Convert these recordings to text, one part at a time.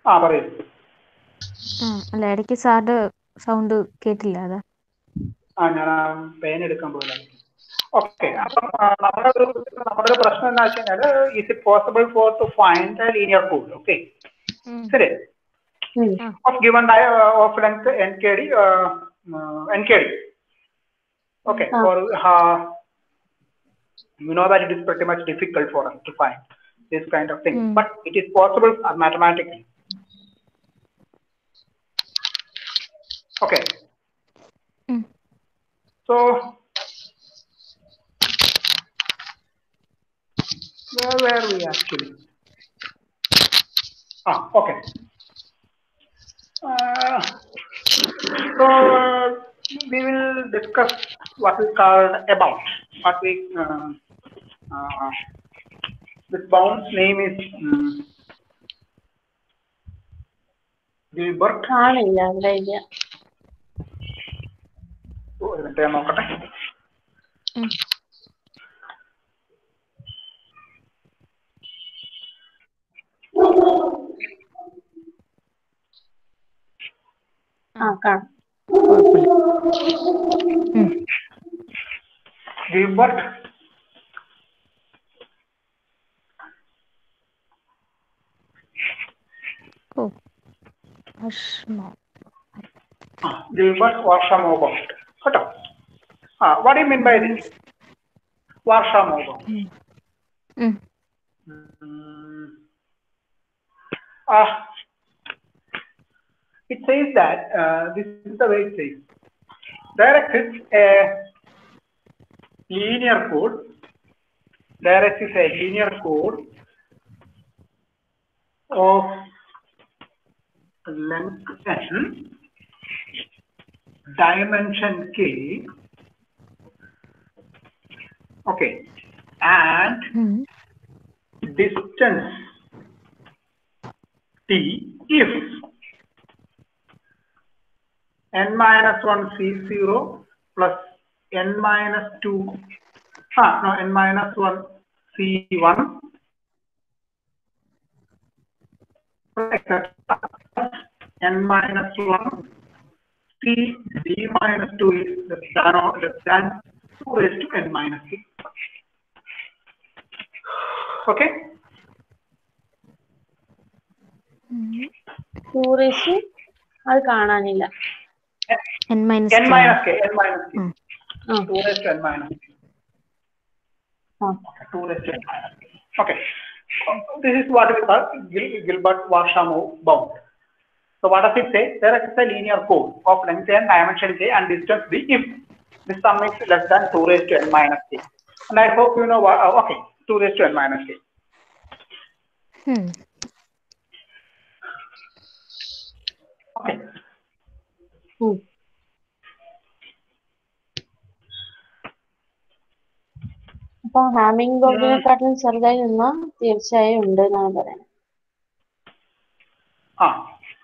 ആ പറയൂ ആ അല്ല ഇടയ്ക്ക് സാറിന്റെ സൗണ്ട് കേട്ടില്ല അതാ ആ ഞാൻ ആ പേൻ എടുക്കാൻ പോയതാണ് ഓക്കെ അപ്പം ആ, നമ്മുടെ ഒരു നമ്മുടെ ഒരു പ്രശ്നം എന്താ വെച്ച് കഴിഞ്ഞാൽ is it possible for to find linear code okay ശരി of given di uh, of length nkd uh, uh, nkd okay Ah. or uh, you know that it is pretty much difficult for us to find this kind of thing Mm. but it is possible uh, mathematically okay Mm. so where were we actually ah okay uh, so uh, we will discuss what is called about. What we uh, uh, this bound's name is um, Gilbert. കാണില്ല അവിടെ ഇല്ല ഒരു minute ഞാൻ നോക്കട്ടെ ഉം. ആ കാണാം ഉം. Gilbert ഓ ഭസ്മം ah, Gilbert Warshamo bound. കേട്ടോ ആ what do you mean by this? Warshamo bound. ഉം. Mm. Ah, it says that uh, this is the way it says. There exists a linear code. There exists a linear code of length n, dimension k. Okay, and ഉം. distance t if n minus 1 c0 plus n minus 2 ah, no n minus 1 c1 etc n minus 1 c d minus 2 is less than or less than 2 raised to n minus 6 okay tourist അത് കാണാനില്ല N minus n minus k n minus k ഉം. ആ 2 raised to n minus k ആ 2 raised to n minus k okay So, this is what we call Gil- Gilbert Warshamo bound so what does it say there is a linear code of length n dimension k and distance b if the sum is less than 2 raised to n minus k and i hope you know what uh, okay 2 raised to n minus k ഉം. okay ഉം. അപ്പൊ Hamming ബോർഡിനെക്കാട്ടിലും ചെറുതായി നിന്നാ തീർച്ചയായും ഉണ്ട് എന്നാണ് പറയുന്നത് Ah.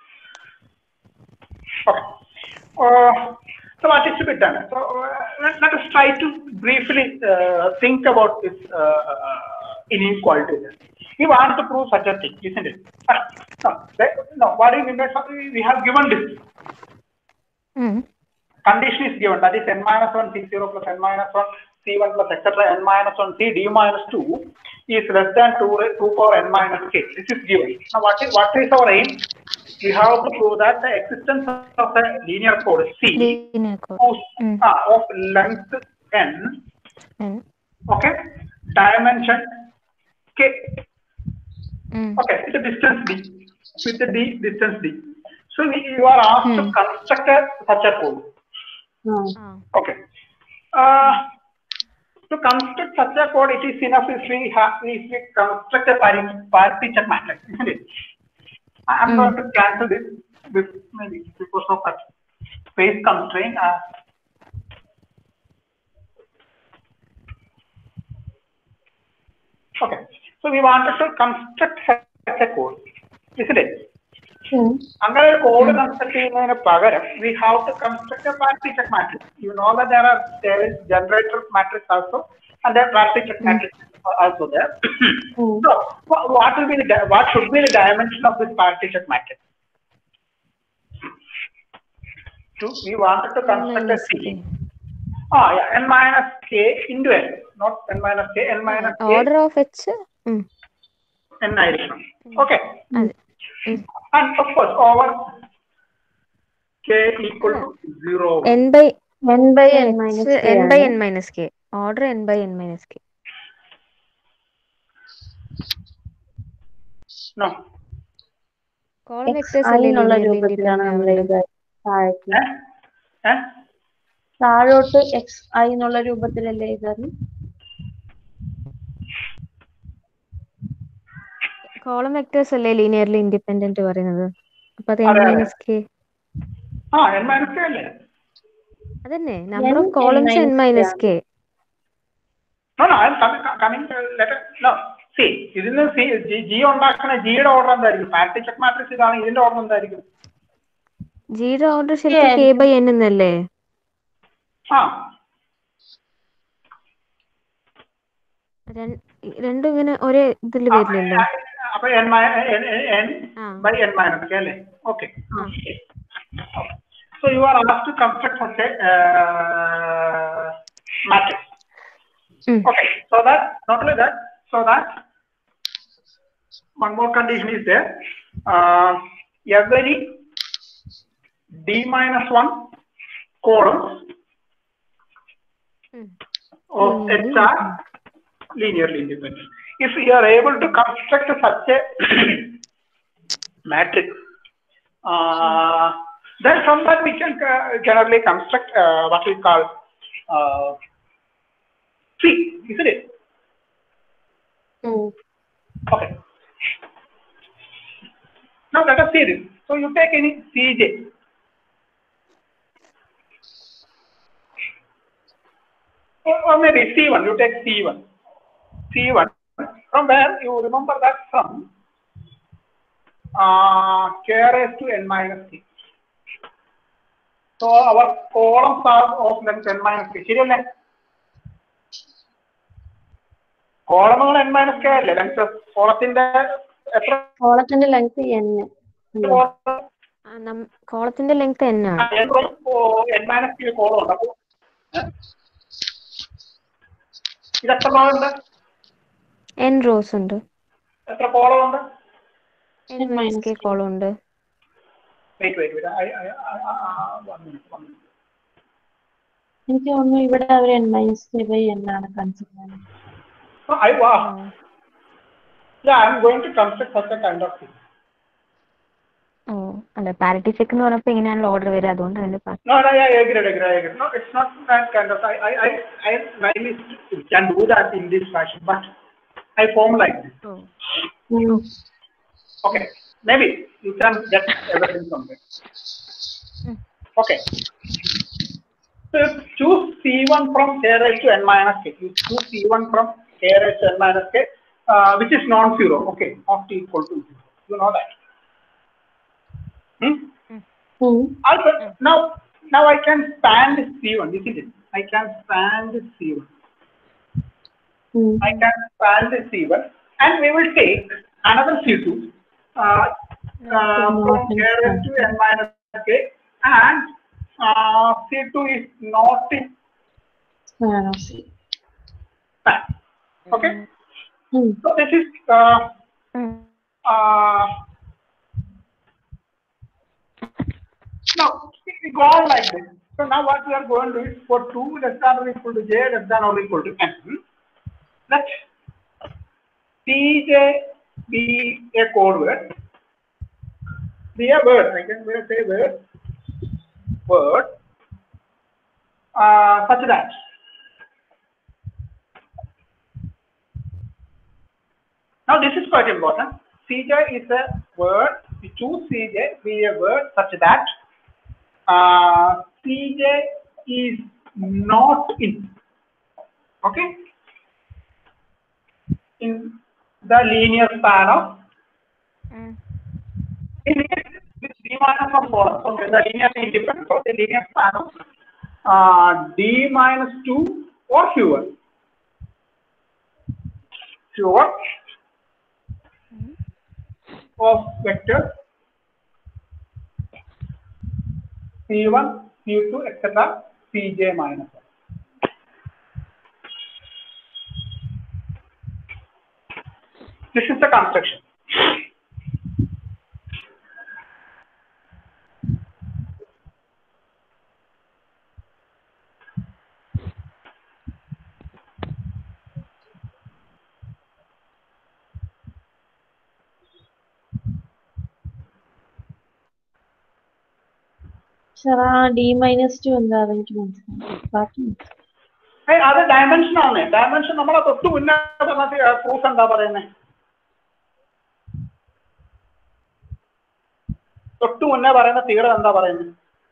Okay. Uh, so what is to be done? So uh, let, let us try to briefly uh, think about this uh, inequality. We want to prove such a thing, isn't it? Ah, No, that- no. What do you mean by something? We have given this ഉം. condition is given. That is n minus one c0 plus n minus one c1 plus etc. n minus one c d minus two is less than two ra- two power n minus k. This is given. Now what is what is our aim? We have to prove that the existence of a linear code C Linear code. whose, Mm. ah, of length n, ഉം. okay, dimension k, ഉം. okay, with the distance d, with the d distance d. So we, you are asked to Hmm. construct a, such a code. ആ ആ. Okay. Uh, to construct such a code, it is enough if we have if we construct a parity, parity check matrix, isn't it? I- I'm Mm. going to cancel this, this maybe because of that space constraint. Uh, okay. So we wanted to construct such a code, isn't it? ഉം. അങ്ങനെ ഒരു code construct ചെയ്യുന്നതിന് പകരം we have to construct a parity check matrix you know that there are there is generator matrix also and a parity check matrix also there. Hmm. so, wha- what will be the di- what should be the dimension of this parity check matrix? To, we wanted to construct a minus C. k. Ah, yeah, n minus k into n, not n minus k, n minus k, order of H n ആയിരിക്കണം. Okay. അതെ ഉം. And of course, over k equal to zero. N by n by n minus k N by ആണ്. N minus K order N by N minus K No. Column X vectors i അല്ലേ എന്നുള്ള linearly രൂപത്തിലാണ് independent നമ്മൾ ആവുന്നത്? എഴുതുക താഴേക്ക് Eh? Eh? താഴോട്ട് X I എന്നുള്ള രൂപത്തിലല്ലേ എഴുതാറ് കോളം വെക്ടേഴ്സ് അല്ലേ ലീനിയർലി ഇൻഡിപെൻഡന്റ് പറയുന്നത് അപ്പൊ അത് എൻ അതെ, അതെ. മൈനസ് കെ ആ n minus k അല്ലേ? അതന്നെ number n of columns N n minus K No, no, I'm coming, coming uh, let us, no, see, ഇതിന് സി ജി ഉണ്ടാക്കുന്ന ജിയുടെ ഓർഡർ എന്തായിരിക്കും പാരിറ്റി ചെക്ക് മാട്രിക്സ് ഇതാണ് ഇതിന്റെ ഓർഡർ എന്തായിരിക്കും ജിയുടെ ഓർഡർ ശരിക്കും Yeah. കെ ബൈ എൻ എന്നല്ലേ ആ രൺ- രണ്ടും ഇങ്ങനെ ഒരേ ഇതിൽ വരില്ലല്ലോ അപ്പൊ എൻ എൻ ആ ബൈ എൻ മൈനസ് കെ അല്ലേ okay so you are as to construct such matrix ഉം. Okay, so that not only that, so that one more condition is there. Uh, every d minus one columns ഉം. of Linearly H are linearly independent. If we are able to construct such a matrix, uh, then from that we can uh, generally construct uh, what we call uh, tree, isn't it? Okay. Now let us see this. So you take any Cj. Or, or maybe C1, you take C1. C1, from where you remember that from uh, k raised to n minus k. So our columns are of length n minus k. ശരിയല്ലേ കോളമുകൾ N minus K അല്ലേ length കോളത്തിന്റെ എത്ര കോളത്തിന്റെ length n കോളത്തിന്റെ length N ആണ് N minus K column ഉണ്ട് അപ്പൊ ഇത് എത്ര ഭാഗമുണ്ട് എൻ റോസ് ഉണ്ട് എത്ര കോളം ഉണ്ട് എൻ മൈനസ് കെ കോളം ഉണ്ട് wait wait wait one minute one minute എനിക്ക് തോന്നുന്നു ഇവിടെ അവർ n minus K by n ആണ് consider So I wow. Yeah, I'm going to construct such a kind of thing. ഓ അല്ല parity check എന്ന് പറഞ്ഞപ്പോ ഇങ്ങനെയാണല്ലോ ഓർഡർ വരിക അതുകൊണ്ട് അതിന്റെ പാ- No, no, yeah, I agree, I agree, I agree. No, it's not that kind of. I, I, I, I really can do that in this fashion, but I form like this. Okay, maybe you can get everything from there. Okay. So choose C1 from k raised to n minus k. You choose C1 from k raised to n minus k, uh, which is non-zero. Okay, of t equal to zero. You know that. Hmm? Also, now, now I can span this C1, isn't it? I can span this C1. I can span this C1, and we will take another C2 uh, uh, from k raised to n minus k, and uh, C2 is not in span. Okay, so this is uh, ഉം. uh, now we go on like this. So now what we are going to do is for 2 less than or equal to j less than or equal to n, let pj be a code word, be a word, I can say word, word, uh, such that Now this is quite important. Cj is a word. We choose Cj be a word such that uh, Cj is not in. Okay. In the linear span of ഉം. in this d minus of column. So the linear independent of the linear span of uh, d minus two or fewer. pure of vector c1 c2 etc cj minus 1 this is the construction sir ആ D minus two എന്താ എനിക്ക് മനസ്സിലായി ബാക്കി ഏയ് അത് dimension ആണ് dimension നമ്മളെ തൊട്ട് മുന്നേ പറഞ്ഞ പ്രൂഫ് എന്താ പറയുന്നത് തൊട്ട് മുന്നേ പറയുന്ന തീരം എന്താ പറയുന്നത്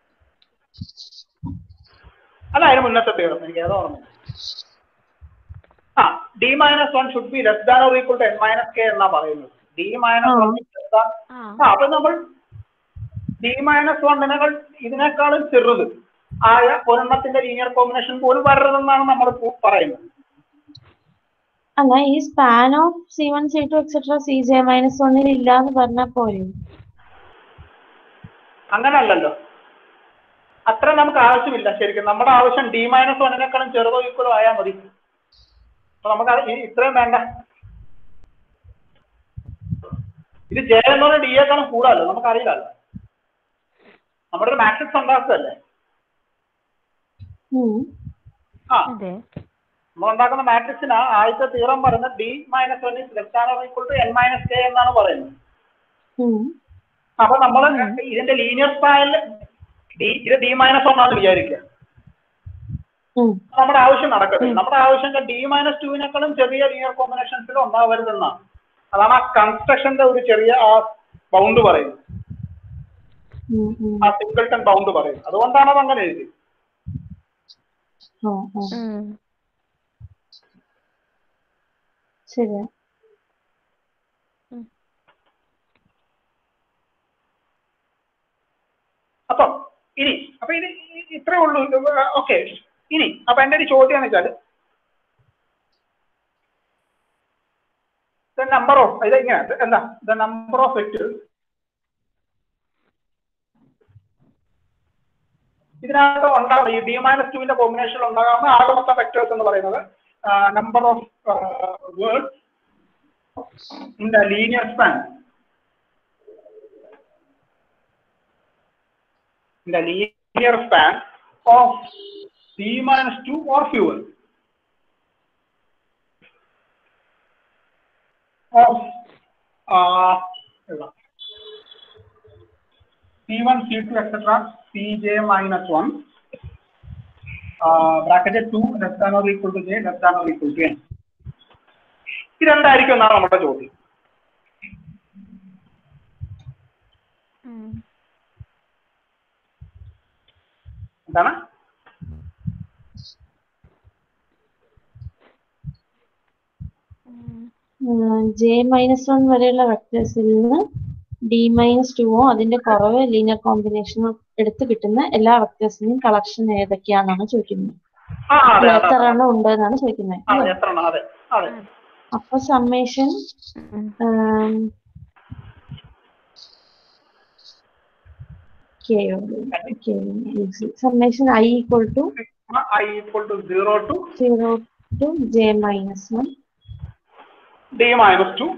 അല്ല അതിന് മുന്നത്തെ തീരം എനിക്ക് ഏതോ ഓർമ്മ ആ D minus one should be less than or equal to N minus K എന്നാ പറയുന്നത് ഡി മൈനസ് വൺ ആ ആ അപ്പൊ നമ്മൾ ഡി മൈനസ് വണ്ണിനേക്കാൾ ഇതിനേക്കാളും ചെറുത് ആയ ഒരെണ്ണത്തിന്റെ ലീനിയർ കോമ്പിനേഷൻ പോലും വരരുതെന്നാണ് നമ്മൾ പു- പറയുന്നത് അല്ല ഈ span of C one C two etcetera C J minus വണ്ണിൽ ഇല്ല എന്ന് പറഞ്ഞാൽ പോരെ അങ്ങനല്ലല്ലോ അത്ര നമുക്ക് ആവശ്യമില്ല ശരിക്കും നമ്മുടെ ആവശ്യം ഡി മൈനസ് വണ്ണിനേക്കാളും ചെറുതോ ഈക്വലോ ആയാൽ മതി അപ്പൊ നമുക്ക് അത് ഈ- ഇത്രയും വേണ്ട ഇത് ജെ എന്ന് പറഞ്ഞാൽ ഡി യേക്കാളും കൂടാല്ലോ നമുക്കറിയില്ലല്ലോ നമ്മുടെ ഒരു മാട്രിക്സ് ഉണ്ടാക്കുകയല്ലേ ഉം. ആ അതെ നമ്മൾ ഉണ്ടാക്കുന്ന മാട്രിക്സിന് ആദ്യത്തെ തീറം പറയുന്നത് D minus one is less or equal to N minus K എന്നാണ് പറയുന്നത് ഉം. അപ്പൊ നമ്മൾ ഇതിന്റെ ലീനിയർ സ്പാനിൽ ഡി ഇത് ഡി മൈനസ് വൺ ആണെന്ന് വിചാരിക്കുക ഉം. നമ്മുടെ ആവശ്യം നടക്കട്ടെ നമ്മുടെ ആവശ്യം ഡി മൈനസ് ടുവിനേക്കാളും ചെറിയ ലീനിയർ കോമ്പിനേഷൻസിൽ ഉണ്ടാവരുതെന്നാണ് അതാണ് ആ കൺസ്ട്രക്ഷന്റെ ഒരു ചെറിയ ആ ബൗണ്ട് പറയുന്നത് ഉം. ഉം. ആ സിംഗിൾട്ടൺ ബൗണ്ട് പറയുന്നത് അതുകൊണ്ടാണ് അത് അങ്ങനെ എഴുതി ഓ ഓ ഉം. ശരിയാ അപ്പൊ ഇനി അപ്പൊ ഇത് ഇ- ഇത്രേ ഉള്ളൂ ഓക്കെ ഇനി അപ്പൊ എന്റെ ഒരു ചോദ്യം എന്ന് വെച്ചാൽ ദ നമ്പർ ഓഫ് ഇത് ഇങ്ങനെ ഇത് എന്താ ദ നമ്പർ ഓഫ് വെക്ടേഴ്സ് ഇതിനകത്ത് ഉണ്ടാകും ഈ ഡി മൈനസ് ടുവിന്റെ കോമ്പിനേഷനിൽ ഉണ്ടാകാവുന്ന ആകെ മൊത്തം വെക്ടേഴ്സ് എന്ന് പറയുന്നത് number of words in the linear span in the linear span of d minus 2 or fewer of uh, c1 c2 etc cj minus 1 uh, bracketed 2 less than or equal to j less than or equal to n ഇതെന്തായിരിക്കും എന്നാണ് നമ്മുടെ ചോദ്യം ഉം. എന്താണ് ഉം. J minus one വരെയുള്ള വെക്ടേഴ്സിൽ നിന്ന് D minus ടുവോ അതിന്റെ കുറവ് ലീനിയർ കോമ്പിനേഷനോ എടുത്ത് കിട്ടുന്ന എല്ലാ വെക്ടേഴ്സിന്റെയും കളക്ഷൻ ഏതൊക്കെയാണെന്നാണ് ചോദിക്കുന്നത് ആ അതെ അതെ എത്ര എണ്ണം ഉണ്ട് എന്നാണ് ചോദിക്കുന്നത് അതെ എത്ര എണ്ണം അതെ അതെ അപ്പൊ സമ്മേഷൻ ഉം. Summation I equal to i equal to 0 to zero to J minus one d minus 2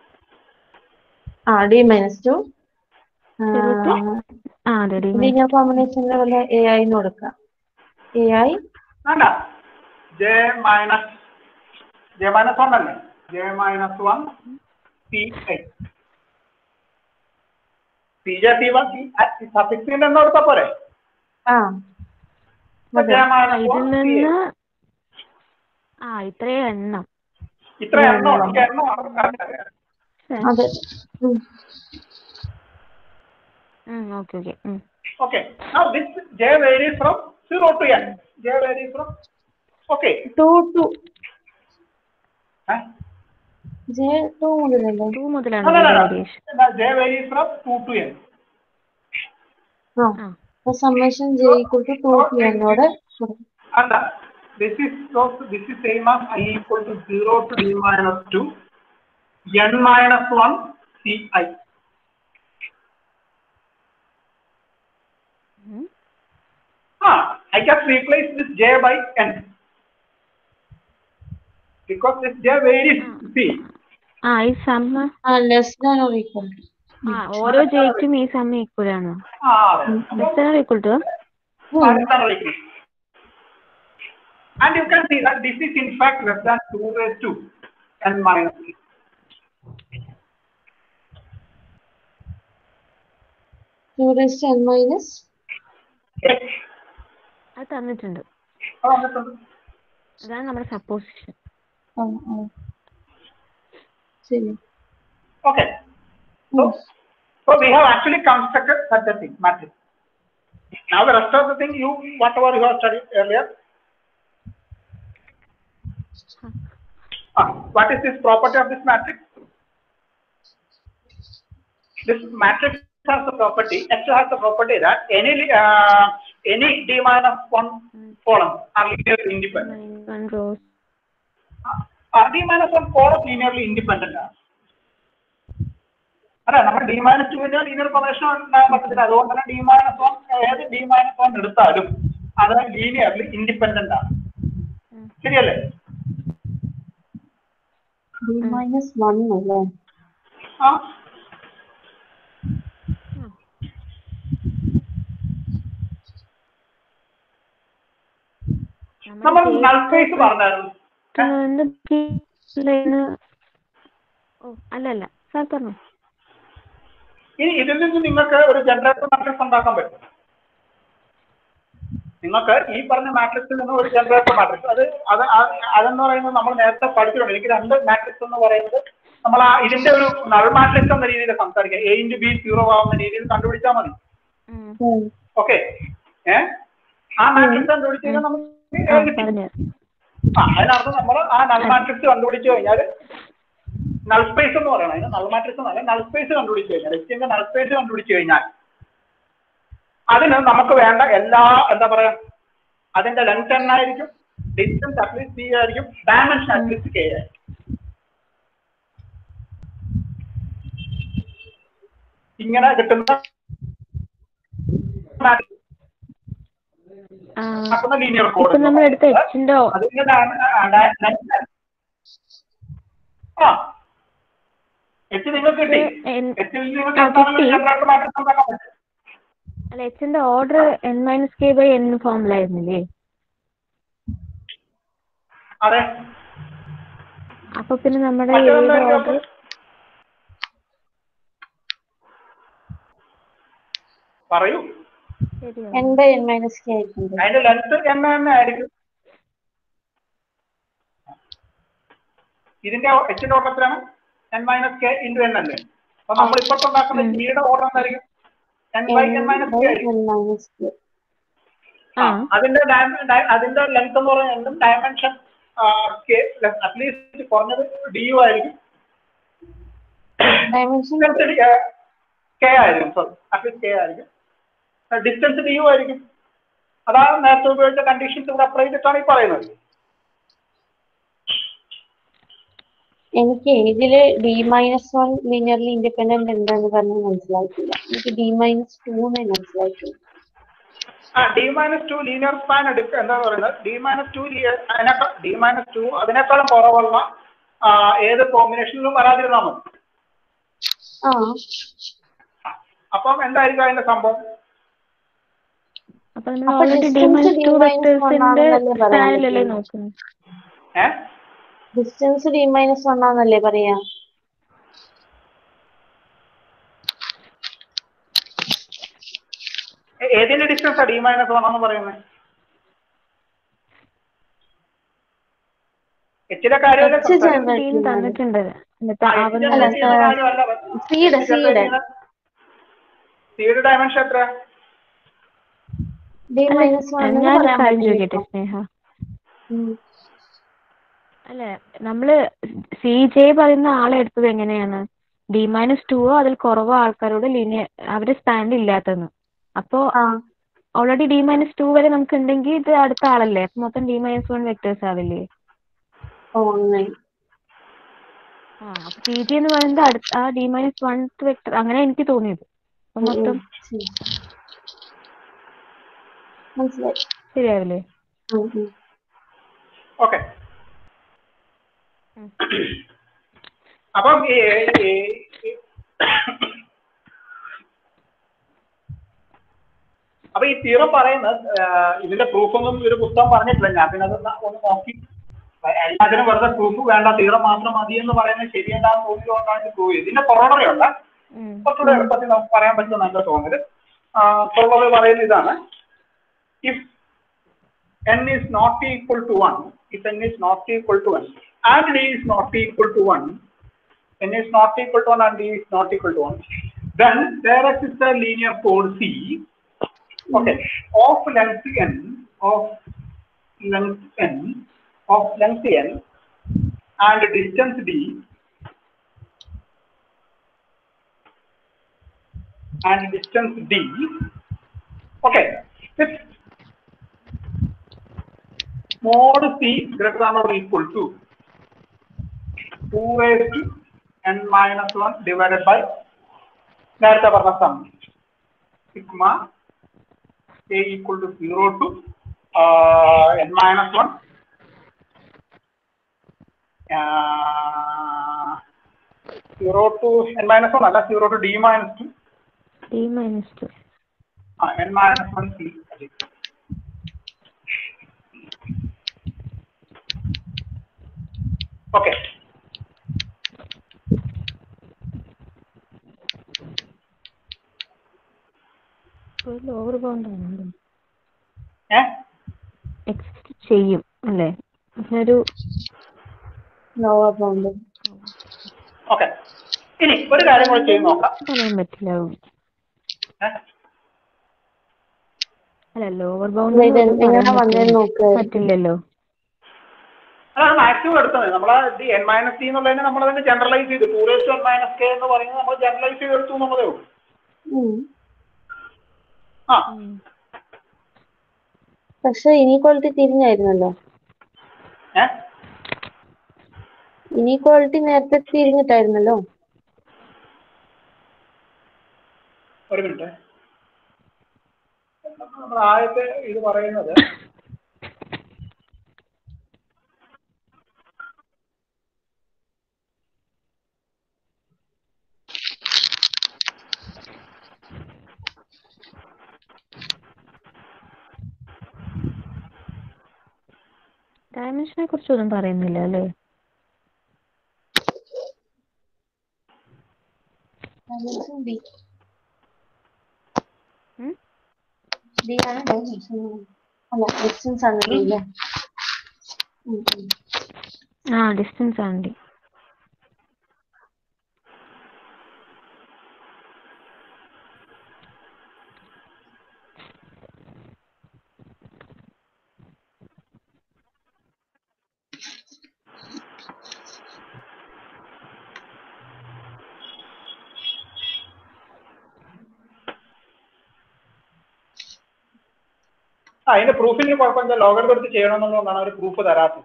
ആ D minus two Zero to? ആ അതെ ഡി ലീനിയർ കോമ്പിനേഷനിൽ വല്ല എ ഐ എന്ന് കൊടുക്കാം എ ഐ വേണ്ട j minus j minus one അല്ലേ j minus one C I C J C one സഫിക്സിന്റെ എന്ന് കൊടുത്താ പോരെ ആ ഇപ്പൊ അതെ. j മൈനസ് ഇതിൽ വൺ നിന്ന് ആ ഇത്രയും എണ്ണം ഇത്ര എണ്ണം ഉണ്ട്. എണ്ണം ആണ്. അതെ ഉം. Okay okay Okay. Now this j varies from 0 to n. j varies from okay. Two two Eh? J two മുതലല്ലേ ടു മുതലാണ് No, no, no, no. Variation j varies from 2 to n. ആ ആ അപ്പൊ സമ്മേഷൻ J equal to two two എന്നോട് And uh, this is so this is same as i equal to 0 to d minus 2 n minus 1 ci ഉം. ah i just replace this j by n because this j varies see ആ ഈ സമ്മ ആ less than or equal ആ ഓരോ ജെയ്ക്കും ഈ സമ്മ equal ആണോ ah അതെ. Less than equal to Horizontal equation. And you can see that this is in fact less than 2 raised to n minus 3. Two raise N minus H. അത് തന്നിട്ടുണ്ട് അത് വന്നിട്ടുണ്ട്. അതാണ് നമ്മുടെ സപ്പോസിഷൻ ആ ആ ശരി Okay. So, so we have actually constructed such a thing, matrix. Now the rest of the thing you, whatever you have studied earlier. Ah, what is this property of this matrix? This matrix has the property, H has the property that any uh, any d minus one columns are linearly independent. One rows Uh, d minus one column linearly independent ആണ് അല്ല നമ്മൾ D minus ടുവിന്റെ linear promotion ഉണ്ടാകാൻ പറ്റത്തില്ല അതുകൊണ്ട് തന്നെ D minus one ഏത് D minus one എടുത്താലും അത് ലീനിയർലി ഇൻഡിപെൻഡന്റ് ആണ് ശരിയല്ലേ ഡി മൈനസ് വൺ അല്ലേ ആ നമ്മൾ നൾ സ്പേസ് പറഞ്ഞായിരുന്നു ഓ അല്ല അല്ല സാർ പറഞ്ഞു ഇനി ഇതിൽ നിന്ന് നിങ്ങൾക്ക് ഒരു ജനറേറ്റർ മാട്രിക്സ് ഉണ്ടാക്കാൻ പറ്റും നിങ്ങൾക്ക് ഈ പറഞ്ഞ മാട്രിക്സിൽ നിന്ന് ഒരു ജനറേറ്റർ മാട്രിക്സ് അത് അത് ആ- അതെന്ന് പറയുന്നത് നമ്മൾ നേരത്തെ പഠിച്ചിട്ടുണ്ട് എനിക്ക് രണ്ട് മാട്രിക്സ് എന്ന് പറയുന്നത് നമ്മൾ ആ ഇതിന്റെ ഒരു നൾ മാട്രിക്സ് എന്ന രീതിയിൽ സംസാരിക്കുക എ ഇൻറ്റു ബി സീറോ ആവുന്ന രീതിയിൽ കണ്ടുപിടിച്ചാൽ മതി ഉം. ഓക്കെ ഏ ആ മാട്രിക്സ് കണ്ടുപിടിച്ച് കഴിഞ്ഞാൽ നമുക്ക് A കിട്ടി. പറഞ്ഞു ആ അതിനർത്ഥം നമ്മൾ ആ നൾ മാട്രിക്സ് കണ്ടുപിടിച്ചു കഴിഞ്ഞാൽ നൾ സ്പേസ് എന്ന് പറയണം അതിന് നൾ മാട്രിക്സ് എന്നല്ല നൾ സ്പേസ് കണ്ടുപിടിച്ചു കഴിഞ്ഞാൽ എച്ചിന്റെ നൾ സ്പേസ് കണ്ടുപിടിച്ചു കഴിഞ്ഞാൽ അതിന് നമുക്ക് വേണ്ട എല്ലാ എന്താ പറയാ അതിന്റെ ലെങ്ത് എൻ ആയിരിക്കും ഡിസ്റ്റൻസ് അറ്റ്ലീസ്റ്റ് സി ആയിരിക്കും ഡയമെൻഷൻ അറ്റ്ലീസ്റ്റ് കെ ആയിരിക്കും ഇങ്ങനെ കിട്ടുന്ന ആ ലീനിയർ ഇപ്പൊ കോഡ് നമ്മൾ എടുത്ത എച്ചിന്റെ അതിന്റെ ഡയ- ആ, ഡയ- ഡയ- ആ എച്ച് നിങ്ങൾക്ക് കിട്ടി എച്ചിൽ നിങ്ങൾക്ക് ആ, എന്താണെങ്കിലും കിട്ടി. ജനറേറ്റർ മാട്രിക്സ് ഉണ്ടാക്കാൻ പറ്റും അല്ല എച്ചിന്റെ order N minus K by N ഫോമിലായിരുന്നില്ലേ അതെ അപ്പൊ പിന്നെ നമ്മുടെ മറ്റേതെന്താ ഓർഡർ പറയൂ ശരിയാണ് N by N minus K ആയിരിക്കും അതിന്റെ ലെങ്ത് എൻ തന്നെ ആയിരിക്കും ഇതിന്റെ എച്ചിന്റെ ഓർഡർ എത്രയാണ് N minus K into N അല്ലേ അപ്പൊ നമ്മൾ ഇപ്പോഴത്തെ ഉണ്ടാക്കുന്ന ജിയുടെ ഓർഡർ എന്തായിരിക്കും N by N minus K ആയിരിക്കും എൻ മൈനസ് കെ ആ അതിന്റെ ഡയ- ഡയ- അതിന്റെ ലെങ്ത് എന്ന് പറയുന്നത് എന്തും ഡയമെൻഷൻ അറ്റ്ലീസ്റ്റ് കുറഞ്ഞത് ഡി യു ആയിരിക്കും ഡയമെൻഷൻ കെ ആയിരിക്കും സോറി അറ്റ്ലീസ്റ്റ് കെ ആയിരിക്കും ഡിസ്റ്റൻസ് ഡി യു ആയിരിക്കും അതാണ് നേരത്തെ ഉപയോഗിച്ച കണ്ടീഷൻസ് ഇവിടെ അപ്ലൈ ചെയ്തിട്ടാണ് ഈ പറയുന്നത് എനിക്ക് ഇതില് D minus one linearly independent എന്താന്ന് പറഞ്ഞ് മനസ്സിലായിട്ടില്ല എനിക്ക് ഡി മൈനസ് ടു എന്നേ മനസ്സിലായിട്ടില്ല ആ D minus two linear span എടുക്കുക എന്താ പറയുന്നത് ഡി മൈനസ് ടു അതിനേക്കാൾ ഡി മൈനസ് ടു അതിനേക്കാളും കുറവുള്ള ആ, ഏത് കോമ്പിനേഷനിലും വരാതിരുന്നാൽ മതി ആ അപ്പം എന്തായിരിക്കും അതിന്റെ സംഭവം അപ്പൊ നമ്മൾ അപ്പൊ already D distance minus D two minus one വെക്ടേഴ്സിന്റെ ആണെന്നല്ലേ പറയാൻ സ്പാനിലല്ലേ പറ്റുള്ളൂ. നോക്കുന്നത് ഏഹ് ഡിസ്റ്റൻസ് ഡി മൈനസ് വൺ ആണെന്നല്ലേ പറയാ ഏ- ഏതിന്റെ ഡിസ്റ്റൻസ് ഡി മൈനസ് വൺ എന്ന് പറയുന്നത് എച്ചിന്റെ കാര്യമല്ലേ H സംസാരിക്കുന്നത്? generate ടീം ചെയ്യുന്നത്. തന്നിട്ടുണ്ട് എന്നിട്ട് ആ, ആവുന്ന എച്ചിന്റെ അല്ല, എച്ചിന്റെ കാര്യമല്ല സീയുടെ സീയുടെ സിയുടെ ഡയമെൻഷൻ എത്ര ഡി മൈനസ് വൺ എന്ന് ഞാൻ പറയാൻ കാര്യം പറ്റില്ല ചോദിക്കട്ടെ ഇപ്പൊ. സ്നേഹ ഉം. അല്ല നമ്മള് സി ജെ പറയുന്ന ആളെ എടുത്തത് എങ്ങനെയാണ് ഡി മൈനസ് ടുവോ അതിൽ കുറവോ ആൾക്കാരോട് ലീനിയർ അവര് സ്പാൻഡ് ഇല്ലാത്തെന്ന് അപ്പോ ആ ഓൾറെഡി ഡി മൈനസ് ടു വരെ നമുക്ക് ഉണ്ടെങ്കിൽ ഇത് അടുത്ത ആളല്ലേ അപ്പൊ മൊത്തം ഡി മൈനസ് വൺ വെക്ടേഴ്സ് ആവില്ലേ ഓ അങ്ങനെ ആ അപ്പൊ പി ജി എന്ന് പറയുന്നത് അടുത്ത ആ ഡി മൈനസ് വൺ വെക്ടർ അങ്ങനെ എനിക്ക് തോന്നിയത് അപ്പൊ മൊത്തം ശരി. മനസ്സിലായി ശരിയാവില്ലേ ഉം, ഉം. ഓക്കെ ഉം. അപ്പം ഈ ഈ- ഈ- അപ്പൊ ഈ തീറം പറയുന്നത് ആ, ഇതിന്റെ പ്രൂഫൊന്നും ഒരു പുസ്തകം പറഞ്ഞിട്ടില്ല ഞാൻ പിന്നെ അത് ഒന്ന് നോക്കി എല്ലാത്തിനും വെറുതെ പ്രൂഫ് വേണ്ട തീറം മാത്രം മതി എന്ന് പറയുന്നത് ശരിയല്ലാന്ന് തോന്നിയതുകൊണ്ടാണ് പ്രൂവ് ചെയ്തത് ഇതിന്റെ കൊറോണറിയുണ്ട് ഉം. കുറച്ചുകൂടെ എളുപ്പത്തിൽ നമുക്ക് പറയാൻ പറ്റുന്ന നല്ല തോന്നല് തുള്ളത് പറയുന്ന ഇതാണ് if n is not equal to 1 if n is not equal to 1 and d is not equal to 1 n is not equal to 1 and d is not equal to 1 then there exists a linear code c okay of length n of length n of length n and distance d and distance d okay with mod c greater than or equal to 2 raised to n minus 1 divided by നേരത്തെ പറഞ്ഞ sum sigma a equal to 0 to uh, n minus 1 uh, 0 to n minus 1 അല്ല 0 to d minus 2 D minus two uh, n minus 1 c okay ഒരു lower bound ആണ് ഏഹ് exist ചെയ്യും അല്ലേ ഒരു lower bound okay ഇനി ഒരു കാര്യം കൂടെ ചെയ്ത് നോക്കാം പറയാൻ പറ്റില്ല ഏഹ്? അല്ല ലോവർ ഇത് ബൗണ്ട് എങ്ങനെ വന്നേന്ന് നോക്ക് പറ്റില്ലല്ലോ അതാണ് മാക്സിമം എടുത്തത് നമ്മൾ ഈ എൻ മൈനസ് ടി എന്നുള്ളതിനെ നമ്മൾ അതിനെ ജനറലൈസ് ചെയ്തു two raise N minus K എന്ന് പറയുന്നത് നമ്മൾ ജനറലൈസ് ചെയ്ത് എടുത്തു എന്നുള്ളതേ ഉള്ളൂ ഉം. ആ ഉം. പക്ഷെ ഇനീക്വാളിറ്റി തിരിഞ്ഞായിരുന്നല്ലോ ഏഹ് ഇനീക്വാളിറ്റി നേരത്തെ തിരിഞ്ഞിട്ടായിരുന്നല്ലോ ഒരു മിനിറ്റ് നമ്മൾ ആദ്യത്തെ ഇത് പറയുന്നത് ഡയമെൻഷനെ കുറിച്ചൊന്നും പറയുന്നില്ല അല്ലേ ഡി ഉം? ഡി ആണ് ഡയമെൻഷൻ അല്ല ഡിസ്റ്റൻസ് ആണ് ഡി അല്ലേ ഉം, ഉം. ആ ഡിസ്റ്റൻസ് ആണ് ഡി ആ അതിന്റെ പ്രൂഫിന് കുഴപ്പമില്ല ലോഗർ എടുത്ത് ചെയ്യണമെന്നുള്ളതാണ് അവർ പ്രൂഫ് തരാത്തത്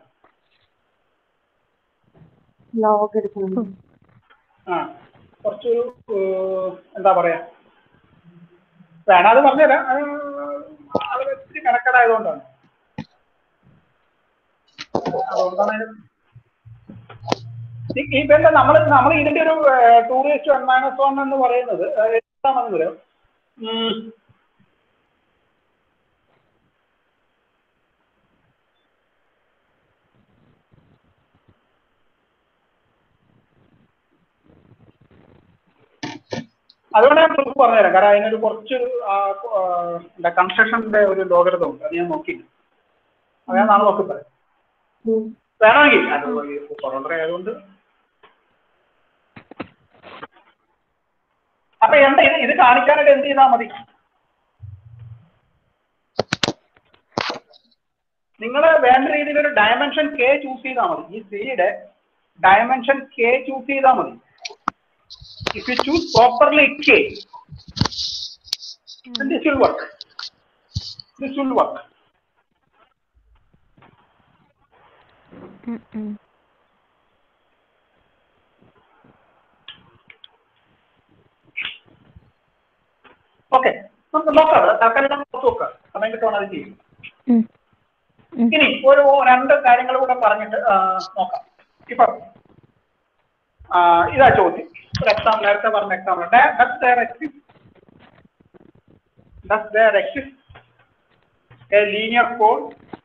ലോഗ് എടുക്കണം ആ കുറച്ചൊരു ഏഹ്, എന്താ പറയാ വേണം അത് പറഞ്ഞുതരാം അത് അത് ഇത്തിരി കണക്കടായതുകൊണ്ടാണ് അതുകൊണ്ടാണ് അതിന് ഈ- ഈ ഇപ്പൊ നമ്മൾ നമ്മൾ ഇതിന്റെ ഒരു two raise one minus one എന്ന് പറയുന്നത് അത് എന്താണെന്ന് ഉം, അതുകൊണ്ട് ഞാൻ പ്രൂഫ് പറഞ്ഞുതരാം കാരണം അതിനൊരു കുറച്ചൊരു ആ, ആ, എന്താ കൺസ്ട്രക്ഷന്റെ ഒരു ലോകരത ഉണ്ട് അത് ഞാൻ നോക്കിയില്ല അത് ഞാൻ നാളെ നോക്കി പറയാം ഉം. വേണമെങ്കിൽ അത് കൊറോണ ആയതുകൊണ്ട് അപ്പൊ എന്താ ഇത് ഇത് കാണിക്കാനായിട്ട് എന്ത് ചെയ്താൽ മതി നിങ്ങൾ വേണ്ട രീതിയിൽ ഒരു ഡയമെൻഷൻ കെ ചൂസ് ചെയ്താൽ മതി ഈ സിയുടെ ഡയമെൻഷൻ കെ ചൂസ് ചെയ്താൽ മതി if you choose properly K this will work this will work um, um. Okay നമുക്ക് നോക്കാം തൽക്കാലം നമുക്ക് നോക്കാം സമയം കിട്ടുവാണ് അത് ചെയ്യും ഉം. ഉം. ഇനി ഒരു രണ്ട് കാര്യങ്ങൾ കൂടെ പറഞ്ഞിട്ട് ആ, നോക്കാം ഇപ്പൊ ആ, ഇതാ ചോദ്യം ഒരു എക്സാം നേരത്തെ പറഞ്ഞ exam does there exist does there exist a linear code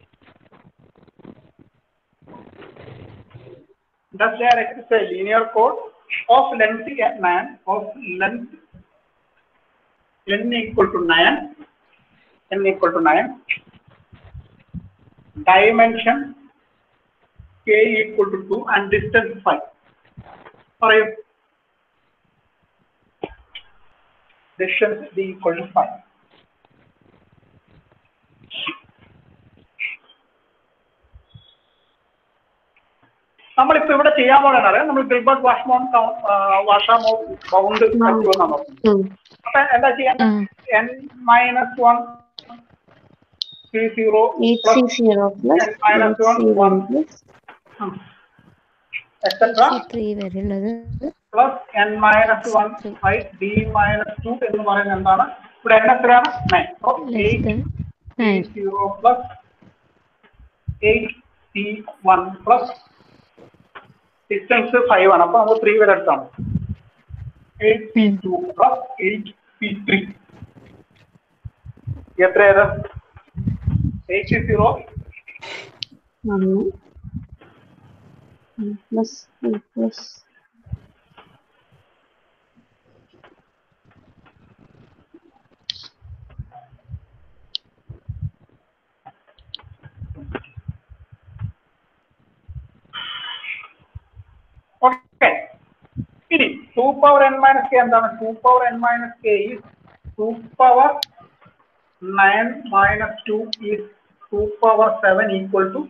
does there exist a linear code of length at 9 of length n equal to 9 n equal to 9 dimension k equal to 2 and distance 5 പറയൂ distance d equal to 5 നമ്മളിപ്പോ ഇവിടെ ചെയ്യാൻ പോകുന്നത് നമ്മൾ Gilbert വാഷ്മോൺ വാഷാമോ bound പറ്റുമെന്നാണ് നോക്കുന്നത് ഉം. അപ്പൊ എന്താ ചെയ്യാൻ um. N minus one three zero eight six zero plus minus one, one. Plus etcetera three വരെയുള്ളത് plus N minus one five D minus two എന്ന് പറയുന്നത് എന്താണ് ഇവിടെ എൻ എത്രയാണ് nine less than nine zero plus eight C one plus distance five ആണ് അപ്പൊ നമുക്ക് three വരെ എടുത്താണ് eight C two plus eight C three എത്ര ഏത് എയ്റ്റ് സി സീറോ ഒന്ന് പ്ലസ് പ്ലസ് ഓക്കെ ഇനി to power N minus K എന്താണ് two power N minus K is two power nine minus two is two power seven equal to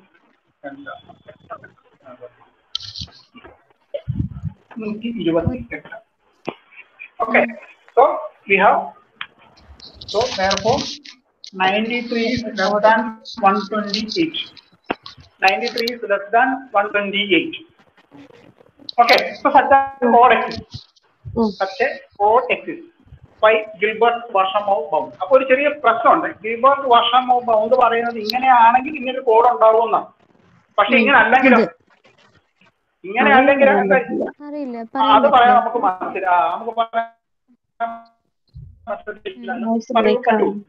നൂറ്റി ഇരുപത്തി എട്ട് okay so we have so therefore 93 is less than 128 93 is less than 128 Okay, so such a code exists. ഉം. Such a code exists. By Gilbert Washamov bound. അപ്പോൾ ഒരു ചെറിയ പ്രശ്നമുണ്ട് Gilbert വാഷമോ bound പറയുന്നത് ഇങ്ങനെയാണെങ്കിൽ ഇങ്ങനെ ഒരു കോഡ് ഉണ്ടാവുമെന്നാണ് പക്ഷെ ഇങ്ങനെ അല്ലെങ്കിലും ഇങ്ങനെ അല്ലെങ്കിൽ അറിയില്ല അത് പറയാൻ പറയാൻ പറ്റില്ല നമുക്ക് മനസ്സിലാ നമുക്ക് പറയാൻ Voice പറയാൻ break പറ്റൂ ആണ്.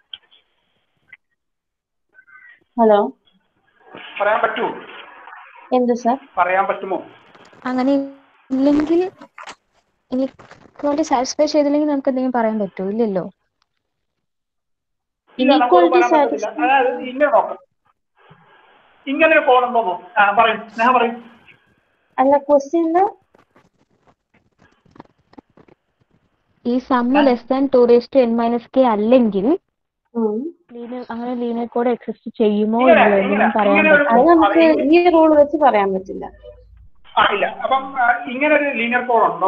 ഹലോ പറയാൻ പറ്റൂ എന്ത് സാർ പറയാൻ പറ്റുമോ അങ്ങനെ ഇല്ലെങ്കിൽ ഇനിക്വാളിറ്റി സാറ്റിസ്ഫൈ ചെയ്തില്ലെങ്കിൽ നമുക്ക് എന്തെങ്കിലും പറയാൻ പറ്റുമോ ഇല്ലല്ലോ ഇല്ല നമുക്ക് Inequality പറയാൻ പറ്റത്തില്ല satisfied. അതായത് ഇങ്ങനെ നോക്കാം ഇങ്ങനെ ഒരു കോഡ് ഉണ്ടോ നോ- ആ പറയും സ്നേഹ പറയും അല്ല ക്വസ്റ്റ്യൻ ഈ sum less than two raise two N minus K അല്ലെങ്കിൽ ലീനിയർ അങ്ങനെ ലീനിയർ കോഡ് എക്സിസ്റ്റ് ചെയ്യുമോ ഇങ്ങനെ, ഇല്ലയോ ഇങ്ങനെ, എന്നും പറയാൻ ഇങ്ങനെ ഒരു പറ്റും അത് നമുക്ക് ഈ റൂൾ വെച്ച് പറയാൻ പറ്റില്ല ആ ഇല്ല അപ്പം ആ, ഇങ്ങനെ ഒരു ലീനിയർ കോഡ് ഉണ്ടോ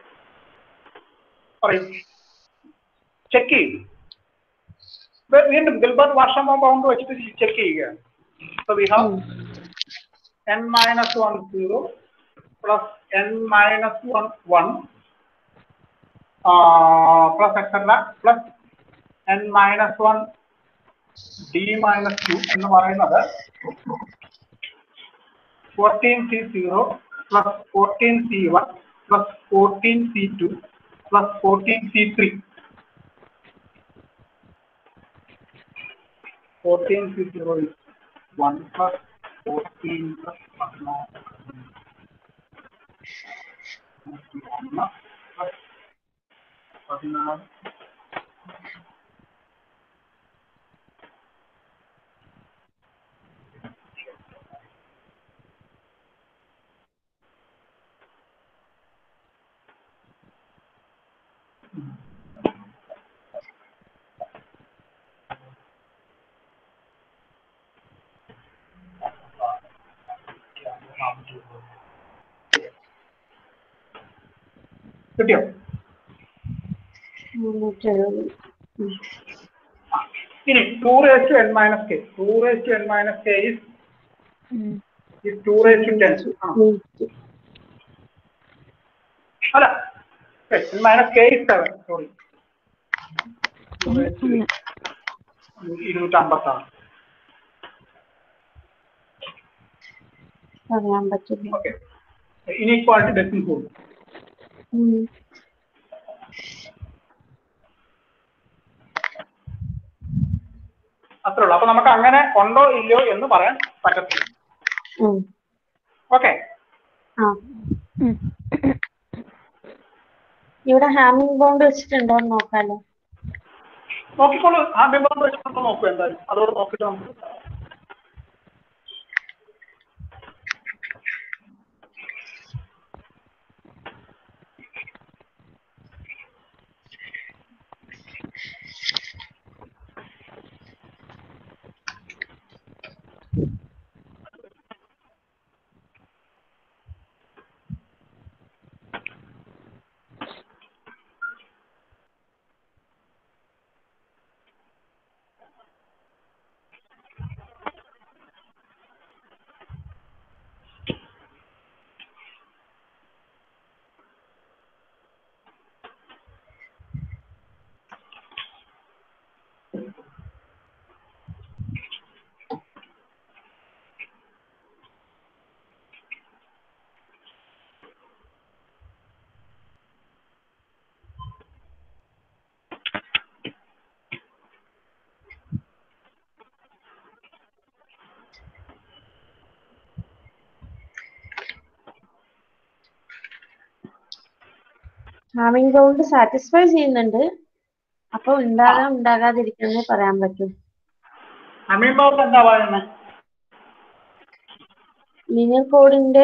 പറയും ചെക്ക് ചെയ്യും വേ- വീണ്ടും ഗിൽബർട്ട് വർഷം ബൗണ്ട് വെച്ചിട്ട് ചെക്ക് ചെയ്യുക so we have n minus 1 0 plus n minus 1 1 uh, plus etc plus n minus 1 d minus 2 എന്ന് പറയുന്നത് 14c0 plus 14c1 plus 14c2 plus 14c3 14c0 is 1 plus 14 plus 1 plus 16 കിട്ടിയോ മുന്നൂറ്റി എഴുപത് um. ഇനി two raise two N minus K two raise two N minus K is um. is 2 raised to 10. ആ. നൂറ്റി അല്ല n minus k is 7 sorry ഒന്ന് ഇരുന്നൂറ്റി അമ്പത്താറ് പറയാൻ പറ്റില്ല ഓക്കെ ഇനീക്വാളിറ്റി ഡെസിൻ ഫോർ ഉം. അത്രേ ഉള്ളൂ അപ്പൊ നമുക്ക് അങ്ങനെ ഉണ്ടോ ഇല്ലയോ എന്ന് പറയാൻ പറ്റത്തില്ല ഉം. ഓക്കെ ആ ഉം. ഇവിടെ ഹാമിംഗ് ബോണ്ട് വെച്ചിട്ടുണ്ടോ എന്ന് നോക്കാലോ നോക്കിക്കോളൂ ആ ബിംബം വെച്ചിട്ട് നോക്കൂ എന്തായാലും അതോട് നോക്കിയിട്ട് നമുക്ക് ഹാമിംഗ് ബോണ്ട് സാറ്റിസ്ഫൈ ചെയ്യുന്നുണ്ട് അപ്പൊ ഉണ്ടാകാം ഉണ്ടാകാതിരിക്കുന്നേ പറയാൻ പറ്റൂ അമീൻ ബാബു എന്താ പറയുന്നത് ലീനിയർ കോഡിന്റെ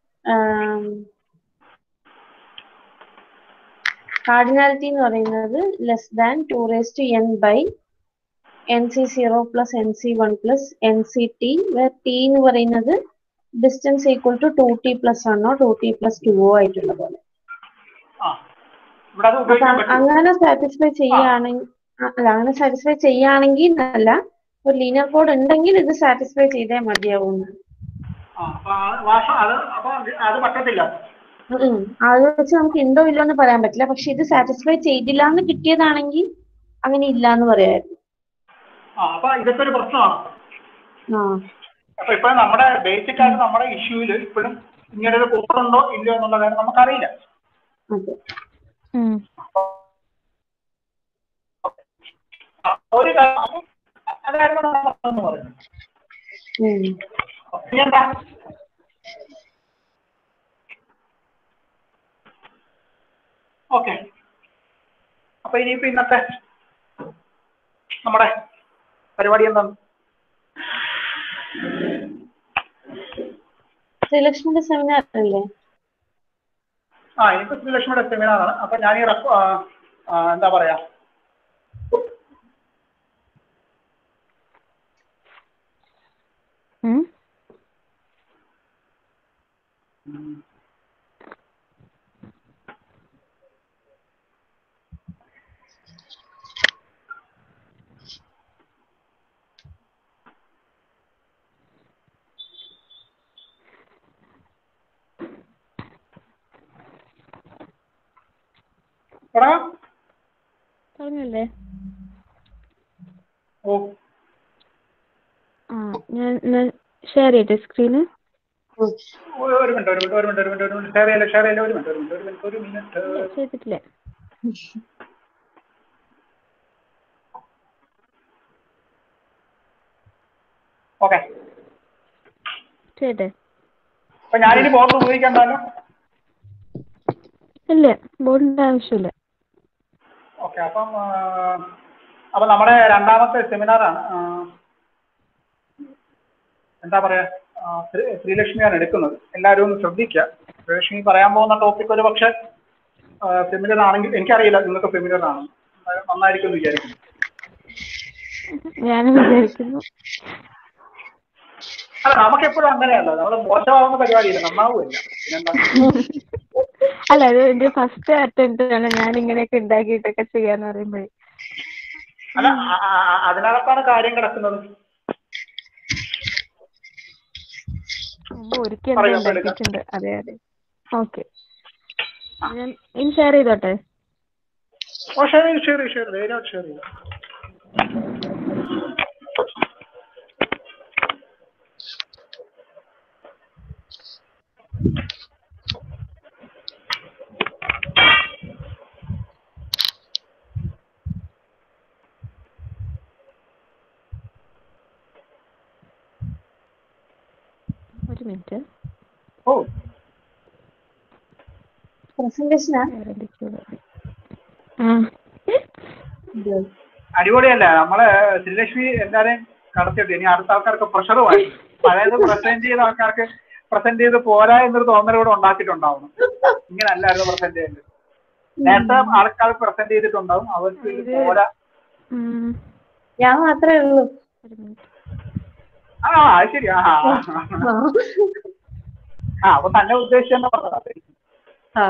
കാർഡിനാലിറ്റി എന്ന് പറയുന്നത് less than two raise two N by N C zero plus N C one plus N C T T എന്ന് പറയുന്നത് distance equal to two T plus വണ്ണോ ടു ടി പ്ലസ് ടുവോ ആയിട്ടുള്ള പോലെ ആ ഇവിടെ അത് അപ്പൊ ഉപയോഗിക്കാൻ പറ്റും അങ്ങനെ സാറ്റിസ്ഫൈ ചെയ്യുകയാണെങ്കിൽ അല്ല അങ്ങനെ സാറ്റിസ്ഫൈ ചെയ്യുകയാണെങ്കിൽ അല്ല ഒരു ലീനിയർ കോഡ് ഉണ്ടെങ്കിൽ ഇത് സാറ്റിസ്ഫൈ ചെയ്തേ മതിയാവുന്നു ആ അപ്പൊ ആ ഭാഷ അത് അപ്പൊ അത് പറ്റത്തില്ല ഉം. അത് വെച്ച് നമുക്ക് ഉണ്ടോ ഇല്ലോ എന്ന് പറയാൻ പറ്റില്ല പക്ഷെ ഇത് സാറ്റിസ്ഫൈ ചെയ്തില്ല എന്ന് കിട്ടിയതാണെങ്കിൽ അങ്ങനെ ഇല്ല എന്ന് പറയായിരുന്നു ആ അപ്പൊ ഇതൊക്കെ ഒരു പ്രശ്നമാണ് ആ അപ്പൊ ഇപ്പൊ നമ്മുടെ ബേസിക് ആയിട്ട് നമ്മുടെ ഇഷ്യൂല് ഇപ്പോഴും ഇങ്ങനെ ഒരു കൂട്ടുണ്ടോ ഇല്ലയോ എന്നുള്ള കാര്യം നമുക്കറിയില്ല അതെ ഉം. ആ, ഒരു കാര്യം അപ്പൊ അതായിരുന്നു നമ്മൾ പറയുന്നത് ഉം. പിന്നെന്താ ഓക്കെ അപ്പൊ ഇനിയിപ്പോ ഇന്നത്തെ നമ്മുടെ പരിപാടി എന്താണ് ശ്രീലക്ഷ്മിന്റെ സെമിനാർ അല്ലേ ആ ഇനിയിപ്പോ ശ്രീലക്ഷ്മിയുടെ സെമിനാറാണ് അപ്പൊ ഞാൻ ഈ റെക്കോ- ആ, ആ, എന്താ പറയാ ഉം. തുടങ്ങാം പറഞ്ഞല്ലേ ഓ ആ ഞാൻ ഷെയർ ചെയ്യട്ടെ സ്ക്രീന് ഉം. ഒരു ഒരു മിനിറ്റ് ഒരു മിനിറ്റ് ഒരു മിനിറ്റ് ഒരു മിനിറ്റ് ഒരു മിനിറ്റ് ഷെയർ ചെയ്യല്ലേ ഷെയർ ചെയ്യല്ലേ ഒരു മിനിറ്റ് ഒരു മിനിറ്റ് ഒരു മിനിറ്റ് ഒരു മിനിറ്റ് ചെയ്തിട്ടില്ല ഓക്കെ ചെയ്യട്ടെ അപ്പൊ ഞാനിനി ബോർഡ് ഉപയോഗിക്കണ്ടല്ലോ ഇല്ല ബോർഡിന്റെ ആവശ്യമില്ല ഓക്കെ അപ്പം ആ, അപ്പൊ നമ്മുടെ രണ്ടാമത്തെ സെമിനാറാണ് ആ, എന്താ പറയാ ആ, ശ്രീ- ശ്രീലക്ഷ്മിയാണ് എടുക്കുന്നത് എല്ലാവരും ഒന്ന് ശ്രദ്ധിക്കുക ശ്രീലക്ഷ്മി പറയാൻ പോകുന്ന ടോപ്പിക് ഒരു പക്ഷെ ഫെമിലർ ആണെങ്കിൽ എനിക്കറിയില്ല നിങ്ങൾക്ക് ഫെമിലർ ആണ് എന്തായാലും നന്നായിരിക്കും എന്ന് വിചാരിക്കുന്നു ഞാനും വിചാരിക്കുന്നു അല്ല നമുക്കെപ്പോഴും അങ്ങനെയല്ല നമ്മൾ മോശമാവുന്ന പരിപാടിയില്ല നന്നാവുമല്ല പിന്നെന്താ അല്ല അത് എന്റെ ഫസ്റ്റ് അറ്റംപ്റ്റ് ആണ് ഞാൻ ഇങ്ങനെയൊക്കെ ഉണ്ടാക്കിയിട്ടൊക്കെ ചെയ്യാന്ന് പറയുമ്പോഴേ അല്ല ആ- ആ- ആ- അതിനകത്താണ് കാര്യം കിടക്കുന്നത് മുമ്പ് ഒരിക്കൽ പറയൂ, എന്തോ അപ്പൊ എടുക്കാം. ഉണ്ടാക്കിയിട്ടുണ്ട് അതെ അതെ ഓക്കെ ഞാൻ ഇനി ഷെയർ ചെയ്തോട്ടെ ഓ ഷെയർ ചെയ്തു ഷെയർ ചെയ്തു ഷെയർ ചെയ്തു ഷെയർ ചെയ്തു ഒരു മിനിറ്റ് ഓ പ്രസന്റേഷനാ വേറെ എന്തൊക്കെയോ ആ അടിപൊളിയല്ല നമ്മള് ശ്രീലക്ഷ്മി എല്ലാരെയും കടത്തിയിട്ട് ഇനി അടുത്ത ആൾക്കാർക്ക് പ്രഷർ വാങ്ങി പഴയത് പ്രസന്റ് ചെയ്ത ആൾക്കാർക്ക് പ്രസന്റ് ചെയ്ത് പോരാ എന്നൊരു തോന്നൽ കൂടെ ഉണ്ടാക്കിയിട്ടുണ്ടാവണം ഇങ്ങനെ അല്ലായിരുന്നു പ്രസന്റ് ചെയ്യുന്നത് നേരത്തെ ആൾക്കാർ പ്രസന്റ് ചെയ്തിട്ടുണ്ടാവും അവർക്ക് ഇത് പോരാ ഉം, ഞാൻ മാത്രമേ ഉള്ളൂ ഒരു മിനിറ്റ് ആ അത് ശരി ആ ആ, ആ. ആ അപ്പൊ തന്നെ ഉദ്ദേശിച്ചെന്ന് പറഞ്ഞത് ആ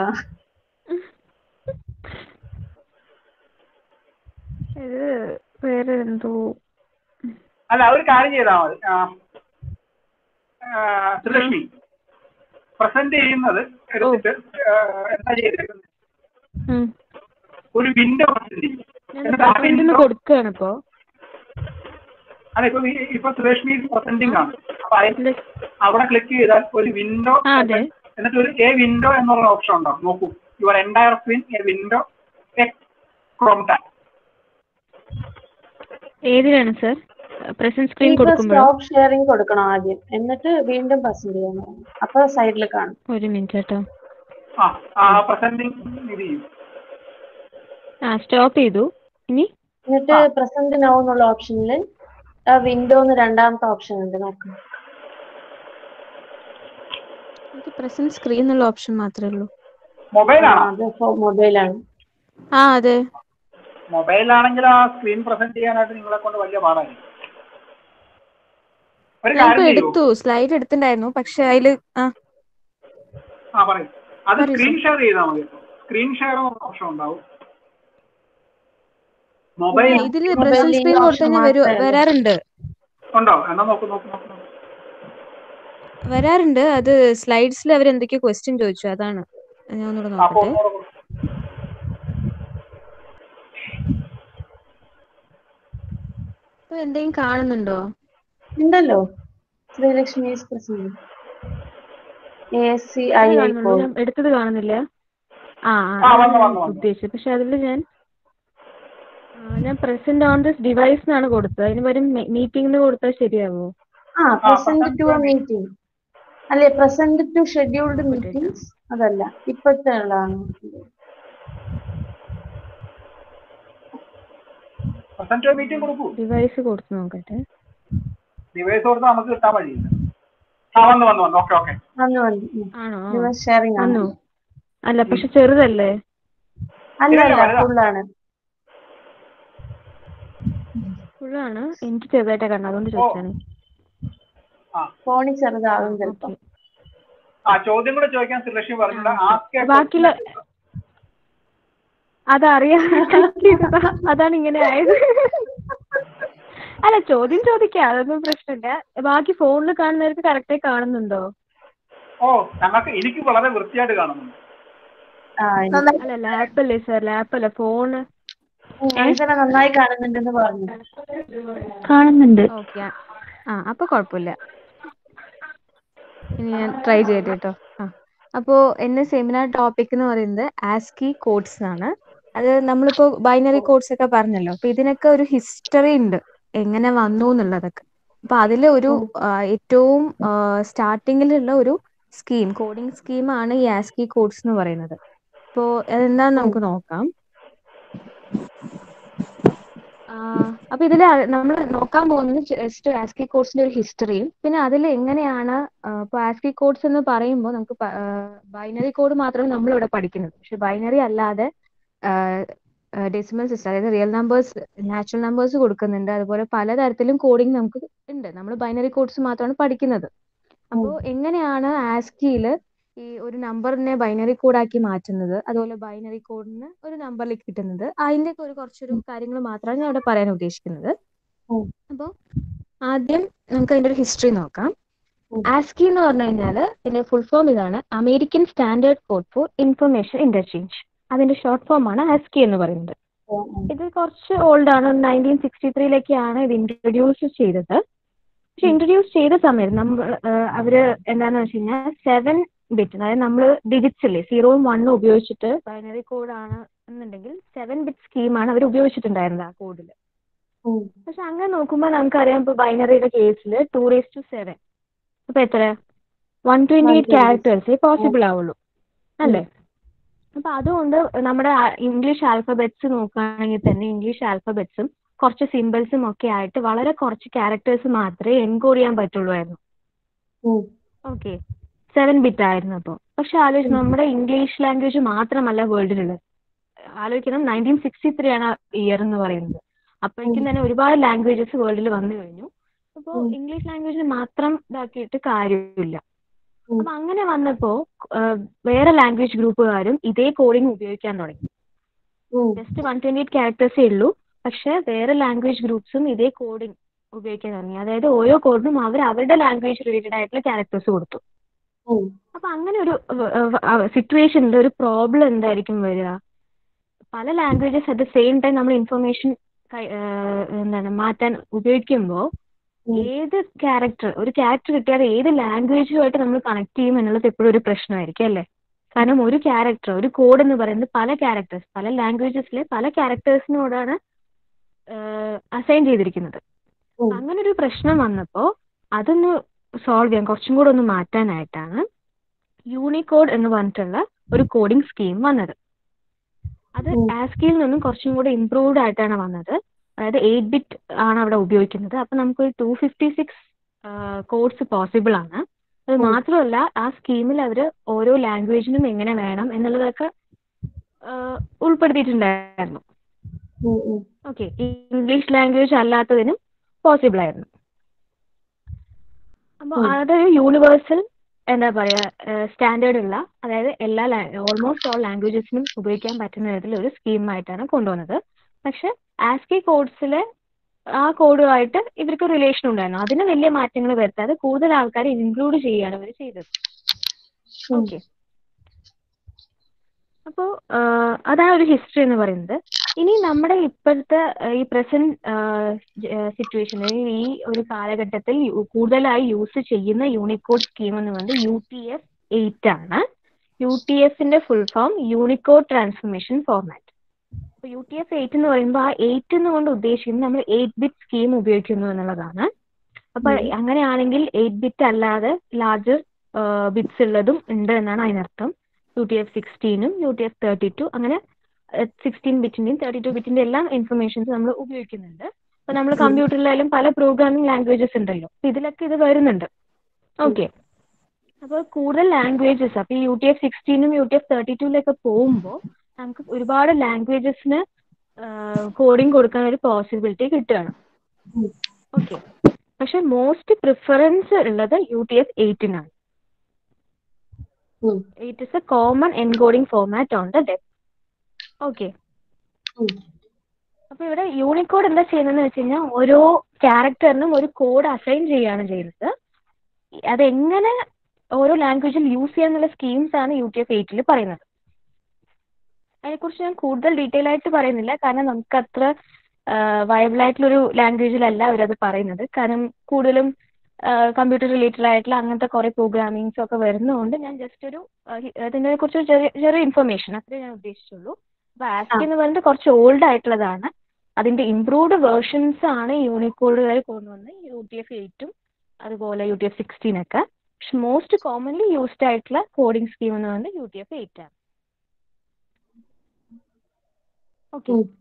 ഇത് വേറെ എന്തോ അല്ല ഒരു കാര്യം ചെയ്താൽ മതി ആ, ആ, ശ്രീലക്ഷ്മി പ്രസന്റ് ചെയ്യുന്നത് എടുത്തിട്ട് ആ, എന്താ ചെയ്തേക്കുന്നത് ഉം. ഒരു വിൻഡോ പ്രസന്റ് ചെയ്യും ഞാൻ എന്നിട്ട് ആ പ്രസന്റിന് window- കൊടുക്കുകയാണ് ഇപ്പോ അല്ല ഇപ്പൊ ഈ- ഇപ്പൊ സുരേഷ്മി പ്രസന്റിംഗ് ആണ് അപ്പൊ അതിൽ ഇല്ല. അവിടെ ക്ലിക്ക് ചെയ്താൽ ഒരു വിൻഡോ ആ, അതെ. എന്നിട്ട് ഒരു എ വിൻഡോ എന്നുള്ള ഓപ്ഷൻ ഉണ്ടാവും നോക്കൂ your entire screen a window a Chrome tab ഏതിലാണ് സർ പ്രസന്റ് സ്ക്രീൻ കൊടുക്കുമ്പോഴോ സ്റ്റോപ്പ് ഷെയറിംഗ് കൊടുക്കണം ആദ്യം എന്നിട്ട് വീണ്ടും പ്രസന്റ് ചെയ്യണം അപ്പൊ സൈഡിൽ കാണും ഒരു മിനിറ്റ് കേട്ടോ ആ ആ പ്രസന്റിംഗ് ഇത് ചെയ്യും ആ സ്റ്റോപ്പ് ചെയ്തു ഇനി എന്നിട്ട് പ്രസന്റ് നോ എന്നുള്ള ഓപ്ഷനിൽ വിൻഡോന്ന് രണ്ടാമത്തെ ഓപ്ഷൻ ഉണ്ട് നോക്കാം എനിക്ക് പ്രസന്റ് സ്ക്രീൻ എന്നുള്ള ഓപ്ഷൻ മാത്രമേ ഉള്ളൂ മൊബൈലാണോ അത് മൊബൈലാണ് ആ അതെ മൊബൈലാണെങ്കിൽ ആ സ്ക്രീൻ പ്രസന്റ് ചെയ്യാനായിട്ട് നിങ്ങളെ കൊണ്ട് വലിയ പാടായിരിക്കും ഒരു ഞാൻ കാര്യം ചെയ്യൂ എടുത്തു സ്ലൈഡ് എടുത്തിട്ടുണ്ടായിരുന്നു പക്ഷെ അതില് ആ ആ പറയൂ അത് പറയൂ, സ്ക്രീൻ ഷെയർ ചെയ്താൽ മതി സ്ക്രീൻ ഷെയർ ഓപ്ഷൻ ഉണ്ടാവും മൊബൈൽ ഇതില് Mobile പ്രസന്റ് link സ്ക്രീൻ കൊടുത്തു option കഴിഞ്ഞാൽ വരൂ മാത്രമേ ഉള്ളൂ. വരാറുണ്ട് ഉണ്ടോ എന്നാ നോക്കൂ നോക്കൂ നോക്കൂ നോക്കൂ. വരാറുണ്ട് അത് സ്ലൈഡ്സിൽ അവർ എന്തൊക്കെയോ ക്വസ്റ്റ്യൻ ചോദിച്ചു അതാണ് ഞാൻ ഒന്നുകൂടെ അപ്പൊ നോക്കട്ടെ ഒന്നുകൂടെ കൊടുക്കൂ. ഇപ്പൊ എന്തെങ്കിലും കാണുന്നുണ്ടോ ഉണ്ടല്ലോ ശ്രീലക്ഷ്മി പ്രസന്റ് എ സി ഐ ഇത് ഐ കാണുന്നുണ്ടോ ഞാൻ എടുത്തത് കാണുന്നില്ല ആ ആ, ആ വന്നു, അതാണ് വന്നു, ഞാൻ വന്നു. ഉദ്ദേശിച്ചത് പക്ഷെ അതിൽ ഞാൻ ആ, ഞാൻ പ്രസന്റ് ഓൺ ദിസ് ഡിവൈസ് എന്നാണ് കൊടുത്തത് അതിന് പകരം മീറ്റിംഗ് എന്ന് കൊടുത്താൽ ശരിയാവോ ആ present present to to a meeting അല്ലെ പ്രസന്റ് ടു ഷെഡ്യൂൾഡ് ഇപ്പോഴത്തെ മീറ്റിംഗ്സ് അതല്ല ഇപ്പോഴത്തെ ഉള്ളതാണ് പ്രസന്റ് മീറ്റിംഗ് കൊടുക്കൂ ഡിവൈസ് കൊടുത്തു നോക്കട്ടെ ഡിവൈസ് കൊടുത്താൽ നമുക്ക് കിട്ടാൻ വഴിയില്ല ആ വന്നു വന്നു വന്നു ഓക്കെ ഓക്കെ വന്നു വന്നു ആണോ ഡിവൈസ് ഷെയറിംഗ് ആണ് വന്നു അല്ല പക്ഷെ ചെറുതല്ലേ അല്ല ഇല്ല, അല്ല വലുതാ. ഫുള്ളാണ് ഫുള്ളാണ് എനിക്ക് ചെറുതായിട്ടാ കാണുന്നത് അതുകൊണ്ട് ചോദിച്ചാണ് ആ ഫോണിൽ ചെറുതാകും ചിലപ്പോ ഓക്കെ ആ ചോദ്യം കൂടെ ചോദിക്കാൻ സുലക്ഷ്മി പറഞ്ഞില്ല ആസ്ക് ബാക്കിയുള്ള അതറിയാൻ അതാണ് ഇങ്ങനെ ആയത് അല്ല ചോദ്യം ചോദിക്കാം അതൊന്നും പ്രശ്നമില്ല ബാക്കി ഫോണിൽ കാണുന്നവർക്ക് കറക്റ്റായി കാണുന്നുണ്ടോ ഓ ഞങ്ങൾക്ക് എനിക്ക് വളരെ വൃത്തിയായിട്ട് കാണുന്നുണ്ട് ആ അല്ല ലാപ്പല്ലേ സാർ ലാപ്പല്ല ഫോണ് ഇതിനെ നന്നായി കാണുന്നുണ്ടെന്ന് പറഞ്ഞു കാണുന്നുണ്ട് ഓക്കെ ആ അപ്പൊ കുഴപ്പമില്ല ഇനി ഞാൻ ട്രൈ ചെയ്യട്ടെ കേട്ടോ ആ അപ്പോൾ എന്റെ സെമിനാർ ടോപ്പിക് എന്ന് പറയുന്നത് ആസ്കി കോഡ്സ് ആണ് അത് നമ്മളിപ്പോ ബൈനറി കോഡ്സ് ഒക്കെ പറഞ്ഞല്ലോ അപ്പൊ ഇതിനൊക്കെ ഒരു ഹിസ്റ്ററി ഉണ്ട് എങ്ങനെ വന്നു എന്നുള്ളതൊക്കെ അപ്പൊ അതിലെ ഒരു ആ, ഏറ്റവും സ്റ്റാർട്ടിങ്ങിലുള്ള ഒരു സ്കീം കോഡിംഗ് സ്കീമാണ് ഈ ആസ്കി കോഡ്സ് എന്ന് പറയുന്നത് അപ്പോൾ അതെന്താന്ന് നമുക്ക് നോക്കാം അപ്പൊ ഇതിൽ നമ്മൾ നോക്കാൻ പോകുന്നത് ജസ്റ്റ് ആസ്കി കോഡ്സിന്റെ ഒരു ഹിസ്റ്ററിയും പിന്നെ അതിൽ എങ്ങനെയാണ് ഇപ്പൊ ആസ്കി കോഡ്സ് എന്ന് പറയുമ്പോൾ നമുക്ക് ബൈനറി കോഡ് മാത്രമേ നമ്മൾ ഇവിടെ പഠിക്കുന്നത് പക്ഷെ ബൈനറി അല്ലാതെ ഡെസിമൽ സിസ്റ്റം അതായത് റിയൽ നമ്പേഴ്സ് നാച്ചുറൽ നമ്പേഴ്സ് കൊടുക്കുന്നുണ്ട് അതുപോലെ പലതരത്തിലും കോഡിംഗ് നമുക്ക് ഉണ്ട് നമ്മൾ ബൈനറി കോഡ്സ് മാത്രമാണ് പഠിക്കുന്നത് അപ്പോൾ എങ്ങനെയാണ് ആസ്കിയിൽ ഈ ഒരു നമ്പറിനെ ബൈനറി കോഡാക്കി മാറ്റുന്നത് അതുപോലെ ബൈനറി കോഡിന് ഒരു നമ്പറിലേക്ക് കിട്ടുന്നത് അതിന്റെ ഒക്കെ ഒരു കുറച്ചൊരു കാര്യങ്ങൾ മാത്രമാണ് ഞാൻ ഇവിടെ പറയാൻ ഉദ്ദേശിക്കുന്നത് ഉം. അപ്പോൾ ആദ്യം നമുക്ക് അതിന്റെ ഒരു ഹിസ്റ്ററി നോക്കാം ഉം. ആസ്കി എന്ന് പറഞ്ഞു കഴിഞ്ഞാൽ ഇതിന്റെ ഫുൾ ഫോം ഇതാണ് American Standard Code for Information Interchange അതിന്റെ ഷോർട്ട് ഫോം ആണ് ആസ്കി എന്ന് പറയുന്നത് ഇത് കുറച്ച് ഓൾഡ് ആണ് നയൻറ്റീൻ സിക്സ്റ്റി ത്രീയിലൊക്കെയാണ് ഇത് ഇൻട്രൊഡ്യൂസ് ചെയ്തത് പക്ഷെ ഇൻട്രൊഡ്യൂസ് ചെയ്ത സമയത്ത് നമ്മൾ അവര് എന്താന്ന് വെച്ച് കഴിഞ്ഞാൽ സെവൻ ബിറ്റ് അതായത് നമ്മൾ ഡിജിറ്റ്സ് ഇല്ലേ സീറോയും വണ്ണും ഉപയോഗിച്ചിട്ട് ബൈനറി കോഡാണ് എന്നുണ്ടെങ്കിൽ സെവൻ ബിറ്റ് സ്കീമാണ് അവർ ഉപയോഗിച്ചിട്ടുണ്ടായിരുന്നത് ആ കോഡിൽ ഉം. പക്ഷെ അങ്ങനെ നോക്കുമ്പോൾ നമുക്കറിയാം ഇപ്പൊ ബൈനറിയുടെ കേസിൽ ടു റേസ് ടു സെവൻ അപ്പൊ എത്ര വൺ ട്വന്റി എയ്റ്റ് 128. ക്യാരക്ടേഴ്സേ പോസിബിൾ ആവുള്ളൂ അല്ലേ അപ്പൊ അതുകൊണ്ട് നമ്മുടെ ഇംഗ്ലീഷ് ആൽഫബറ്റ്സ് നോക്കുകയാണെങ്കിൽ തന്നെ ഇംഗ്ലീഷ് ആൽഫബറ്റ്സും കുറച്ച് സിമ്പിൾസും ഒക്കെ ആയിട്ട് വളരെ കുറച്ച് ക്യാരക്ടേഴ്സ് മാത്രമേ എൻകോഡ് ചെയ്യാൻ പറ്റുള്ളൂ ഉം. ഓക്കെ സെവൻ ബിറ്റ് ആയിരുന്നു അപ്പോൾ പക്ഷെ ആലോചിച്ച് നമ്മുടെ ഇംഗ്ലീഷ് ലാംഗ്വേജ് മാത്രമല്ല വേൾഡിലുള്ളത് ആലോചിക്കണം നയൻറ്റീൻ സിക്സ്റ്റി ത്രീ ആണ് ഇയർ എന്ന് പറയുന്നത് അപ്പോഴേക്കും തന്നെ ഒരുപാട് ലാംഗ്വേജസ് വേൾഡിൽ വന്നു കഴിഞ്ഞു അപ്പോൾ ഉം. ഇംഗ്ലീഷ് ലാംഗ്വേജിന് മാത്രം ഇതാക്കിയിട്ട് കാര്യമില്ല ഉം. അപ്പൊ അങ്ങനെ വന്നപ്പോ ആഹ് വേറെ ലാംഗ്വേജ് ഗ്രൂപ്പുകാരും ഇതേ കോഡിംഗ് ഉപയോഗിക്കാൻ തുടങ്ങി um. Just one twenty eight ക്യാരക്ടേഴ്സേ ഉള്ളൂ പക്ഷെ വേറെ ലാംഗ്വേജ് ഗ്രൂപ്പ്സും ഇതേ കോഡിംഗ് ഉപയോഗിക്കാൻ തുടങ്ങി അതായത് ഓരോ കോഡിനും അവർ അവരുടെ ലാംഗ്വേജ് റിലേറ്റഡ് ആയിട്ടുള്ള ക്യാരക്ടേഴ്സ് കൊടുത്തു ഉം. അപ്പൊ അങ്ങനെ ഒരു സിറ്റുവേഷനിൽ ഒരു പ്രോബ്ലം എന്തായിരിക്കും വരിക പല languages at the same time നമ്മൾ ഇൻഫർമേഷൻ എന്താണ് മാറ്റാൻ ഉപയോഗിക്കുമ്പോൾ ഉം. ഏത് ക്യാരക്ടർ ഒരു ക്യാരക്ടർ കിട്ടിയാൽ ഏത് ലാംഗ്വേജുമായിട്ട് നമ്മൾ കണക്ട് ചെയ്യും എന്നുള്ളത് എപ്പോഴും ഒരു പ്രശ്നമായിരിക്കും അല്ലേ കാരണം ഒരു ക്യാരക്ടർ ഒരു കോഡ് എന്ന് പറയുന്നത് പല ക്യാരക്ടേഴ്സ് പല ലാംഗ്വേജസിലെ പല ക്യാരക്ടേഴ്സിനോടാണ് അസൈൻ ചെയ്തിരിക്കുന്നത് ഉം. അങ്ങനെ ഒരു പ്രശ്നം വന്നപ്പോൾ അതൊന്ന് സോൾവ് ചെയ്യാൻ കുറച്ചും കൂടെ ഒന്ന് മാറ്റാനായിട്ടാണ് യൂണിക്കോഡ് എന്ന് പറഞ്ഞിട്ടുള്ള ഒരു കോഡിംഗ് സ്കീം വന്നത് അത് ഉം. ആസ്കിയിൽ നിന്നും കുറച്ചും കൂടെ ഇംപ്രൂവ്ഡ് ആയിട്ടാണ് വന്നത് അതായത് എയ്റ്റ് ബിറ്റ് ആണ് അവിടെ ഉപയോഗിക്കുന്നത് അപ്പൊ നമുക്കൊരു two fifty six codes possible ആണ് അത് ഉം. മാത്രമല്ല ആ സ്കീമിൽ അവർ ഓരോ ലാംഗ്വേജിനും എങ്ങനെ വേണം എന്നുള്ളതൊക്കെ ആ, ഉൾപ്പെടുത്തിയിട്ടുണ്ടായിരുന്നു um. Um. Okay English language അല്ലാത്തതിനും പോസിബിൾ ആയിരുന്നു അപ്പോൾ ഉം. അതൊരു യൂണിവേഴ്സൽ എന്താ പറയാ സ്റ്റാൻഡേർഡ് ഉള്ള അതായത് എല്ലാ ഓൾമോസ്റ്റ് ഓൾ ലാംഗ്വേജസിനും ഉപയോഗിക്കാൻ പറ്റുന്ന വിധത്തിൽ ഒരു സ്കീമായിട്ടാണ് കൊണ്ടുവന്നത് പക്ഷെ ആസ്കി കോഡ്സിലെ ആ കോഡുമായിട്ട് ഇവർക്ക് റിലേഷൻ ഉണ്ടായിരുന്നു അതിന് വലിയ മാറ്റങ്ങൾ വരുത്താതെ കൂടുതൽ ആൾക്കാരെ ഇൻക്ലൂഡ് ചെയ്യുകയാണ് അവർ ചെയ്തത് ഉം. ഓക്കെ അപ്പോൾ അതാണ് ഒരു ഹിസ്റ്ററി എന്ന് പറയുന്നത് ഇനി നമ്മുടെ ഇപ്പോഴത്തെ ആ, ഈ പ്രസന്റ് സിറ്റുവേഷനിൽ ഈ ഒരു കാലഘട്ടത്തിൽ യു- കൂടുതലായി യൂസ് ചെയ്യുന്ന യൂണിക്കോഡ് സ്കീം എന്ന് പറയുന്നത് യു ടി എഫ് എയ്റ്റ് ആണ് യു ടി എഫിന്റെ full form Unicode transformation format അപ്പോൾ യു ടി എഫ് എയ്റ്റ് എന്ന് പറയുമ്പോൾ ആ എയ്റ്റ് എന്നുകൊണ്ട് ഉദ്ദേശിക്കുന്നത് നമ്മൾ എയ്റ്റ് ബിറ്റ് സ്കീം ഉപയോഗിക്കുന്നു എന്നുള്ളതാണ് അപ്പൊ ഉം. അങ്ങനെയാണെങ്കിൽ എയ്റ്റ് ബിറ്റ് അല്ലാതെ ലാർജർ ബിറ്റ്സ് ഉള്ളതും ഉണ്ട് എന്നാണ് അതിനർത്ഥം യു ടി എഫ് സിക്സ്റ്റീനും U T F thirty two അങ്ങനെ സിക്സ്റ്റീൻ ബിറ്റിന്റെയും തേർട്ടി ടു ബിറ്റിന്റെ എല്ലാം ഇൻഫർമേഷൻസ് നമ്മൾ ഉപയോഗിക്കുന്നുണ്ട് അപ്പൊ നമ്മൾ കമ്പ്യൂട്ടറിലായാലും പല പ്രോഗ്രാമിംഗ് ലാംഗ്വേജസ് ഉണ്ടല്ലോ അപ്പൊ ഇതിലൊക്കെ ഇത് വരുന്നുണ്ട് ഓക്കെ അപ്പോൾ കൂടുതൽ ലാംഗ്വേജസ് അപ്പൊ ഈ യു ടി എഫ് സിക്സ്റ്റീനും യു ടി എഫ് തേർട്ടി ടൂലൊക്കെ പോകുമ്പോൾ നമുക്ക് ഒരുപാട് ലാംഗ്വേജസിന് കോഡിംഗ് കൊടുക്കാൻ ഒരു പോസിബിലിറ്റി കിട്ടുകയാണ് ഉം. ഓക്കെ പക്ഷെ മോസ്റ്റ് പ്രിഫറൻസ് ഉള്ളത് യു ടി എഫ് എയ്റ്റിനാണ് um. It is a common encoding format on the web okay um. അപ്പൊ ഇവിടെ യൂണിക്കോഡ് എന്താ ചെയ്യുന്നതെന്ന് വെച്ച് കഴിഞ്ഞാൽ ഓരോ ക്യാരക്ടറിനും ഒരു കോഡ് അസൈൻ ചെയ്യുകയാണ് ചെയ്യുന്നത് അതെങ്ങനെ ഓരോ ലാംഗ്വേജിൽ യൂസ് ചെയ്യാന്നുള്ള സ്കീംസ് ആണ് യു ടി എഫ് എയ്റ്റിൽ പറയുന്നത് അതിനെക്കുറിച്ച് ഞാൻ കൂടുതൽ ഡീറ്റെയിൽ ആയിട്ട് പറയുന്നില്ല കാരണം നമുക്ക് അത്ര വയബിൾ ആയിട്ടുള്ളൊരു ലാംഗ്വേജിലല്ല അവരത് പറയുന്നത് കാരണം കൂടുതലും കമ്പ്യൂട്ടർ റിലേറ്റഡ് ആയിട്ടുള്ള അങ്ങനത്തെ കുറെ പ്രോഗ്രാമിങ്സ് ഒക്കെ വരുന്നതുകൊണ്ട് ഞാൻ ജസ്റ്റ് ഒരു അതിനെ കുറിച്ച് ചെറിയ ചെറിയ ഇൻഫർമേഷൻ അത്രേ ഞാൻ ഉദ്ദേശിച്ചുള്ളൂ അപ്പൊ ആസ്കി എന്ന് പറയുന്നത് കുറച്ച് ഓൾഡ് ആയിട്ടുള്ളതാണ് അതിന്റെ ഇംപ്രൂവ്ഡ് വേർഷൻസ് ആണ് യൂണിക്കോഡുകാർ കൊണ്ടുവന്ന് യു ടി എഫ് എയ്റ്റും അതുപോലെ യു ടി എഫ് സിക്സ്റ്റീൻ ഒക്കെ പക്ഷെ മോസ്റ്റ് കോമൺലി യൂസ്ഡ് ആയിട്ടുള്ള കോഡിംഗ് സ്കീം എന്ന് പറയുന്നത് യു ടി എഫ് എയ്റ്റ് ആണ് ഓക്കെ ഉം.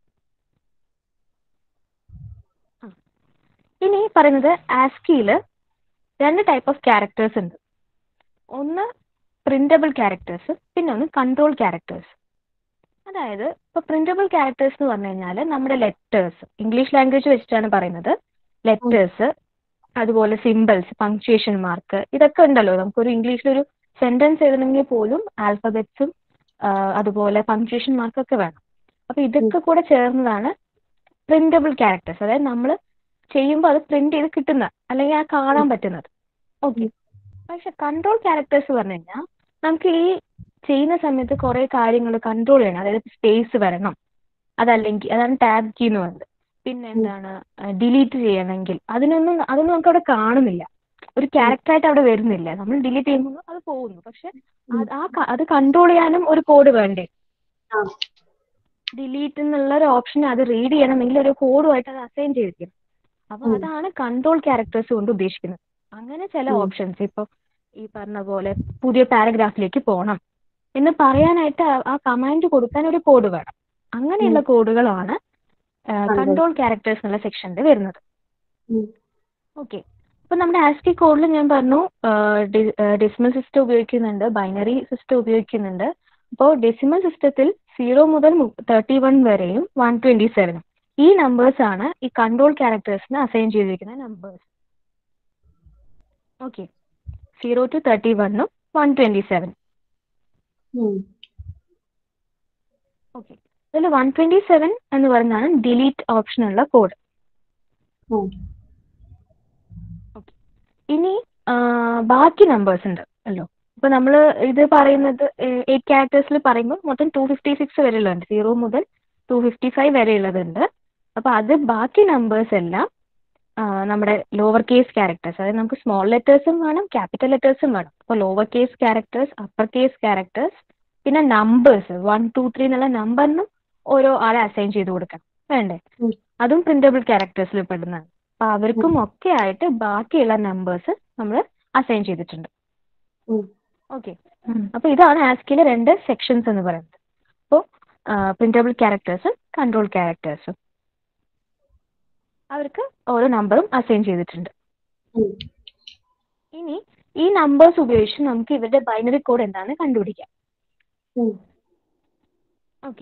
ഇനി പറയുന്നത് ആസ്കിയിൽ രണ്ട് ടൈപ്പ് ഓഫ് ക്യാരക്ടേഴ്സ് ഉണ്ട് ഒന്ന് പ്രിന്റബിൾ ക്യാരക്ടേഴ്സ് പിന്നെ ഒന്ന് കൺട്രോൾ ക്യാരക്ടേഴ്സ് അതായത് ഇപ്പൊ പ്രിന്റബിൾ ക്യാരക്ടേഴ്സ് എന്ന് പറഞ്ഞു കഴിഞ്ഞാൽ നമ്മുടെ ലെറ്റേഴ്സ് ഇംഗ്ലീഷ് ലാംഗ്വേജ് വെച്ചിട്ടാണ് പറയുന്നത് ലെറ്റേഴ്സ് അതുപോലെ സിമ്പിൾസ് പങ്ക്ച്വേഷൻ മാർക്ക് ഇതൊക്കെ ഉണ്ടല്ലോ നമുക്കൊരു ഇംഗ്ലീഷിലൊരു സെന്റൻസ് എഴുതണമെങ്കിൽ പോലും ആൽഫബറ്റ്സും അതുപോലെ പങ്ക്ച്വേഷൻ മാർക്കൊക്കെ വേണം അപ്പൊ ഇതൊക്കെ കൂടെ ചേർന്നതാണ് പ്രിന്റബിൾ ക്യാരക്ടേഴ്സ് അതായത് നമ്മൾ ചെയ്യുമ്പോൾ അത് പ്രിന്റ് ചെയ്ത് കിട്ടുന്ന അല്ലെങ്കിൽ ആ കാണാൻ പറ്റുന്നത് ഓക്കെ പക്ഷെ കൺട്രോൾ ക്യാരക്ടേഴ്സ് പറഞ്ഞു കഴിഞ്ഞാൽ നമുക്ക് ഈ ചെയ്യുന്ന സമയത്ത് കുറെ കാര്യങ്ങൾ കൺട്രോൾ ചെയ്യണം അതായത് സ്പേസ് വരണം അതല്ലെങ്കിൽ അതാണ് ടാബ് കീ എന്ന് പറയുന്നത് പിന്നെ എന്താണ് ഡിലീറ്റ് ചെയ്യണമെങ്കിൽ അതിനൊന്നും അതൊന്നും നമുക്ക് അവിടെ കാണുന്നില്ല ഒരു ക്യാരക്ടർ ആയിട്ട് അവിടെ വരുന്നില്ല നമ്മൾ ഡിലീറ്റ് ചെയ്യുമ്പോൾ അത് പോകുന്നു പക്ഷെ അത് ആ ക- അത് കൺട്രോൾ ചെയ്യാനും ഒരു കോഡ് വേണ്ടേ ആ ഡിലീറ്റ് എന്നുള്ള ഒരു ഓപ്ഷൻ അത് റീഡ് ചെയ്യണമെങ്കിൽ ഒരു കോഡുമായിട്ട് അത് അസൈൻ ചെയ്തിരിക്കണം അപ്പൊ ഉം. അതാണ് കൺട്രോൾ ക്യാരക്ടേഴ്സ് കൊണ്ട് ഉദ്ദേശിക്കുന്നത് അങ്ങനെ ചില ഉം. ഓപ്ഷൻസ് ഇപ്പൊ ഈ പറഞ്ഞ പോലെ പുതിയ പാരഗ്രാഫിലേക്ക് പോകണം എന്ന് പറയാനായിട്ട് ആ- ആ കമാൻഡ് കൊടുക്കാൻ ഒരു കോഡ് വേണം അങ്ങനെയുള്ള കോഡുകളാണ് കൺട്രോൾ ക്യാരക്ടേഴ്സ് എന്നുള്ള സെക്ഷനിൽ വരുന്നത് ഉം. ഓക്കെ ഇപ്പൊ നമ്മുടെ ആസ്കി കോഡിൽ ഞാൻ പറഞ്ഞു ഡെസിമൽ സിസ്റ്റം ഉപയോഗിക്കുന്നുണ്ട് ബൈനറി സിസ്റ്റം ഉപയോഗിക്കുന്നുണ്ട് അപ്പോൾ ഡെസിമൽ സിസ്റ്റത്തിൽ സീറോ മുതൽ തേർട്ടി വൺ വരെയും വൺ ട്വന്റി സെവനും ഈ നമ്പേഴ്സ് ആണ് ഈ കൺട്രോൾ ക്യാരക്ടേഴ്സിന് അസൈൻ ചെയ്തിരിക്കുന്ന numbers okay zero to thirty വണ്ണും one twenty seven um. Okay ഇതിൽ വൺ ട്വന്റി സെവൻ എന്ന് പറയുന്നതാണ് ഡിലീറ്റ് ഓപ്ഷനുള്ള കോഡ് ഉം. ഇനി ആ, ബാക്കി നമ്പേഴ്സ് ഉണ്ട് അല്ലോ ഇപ്പൊ നമ്മൾ ഇത് പറയുന്നത് എയ്റ്റ് ക്യാരക്ടേഴ്സിൽ പറയുമ്പോൾ മൊത്തം ടു ഫിഫ്റ്റി സിക്സ് വരെയുള്ളതുണ്ട് സീറോ മുതൽ ടു ഫിഫ്റ്റി ഫൈവ് വരെയുള്ളതുണ്ട് അപ്പൊ അത് ബാക്കി നമ്പേഴ്സ് എല്ലാം ആ, നമ്മുടെ ലോവർ കേസ് ക്യാരക്ടേഴ്സ് അതായത് നമുക്ക് സ്മോൾ ലെറ്റേഴ്സും വേണം ക്യാപിറ്റൽ ലെറ്റേഴ്സും വേണം അപ്പോൾ lower case characters upper case characters പിന്നെ നമ്പേഴ്സ് വൺ ടു ത്രീ എന്നുള്ള നമ്പറിനും ഓരോ ആളെ അസൈൻ ചെയ്ത് കൊടുക്കണം വേണ്ടേ ഉം. അതും പ്രിന്റബിൾ ക്യാരക്ടേഴ്സിൽ പെടുന്നതാണ് അപ്പൊ അവർക്കും ഒക്കെ ആയിട്ട് ബാക്കിയുള്ള നമ്പേഴ്സ് നമ്മൾ അസൈൻ ചെയ്തിട്ടുണ്ട് ഉം. ഓക്കെ അപ്പൊ ഇതാണ് ആസ്കിലെ രണ്ട് സെക്ഷൻസ് എന്ന് പറയുന്നത് അപ്പോൾ പ്രിന്റബിൾ ക്യാരക്ടേഴ്സും കൺട്രോൾ ക്യാരക്ടേഴ്സും അവർക്ക് ഓരോ നമ്പറും അസൈൻ ചെയ്തിട്ടുണ്ട് ഉം. ഇനി ഈ നമ്പേഴ്സ് ഉപയോഗിച്ച് നമുക്ക് ഇവരുടെ ബൈനറി കോഡ് എന്താണെന്ന് കണ്ടുപിടിക്കാം ഉം. ഓക്കെ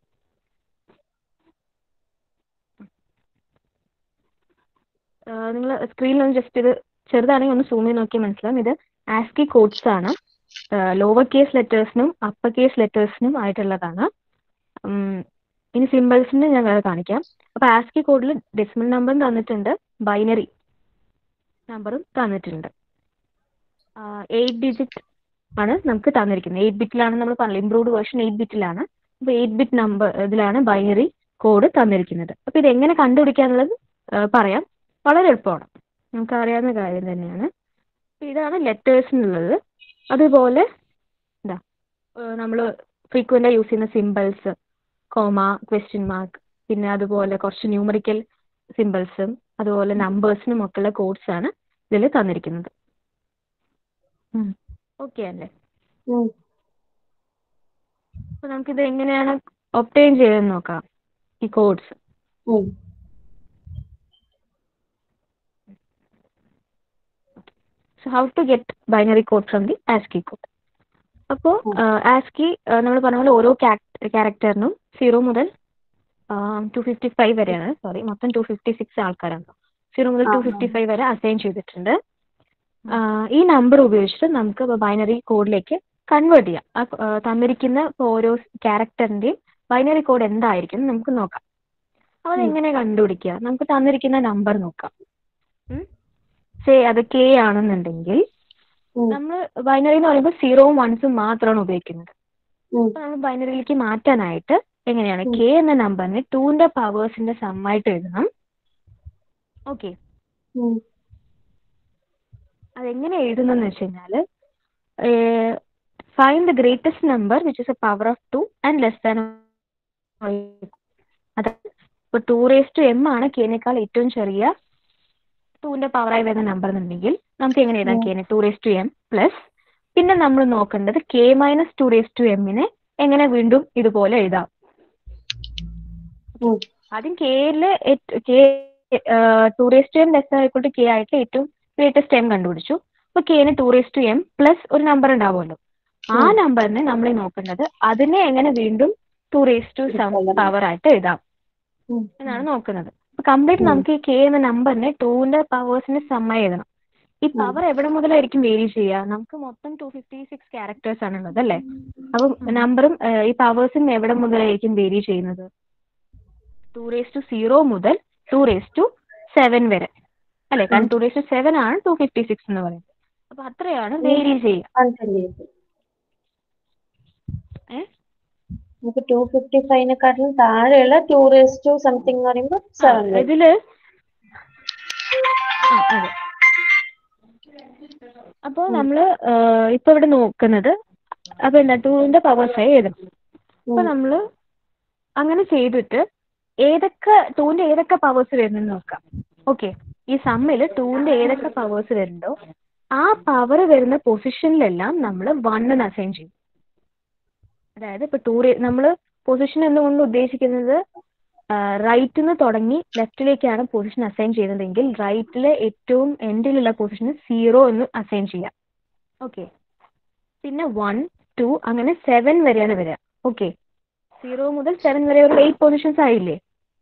നിങ്ങൾ സ്ക്രീനിൽ ഒന്ന് ജസ്റ്റ് ഇത് ചെറുതാണെങ്കിൽ ഒന്ന് സൂം ചെയ്ത് നോക്കിയാൽ മനസ്സിലാവും ഇത് ആസ്കി കോഡ്സ് ആണ് ലോവർ കേസ് ലെറ്റേഴ്സിനും അപ്പർ കേസ് ലെറ്റേഴ്സിനും ആയിട്ടുള്ളതാണ് ഉം, ഇനി സിമ്പിൾസിന് ഞാൻ വേറെ കാണിക്കാം അപ്പോൾ ആസ്കി കോഡിൽ ഡെസിമൽ നമ്പറും തന്നിട്ടുണ്ട് ബൈനറി നമ്പറും തന്നിട്ടുണ്ട് എയ്റ്റ് ഡിജിറ്റ് ആണ് നമുക്ക് തന്നിരിക്കുന്നത് എയ്റ്റ് ബിറ്റിലാണ് നമ്മൾ പറഞ്ഞത് ഇംപ്രൂവ്ഡ് വേർഷൻ എയ്റ്റ് ബിറ്റിലാണ് അപ്പോൾ എയ്റ്റ് ബിറ്റ് നമ്പർ ഇതിലാണ് ബൈനറി കോഡ് തന്നിരിക്കുന്നത് അപ്പോൾ ഇത് എങ്ങനെ കണ്ടുപിടിക്കാന്നുള്ളത് ആ, പറയാം വളരെ എളുപ്പമാണ് നമുക്ക് അറിയാവുന്ന കാര്യം തന്നെയാണ് അപ്പോൾ ഇതാണ് ലെറ്റേഴ്സിനുള്ളത് അതുപോലെ എന്താ നമ്മൾ ഫ്രീക്വൻ്റ് യൂസ് ചെയ്യുന്ന സിമ്പിൾസ് കോമ ക്വസ്റ്റ്യൻ മാർക്ക് പിന്നെ അതുപോലെ കുറച്ച് ന്യൂമറിക്കൽ സിമ്പിൾസും അതുപോലെ നമ്പേഴ്സിനും ഒക്കെയുള്ള കോഡ്സ് ആണ് ഇതിൽ തന്നിരിക്കുന്നത് ഓക്കെ അല്ലേ ഉം. അപ്പോൾ നമുക്കിത് എങ്ങനെയാണ് ഒപ്റ്റെയിൻ ചെയ്തെന്ന് നോക്കാം ഈ codes um. So how to get binary code from the ASCII code അപ്പോൾ ആസ്കി നമ്മൾ പറഞ്ഞ പോലെ ഓരോ ക്യാരക്ടറിനും സീറോ മുതൽ ടു ഫിഫ്റ്റി ഫൈവ് വരെയാണ് സോറി മൊത്തം ടു ഫിഫ്റ്റി സിക്സ് ആൾക്കാരാണ് സീറോ മുതൽ ടു ഫിഫ്റ്റി ഫൈവ് വരെ അസൈൻ ചെയ്തിട്ടുണ്ട് ആ, ഈ നമ്പർ ഉപയോഗിച്ചിട്ട് നമുക്ക് ബൈനറി കോഡിലേക്ക് കൺവേർട്ട് ചെയ്യാം ആ ആ, തന്നിരിക്കുന്ന ഇപ്പൊ ഓരോ ക്യാരക്ടറിന്റെയും ബൈനറി കോഡ് എന്തായിരിക്കും എന്ന് നമുക്ക് നോക്കാം അപ്പോൾ അതെങ്ങനെ കണ്ടുപിടിക്കുക നമുക്ക് തന്നിരിക്കുന്ന നമ്പർ നോക്കാം സേ അത് കെ ആണെന്നുണ്ടെങ്കിൽ ഉം. നമ്മൾ ബൈനറി എന്ന് പറയുമ്പോൾ സീറോവും വൺസും മാത്രമാണ് ഉപയോഗിക്കുന്നത് ഉം. അപ്പൊ നമ്മൾ ബൈനറിയിലേക്ക് മാറ്റാനായിട്ട് എങ്ങനെയാണ് കെ എന്ന നമ്പറിനെ ടൂന്റെ പവേഴ്സിന്റെ സമ്മായിട്ട് എഴുതണം ഓക്കെ ഉം. അതെങ്ങനെ എഴുതുന്നെന്ന് വെച്ച് കഴിഞ്ഞാല് find the greatest number which is a power of two and less than അതായത് ഇപ്പൊ ടു റേസ് ടു എം ആണ് കെനേക്കാൾ ഏറ്റവും ചെറിയ ടൂന്റെ പവറായി വരുന്ന നമ്പർ എന്നുണ്ടെങ്കിൽ നമുക്ക് എങ്ങനെ എഴുതാം കെനെ two raise two M plus പിന്നെ നമ്മൾ നോക്കേണ്ടത് K minus two raise two എമ്മിനെ എങ്ങനെ വീണ്ടും ഇതുപോലെ എഴുതാം ഉം. ആദ്യം കെയില് K two raise two M less equal to K ആയിട്ട് ഏറ്റവും ഗ്രേറ്റസ്റ്റ് എം കണ്ടുപിടിച്ചു അപ്പൊ കെന് two raise two M plus ഒരു നമ്പർ ഉണ്ടാവുമല്ലോ ആ നമ്പറിനെ നമ്മൾ നോക്കേണ്ടത് അതിനെ എങ്ങനെ വീണ്ടും two raise two sum power ആയിട്ട് എഴുതാം ഉം. എന്നാണ് നോക്കുന്നത് അപ്പൊ കംപ്ലീറ്റ് നമുക്ക് ഈ കെ എന്ന നമ്പറിനെ ടൂന്റെ പവേഴ്സിന്റെ സമ്മ എഴുതണം ഈ പവർ എവിടെ മുതലായിരിക്കും വേരി ചെയ്യുക നമുക്ക് മൊത്തം ടു ഫിഫ്റ്റി സിക്സ് ക്യാരക്ടേഴ്സ് ആണുള്ളത് അല്ലേ അപ്പം നമ്പറും ഈ പവേഴ്സും എവിടെ മുതലായിരിക്കും വേരി ചെയ്യുന്നത് ടു റേസ് ടു സീറോ മുതൽ ടു റേസ് ടു സെവൻ വരെ അല്ലെ കാരണം ടു റേസ് ടു സെവൻ ആണ് ടു ഫിഫ്റ്റി സിക്സ് എന്ന് പറയുന്നത് അപ്പൊ അത്രയാണ് വേരി ചെയ്യുക One twenty-eight. ഏ? നമുക്ക് ടു ഫിഫ്റ്റി ഫൈവിനെക്കാട്ടിലും താഴെയുള്ള ടു റേസ് ടു സംതിങ് എന്ന് പറയുമ്പോൾ ആ, സെവൻ ഇതില് ആ, അതെ അപ്പോൾ നമ്മൾ ഇപ്പൊ ഇവിടെ നോക്കുന്നത് അപ്പൊ എന്താ ടൂവിന്റെ പവേഴ്സ് ആയി എഴുതണം അപ്പൊ നമ്മൾ അങ്ങനെ ചെയ്തിട്ട് ഏതൊക്കെ ടൂവിന്റെ ഏതൊക്കെ പവേഴ്സ് വരുന്നെന്ന് നോക്കാം ഓക്കെ ഈ സമ്മിൽ ടൂവിന്റെ ഏതൊക്കെ പവേഴ്സ് വരുന്നുണ്ടോ ആ പവർ വരുന്ന പൊസിഷനിലെല്ലാം നമ്മൾ വണ്ണിന് അസൈൻ ചെയ്യും അതായത് ഇപ്പൊ ടൂ നമ്മൾ പൊസിഷൻ എന്നുകൊണ്ട് ഉദ്ദേശിക്കുന്നത് റൈറ്റിൽ നിന്ന് തുടങ്ങി ലെഫ്റ്റിലേക്കാണ് പൊസിഷൻ അസൈൻ ചെയ്യുന്നതെങ്കിൽ റൈറ്റിലെ ഏറ്റവും എൻഡിലുള്ള പൊസിഷന് സീറോ എന്ന് അസൈൻ ചെയ്യാം ഓക്കെ പിന്നെ വൺ ടു അങ്ങനെ സെവൻ വരെയാണ് വരിക ഓക്കെ സീറോ മുതൽ സെവൻ വരെ ഒരു എയ്റ്റ് പൊസിഷൻസ് ആയില്ലേ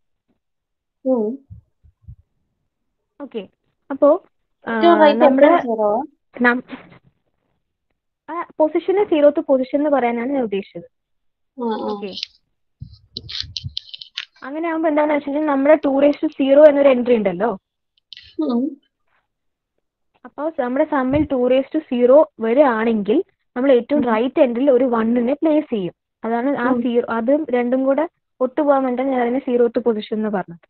ഓക്കെ അപ്പോ നമ്മുടെ പൊസിഷന് സീറോ ടു പൊസിഷൻ എന്ന് പറയാനാണ് ഞാൻ ഉദ്ദേശിച്ചത് ഓക്കെ അങ്ങനെ ആകുമ്പോൾ എന്താണെന്ന് വെച്ച് കഴിഞ്ഞാൽ നമ്മുടെ ടു റേസ് സീറോ എന്നൊരു എൻട്രി ഉണ്ടല്ലോ അപ്പോൾ നമ്മുടെ സമ്മിൽ ടു റേസ് ടു സീറോ വരികയാണെങ്കിൽ നമ്മൾ ഏറ്റവും റൈറ്റ് എൻഡിൽ ഒരു വണ്ണിനെ പ്ലേസ് ചെയ്യും അതാണ് ആ സീറോ അതും രണ്ടും കൂടെ ഒത്തുപോകാൻ വേണ്ടിയാണ് ഞാൻ അതിനെ സീറോ ടു പൊസിഷൻ എന്ന് പറഞ്ഞത്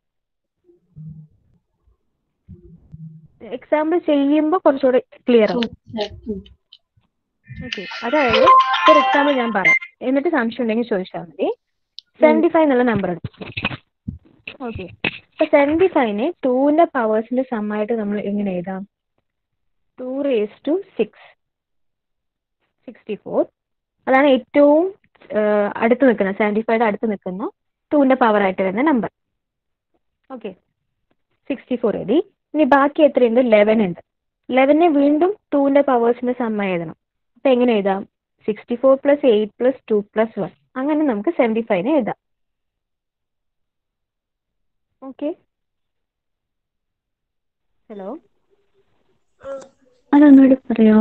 എക്സാമ്പിൾ ചെയ്യുമ്പോൾ കുറച്ചുകൂടെ ക്ലിയർ ആവും ഓക്കെ അതായത് ഒരു എക്സാമ്പിൾ ഞാൻ പറയാം എന്നിട്ട് സംശയം ഉണ്ടെങ്കിൽ ചോദിച്ചാൽ മതി സെവൻറ്റി ഫൈവ് എന്നുള്ള നമ്പർ എടുത്തു ഓക്കെ അപ്പൊ സെവൻറ്റി ഫൈവിനെ ടൂവിന്റെ പവേഴ്സിന്റെ സമ്മായിട്ട് നമ്മൾ എങ്ങനെ എഴുതാം two raise to six sixty four അതാണ് ഏറ്റവും അടുത്ത് നിൽക്കുന്ന സെവൻറ്റി ഫൈവ് അടുത്ത് നിൽക്കുന്ന ടൂവിന്റെ പവർ ആയിട്ട് വരുന്ന നമ്പർ ഓക്കെ സിക്സ്റ്റി ഫോർ എഴുതി ഇനി ബാക്കി എത്രയുണ്ട് ലെവൻ ഉണ്ട് ലെവനെ വീണ്ടും ടൂവിന്റെ പവേഴ്സിന്റെ സമ്മ എഴുതണം അപ്പൊ എങ്ങനെ എഴുതാം sixty four plus eight plus two plus one അങ്ങനെ നമുക്ക് സെവൻറ്റി ഫൈവിനെ എഴുതാം ഓക്കെ ഹലോ അതൊന്നുകൂടി പറയോ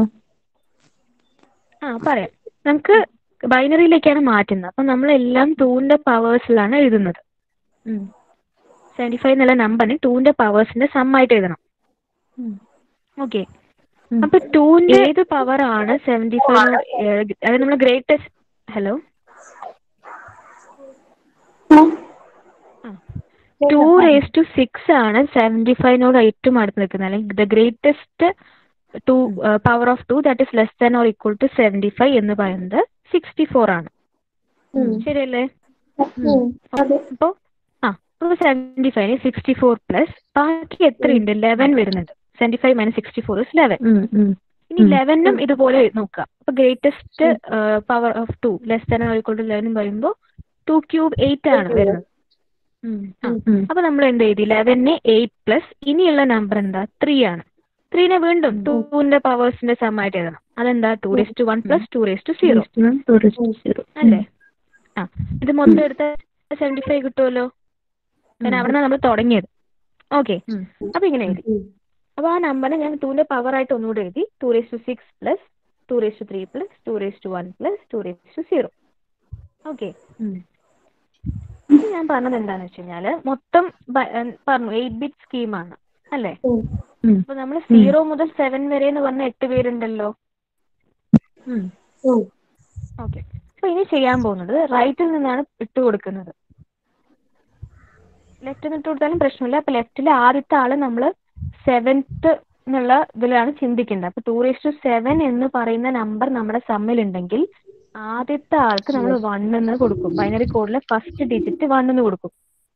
ആ പറയാം നമുക്ക് ബൈനറിയിലേക്കാണ് മാറ്റുന്നത് അപ്പം നമ്മളെല്ലാം ടൂവിന്റെ പവേഴ്സിലാണ് എഴുതുന്നത് സെവൻറ്റി ഫൈവ് എന്നുള്ള നമ്പറിന് ടൂവിന്റെ പവേഴ്സിന്റെ സമ്മായിട്ട് എഴുതണം ഓക്കെ അപ്പൊ ടൂവിന്റെ ഏത് പവർ ആണ് സെവൻറ്റി ഫൈവ് അതായത് നമ്മൾ greatest hello two raise to six ആണ് സെവൻറ്റി ഫൈവിനോട് ഏറ്റവും അടുത്ത് നിൽക്കുന്നത് അല്ലെങ്കിൽ the greatest two power of two that is less than or equal to seventy five എന്ന് പറയുന്നത് സിക്സ്റ്റി ഫോർ ആണ് ശരിയല്ലേ അപ്പോ ആ അപ്പൊ seventy five sixty four plus ബാക്കി എത്രയുണ്ട് ലെവൻ വരുന്നുണ്ട് seventy five minus sixty four is eleven ഇനി ലെവനും ഇതുപോലെ നോക്കാം അപ്പൊ greatest power of two less than or equal to eleven എന്ന് പറയുമ്പോൾ ടു ക്യൂബ് എയ്റ്റ് ആണ് വരുന്നത് അപ്പൊ നമ്മൾ എന്ത് എഴുതി ലെവനെ എയ്റ്റ് പ്ലസ് ഇനിയുള്ള നമ്പർ എന്താ ത്രീ ആണ് ത്രീനെ വീണ്ടും ടൂവിന്റെ പവേഴ്സിന്റെ സമ്മായിട്ട് എഴുതണം അതെന്താ two raise to one plus two raise to zero അല്ലേ ആ ഇത് മൊത്തം എടുത്ത സെവൻറ്റി ഫൈവ് കിട്ടുമല്ലോ കാരണം അവിടെ നമ്മൾ തുടങ്ങിയത് ഓക്കെ അപ്പൊ ഇങ്ങനെ എഴുതി അപ്പൊ ആ നമ്പറിനെ ഞാൻ ടൂവിന്റെ പവർ ആയിട്ട് ഒന്നുകൂടെ എഴുതി two raise to six plus two raise two three plus two raise to one plus two raise to zero okay ഞാൻ പറഞ്ഞത് എന്താന്ന് വെച്ച് കഴിഞ്ഞാല് മൊത്തം പറഞ്ഞു എയ്റ്റ് ബിറ്റ് സ്കീമാണ് അല്ലേ അപ്പൊ നമ്മൾ സീറോ മുതൽ സെവൻ വരെ എന്ന് പറഞ്ഞ എട്ട് പേരുണ്ടല്ലോ ഓക്കെ അപ്പൊ ഇനി ചെയ്യാൻ പോകുന്നത് റൈറ്റിൽ നിന്നാണ് ഇട്ട് കൊടുക്കുന്നത് ലെഫ്റ്റിൽ നിന്ന് ഇട്ട് കൊടുത്താലും പ്രശ്നമില്ല അപ്പൊ ലെഫ്റ്റിലെ ആദ്യത്തെ ആള് നമ്മൾ സെവൻത്ത് എന്നുള്ള ഇതിലാണ് ചിന്തിക്കേണ്ടത് അപ്പൊ ടു റേസ് ടു സെവൻ എന്ന് പറയുന്ന നമ്പർ നമ്മുടെ സമ്മിലുണ്ടെങ്കിൽ ആദ്യത്തെ ആൾക്ക് നമ്മൾ വൺ എന്ന് കൊടുക്കും ബൈനറി കോഡിലെ ഫസ്റ്റ് ഡിജിറ്റ് വൺ എന്ന് കൊടുക്കും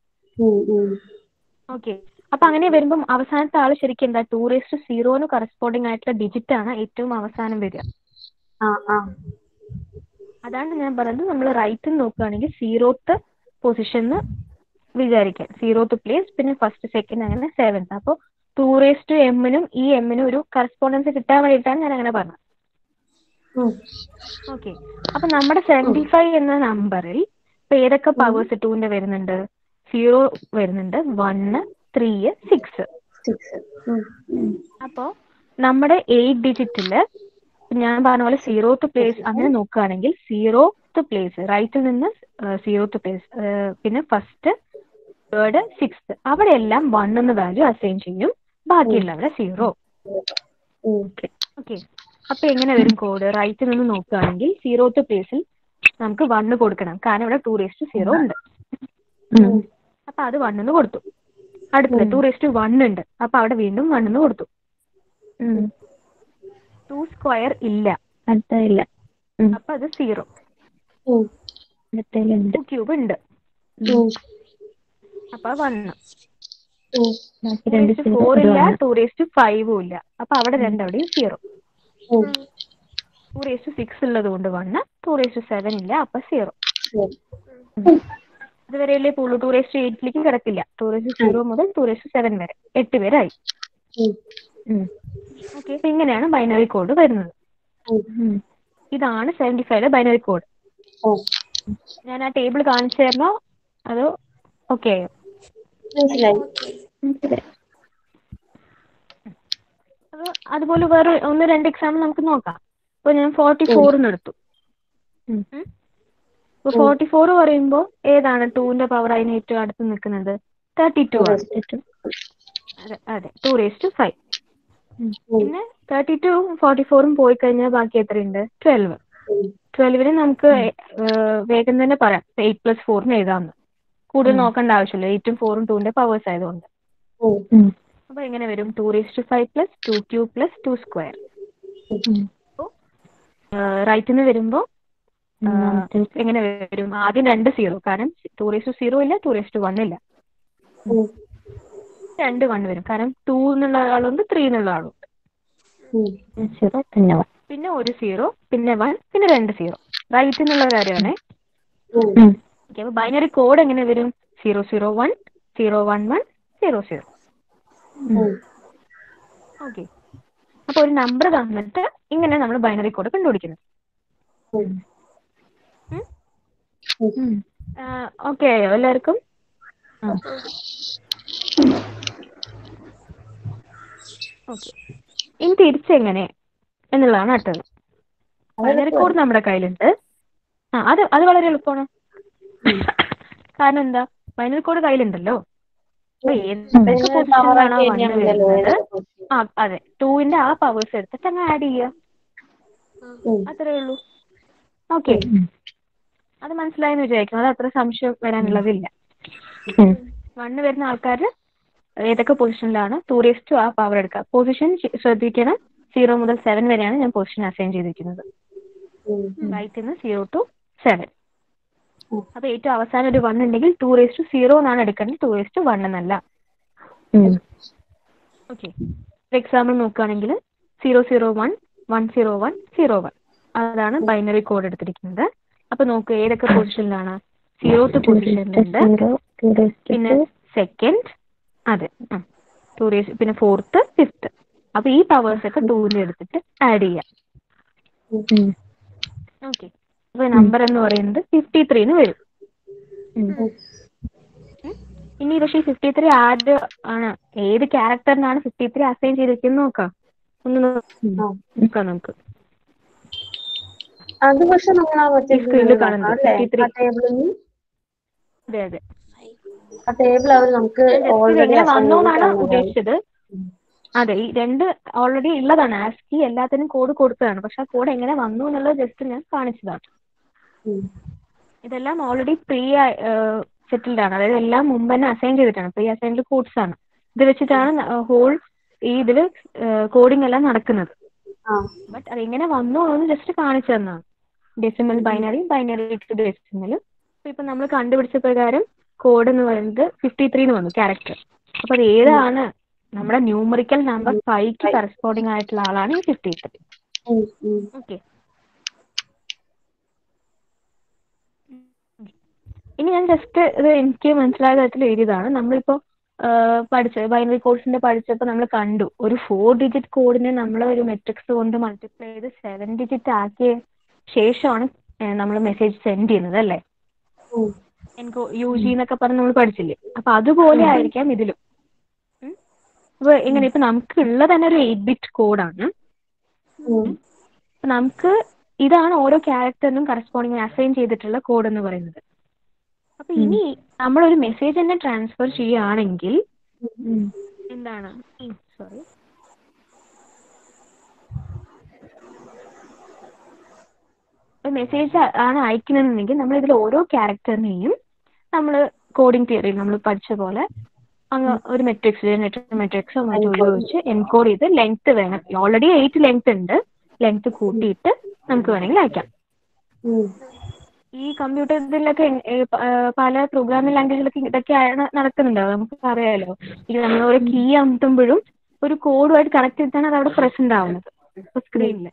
ഓക്കെ അപ്പൊ അങ്ങനെ വരുമ്പം അവസാനത്തെ ആള് ശരിക്കും എന്താ ടു റേസ് ടു സീറോന് കറസ്പോണ്ടിങ് ആയിട്ടുള്ള ഡിജിറ്റ് ആണ് ഏറ്റവും അവസാനം വരിക അതാണ് ഞാൻ പറയുന്നത് നമ്മൾ റൈറ്റ് നോക്കുകയാണെങ്കിൽ സീറോത്ത് പൊസിഷന്ന് വിചാരിക്കാം സീറോത്ത് പ്ലേസ് പിന്നെ ഫസ്റ്റ് സെക്കൻഡ് അങ്ങനെ സെവൻത്ത് അപ്പോൾ ടു റേസ് ടു എമ്മിനും ഈ എമ്മിനും ഒരു കറസ്പോണ്ടൻസ് കിട്ടാൻ വേണ്ടിയിട്ടാണ് ഞാൻ അങ്ങനെ പറഞ്ഞത് ഓക്കെ അപ്പൊ നമ്മുടെ സെവൻറ്റി ഫൈവ് എന്ന നമ്പറിൽ ഇപ്പൊ ഏതൊക്കെ പവേഴ്സ് ടൂവിന്റെ വരുന്നുണ്ട് സീറോ വരുന്നുണ്ട് വണ്ണ് ത്രീ സിക്സ് അപ്പോ നമ്മുടെ എയ്റ്റ് ഡിജിറ്റില് ഞാൻ പറഞ്ഞ പോലെ സീറോത്ത് പ്ലേസ് അങ്ങനെ നോക്കുകയാണെങ്കിൽ സീറോത്ത് പ്ലേസ് റൈറ്റിൽ നിന്ന് സീറോത്ത് പ്ലേസ് പിന്നെ ഫസ്റ്റ് തേർഡ് സിക്സ് അവിടെ എല്ലാം വൺ എന്ന് വാല്യൂ അസൈൻ ചെയ്യും ബാക്കിയുള്ളവിടെ സീറോ ഓക്കെ അപ്പൊ എങ്ങനെ വരും കോഡ് റൈറ്റിൽ നിന്ന് നോക്കുകയാണെങ്കിൽ സീറോത്ത് പ്ലേസിൽ നമുക്ക് വണ്ണ് കൊടുക്കണം കാരണം ഇവിടെ ടു റേസ്റ്റ് സീറോ ഉണ്ട് അപ്പൊ അത് വണ്ണെന്ന് കൊടുത്തു അടുത്തത് ടു റേസ്റ്റ് വൺ ഉണ്ട് അപ്പൊ അവിടെ വീണ്ടും വണ്ണെന്ന് കൊടുത്തു ടു സ്ക്വയർ ഇല്ല അടുത്തതില്ല ഉം. അപ്പൊ അത് സീറോ ഉം. അടുത്തതിലുണ്ട് ടു ക്യൂബ് ഉണ്ട് ഉം. അപ്പൊ വൺ ഉം. ബാക്കി രണ്ട് സീറോ ഫോർ ഇത് ഇല്ല വണ്ണ്. ടു റേസ് ടു ഫൈവും ഇല്ല അപ്പൊ അവിടെ രണ്ടവിടെയും സീറോ ഉം. ടു റേസ് ടു സിക്സ് ഉള്ളത് കൊണ്ട് one two raise to seven ഇല്ല അപ്പൊ സീറോ ശരി. ഇതുവരെയല്ലേ പോളൂ ടു റേസ് ടു എയ്റ്റിലേക്ക് കിടക്കില്ല ടു റേസ് ടു സീറോ മുതൽ ടു റേസ് ടു സെവൻ വരെ എട്ട് പേരായി ഉം. ഉം. ഓക്കെ അപ്പൊ ഇങ്ങനെയാണ് ബൈനറി കോഡ് വരുന്നത് ഉം. ഉം. ഇതാണ് സെവന്റി ഫൈവ് ബൈനറി കോഡ് ഉം. ഞാൻ ആ ടേബിൾ കാണിച്ചു തരണോ അതോ ഓക്കെ ആയോ മനസ്സിലായി മനസ്സിലായി. അത് അതുപോലെ വേറെ ഒന്ന് രണ്ട് എക്സാമ്പിൾ നമുക്ക് നോക്കാം ഇപ്പൊ ഞാൻ ഫോർട്ടി ഫോറിന് എടുത്തു ഉം. ഇപ്പൊ ഫോർട്ടി ഫോർ പറയുമ്പോൾ ഏതാണ് ടൂവിന്റെ പവർ അതിന് ഏറ്റവും അടുത്ത് നിൽക്കുന്നത് തേർട്ടി ടു ആണ് ഏറ്റവും അതെ അതെ ടു റേസ് ടു ഫൈവ് ഉം. പിന്നെ തേർട്ടി ടു ഫോർട്ടി ഫോറും പോയി കഴിഞ്ഞാൽ ബാക്കി എത്രയുണ്ട് ട്വൽവ് ഉം. ട്വൽവിന് നമുക്ക് ഏഹ്, വേഗം തന്നെ പറയാം എയ്റ്റ് പ്ലസ് ഫോറിന് എഴുതാമെന്ന് കൂടുതൽ നോക്കേണ്ട ആവശ്യമില്ല എയ്റ്റും ഫോറും ടൂവിന്റെ പവേഴ്സ് ആയതുകൊണ്ട് ഉം. ഉം. അപ്പൊ എങ്ങനെ വരും two raise to five plus two q plus two square ഉം. റൈറ്റിന് വരുമ്പോൾ മൂന്നാമത്തെ എങ്ങനെ വരും ആദ്യം രണ്ട് സീറോ കാരണം ടു റേസ് ടു സീറോ ഇല്ല ടു റേസ് ടു വൺ ഇല്ല ഉം. രണ്ട് വൺ വരും കാരണം ടു എന്നുള്ള ആളുണ്ട് ത്രീ എന്നുള്ള ആളുണ്ട് ഉം. സീറോ പിന്നെ വൺ പിന്നെ ഒരു സീറോ പിന്നെ വൺ പിന്നെ രണ്ട് സീറോ റൈറ്റ് എന്നുള്ള കാര്യമാണേ ഉം. ഉം. ഓക്കെ അപ്പൊ ബൈനറി കോഡ് എങ്ങനെ വരും zero zero one zero one one zero zero ഉം. ഓക്കെ അപ്പൊ ഒരു നമ്പർ തന്നിട്ട് ഇങ്ങനെ നമ്മൾ ബൈനറി കോഡ് കണ്ടുപിടിക്കുന്നത് ഉം. ഉം. ഓക്കെ ആയോ എല്ലാവർക്കും ആ. ഓക്കെ ഇനി തിരിച്ചെങ്ങനെ എന്നുള്ളതാണ് അടുത്തത് ബൈനറി കോഡ് നമ്മുടെ കയ്യിലുണ്ട് ആ അത് അത് വളരെ എളുപ്പമാണ് കാരണം എന്താ ബൈനറി കോഡ് കയ്യിലുണ്ടല്ലോ അപ്പൊ ഏതൊക്കെ പിന്നെ പൊസിഷനിലാണോ പവറാക്കി വണ്ണ് കഴിഞ്ഞാൽ മതിയല്ലോ വരുന്നത് ഏതൊക്കെ position. ആ അതെ ടൂവിന്റെ ആ പവേഴ്സ് എടുത്തിട്ട് അങ്ങ് ആഡ് ചെയ്യുക ഉം. അത്രേ ഉള്ളൂ ഓക്കെ ഉം. അത് മനസ്സിലായെന്ന് വിചാരിക്കുന്നു അത് അത്ര സംശയം വരാനുള്ളതില്ല ഉം. വണ്ണ് വരുന്ന ആൾക്കാർ ഏതൊക്കെ പൊസിഷനിലാണ് ടു റേസ് ടു ആ പവർ എടുക്കുക പൊസിഷൻ ശ്രദ്ധിക്കണം സീറോ മുതൽ സെവൻ വരെയാണ് ഞാൻ പൊസിഷൻ അസൈൻ ചെയ്തിരിക്കുന്നത് ഉം. റൈറ്റിൽ നിന്ന് സീറോ ടു സെവൻ ഉം. അപ്പൊ ഏറ്റവും അവസാനം ഒരു വൺ ഉണ്ടെങ്കിൽ ടു റേസ് ടു സീറോ എന്നാണ് എടുക്കേണ്ടത് ടു റേസ് ടു വൺ എന്നല്ല ഉം. ഓക്കെ എക്സാമ്പിൾ നോക്കുകയാണെങ്കിൽ zero zero one one zero one zero one അതാണ് ബൈനറി കോഡ് എടുത്തിരിക്കുന്നത് അപ്പൊ നോക്ക് ഏതൊക്കെ പൊസിഷനിലാണ് സീറോത്ത് പൊസിഷനിലുണ്ട് സീറോ ടു റേസ്റ്റ് പിന്നെ സെക്കൻഡ് അതെ ആ ടു റേസ് പിന്നെ ഫോർത്ത് ഫിഫ്ത്ത് അപ്പൊ ഈ പവേഴ്സ് ഒക്കെ ടൂവിന്റെ എടുത്തിട്ട് ആഡ് ചെയ്യാം ഉം. ഓക്കെ അപ്പൊ നമ്പർ എന്ന് പറയുന്നത് ഫിഫ്റ്റി ത്രീന്ന് വരും ഉം. ഇനി പക്ഷേ ഫിഫ്റ്റി ത്രീ ആര് ആണ് ഏത് ക്യാരക്ടറിനാണ് ഫിഫ്റ്റി ത്രീ അസൈൻ ചെയ്തിരിക്കുന്നത് നോക്കാം ഒന്ന് നോ- നോക്കാം നമുക്ക് അത് പക്ഷെ നമ്മൾ ആ മറ്റേ ഈ screen ല് കാണുന്നത് അല്ലേ 53. ആ ടേബിളിൽ അതെ അതെ ആ ടേബിൾ അവർ നമുക്ക് ഞാൻ just ഇത് ഓൾറെഡി എങ്ങനെ വന്നു എന്നാണ് ഉദ്ദേശിച്ചത് അതെ ഈ രണ്ട് ഓൾറെഡി ഉള്ളതാണ് ആസ്കി എല്ലാത്തിനും കോഡ് കൊടുത്തതാണ് പക്ഷെ ആ കോഡ് എങ്ങനെ വന്നു എന്നുള്ളത് ജസ്റ്റ് ഞാൻ കാണിച്ചതാണ് ഇതെല്ലാം ഓൾറെഡി പ്രീ സെറ്റിൽഡ് ആണ് അതായത് എല്ലാം മുമ്പ് തന്നെ അസൈൻ ചെയ്തിട്ടാണ് പ്രീ അസൈൻഡ് കോഡ്സ് ആണ് ഇത് വെച്ചിട്ടാണ് ഹോൾ ഈ ഇതിൽ കോഡിംഗ് എല്ലാം നടക്കുന്നത് ആ ബട്ട് അത് എങ്ങനെ വന്നു എന്ന് ജസ്റ്റ് കാണിച്ചു തന്നാണ് ഡെസിമൽ ബൈനറി ബൈനറി ടു ഡെസിമലും ഇപ്പൊ നമ്മൾ കണ്ടുപിടിച്ച പ്രകാരം കോഡ് എന്ന് പറയുന്നത് ഫിഫ്റ്റി ത്രീ എന്ന് വന്നു ക്യാരക്ടർ അപ്പൊ അത് ഏതാണ് നമ്മുടെ ന്യൂമറിക്കൽ നമ്പർ ഫൈവ്ക്ക് കറസ്പോണ്ടിങ് ആയിട്ടുള്ള ആളാണ് ഈ ഫിഫ്റ്റി ത്രീ ഉം, ഉം. ഓക്കെ ഇനി ഞാൻ ജസ്റ്റ് ഇത് എനിക്ക് മനസ്സിലായ തരത്തിൽ എഴുതിയതാണ് നമ്മളിപ്പോ പഠിച്ച ബൈനറി കോഡ്സിന്റെ പഠിച്ചപ്പോൾ നമ്മൾ കണ്ടു ഒരു ഫോർ ഡിജിറ്റ് കോഡിനെ നമ്മൾ ഒരു മെട്രിക്സ് കൊണ്ട് മൾട്ടിപ്ലൈ ചെയ്ത് സെവൻ ഡിജിറ്റ് ആക്കിയ ശേഷമാണ് നമ്മൾ മെസ്സേജ് സെൻഡ് ചെയ്യുന്നത് അല്ലേ ഉം. എനിക്ക് യു ജി എന്നൊക്കെ പറഞ്ഞ് നമ്മൾ പഠിച്ചില്ലേ അപ്പൊ അതുപോലെ ആയിരിക്കാം ഇതിലും ഉം. അപ്പൊ എങ്ങനെ ഇപ്പൊ നമുക്ക് ഉള്ളത് തന്നെ ഒരു എയ്റ്റ് ബിറ്റ് കോഡാണ് ഉം. അപ്പൊ നമുക്ക് ഇതാണ് ഓരോ ക്യാരക്ടറിനും കറസ്പോണ്ടിങ് അസൈൻ ചെയ്തിട്ടുള്ള കോഡ് എന്ന് പറയുന്നത് അപ്പൊ ഇനി നമ്മളൊരു മെസ്സേജ് തന്നെ ട്രാൻസ്ഫർ ചെയ്യുകയാണെങ്കിൽ ഉം. എന്താണ് സോറി ഒരു മെസ്സേജ് ആണ് അയക്കുന്നതെങ്കിൽ നമ്മൾ ഇതിൽ ഓരോ ക്യാരക്ടറിനെയും നമ്മൾ കോഡിംഗ് തിയറിയിൽ നമ്മൾ പഠിച്ച പോലെ അങ്ങ് ഒരു മെട്രിക്സ് മെട്രിക്സോ മറ്റോ ഉപയോഗിച്ച് എൻകോഡ് ചെയ്ത് ലെങ്ത് വേണം ഓൾറെഡി എയ്റ്റ് ലെങ്ത് ഉണ്ട് ലെങ്ത് കൂട്ടിയിട്ട് നമുക്ക് വേണമെങ്കിൽ അയക്കാം ഉം. ഈ കമ്പ്യൂട്ടർ ഇതിലൊക്കെ എങ്- ഏ പ- ആ, പല പ്രോഗ്രാമിംഗ് ലാംഗ്വേജിലൊക്കെ ഇതൊക്കെയാണ് നടക്കുന്നുണ്ടാവും നമുക്ക് അറിയാലോ ഇത് നമ്മൾ ഒരു കീ അമർത്തുമ്പോഴും ഒരു കോഡുമായിട്ട് കണക്ട് ചെയ്തിട്ടാണ് അത് അവിടെ പ്രസന്റ് ആവുന്നത് സ്ക്രീനിൽ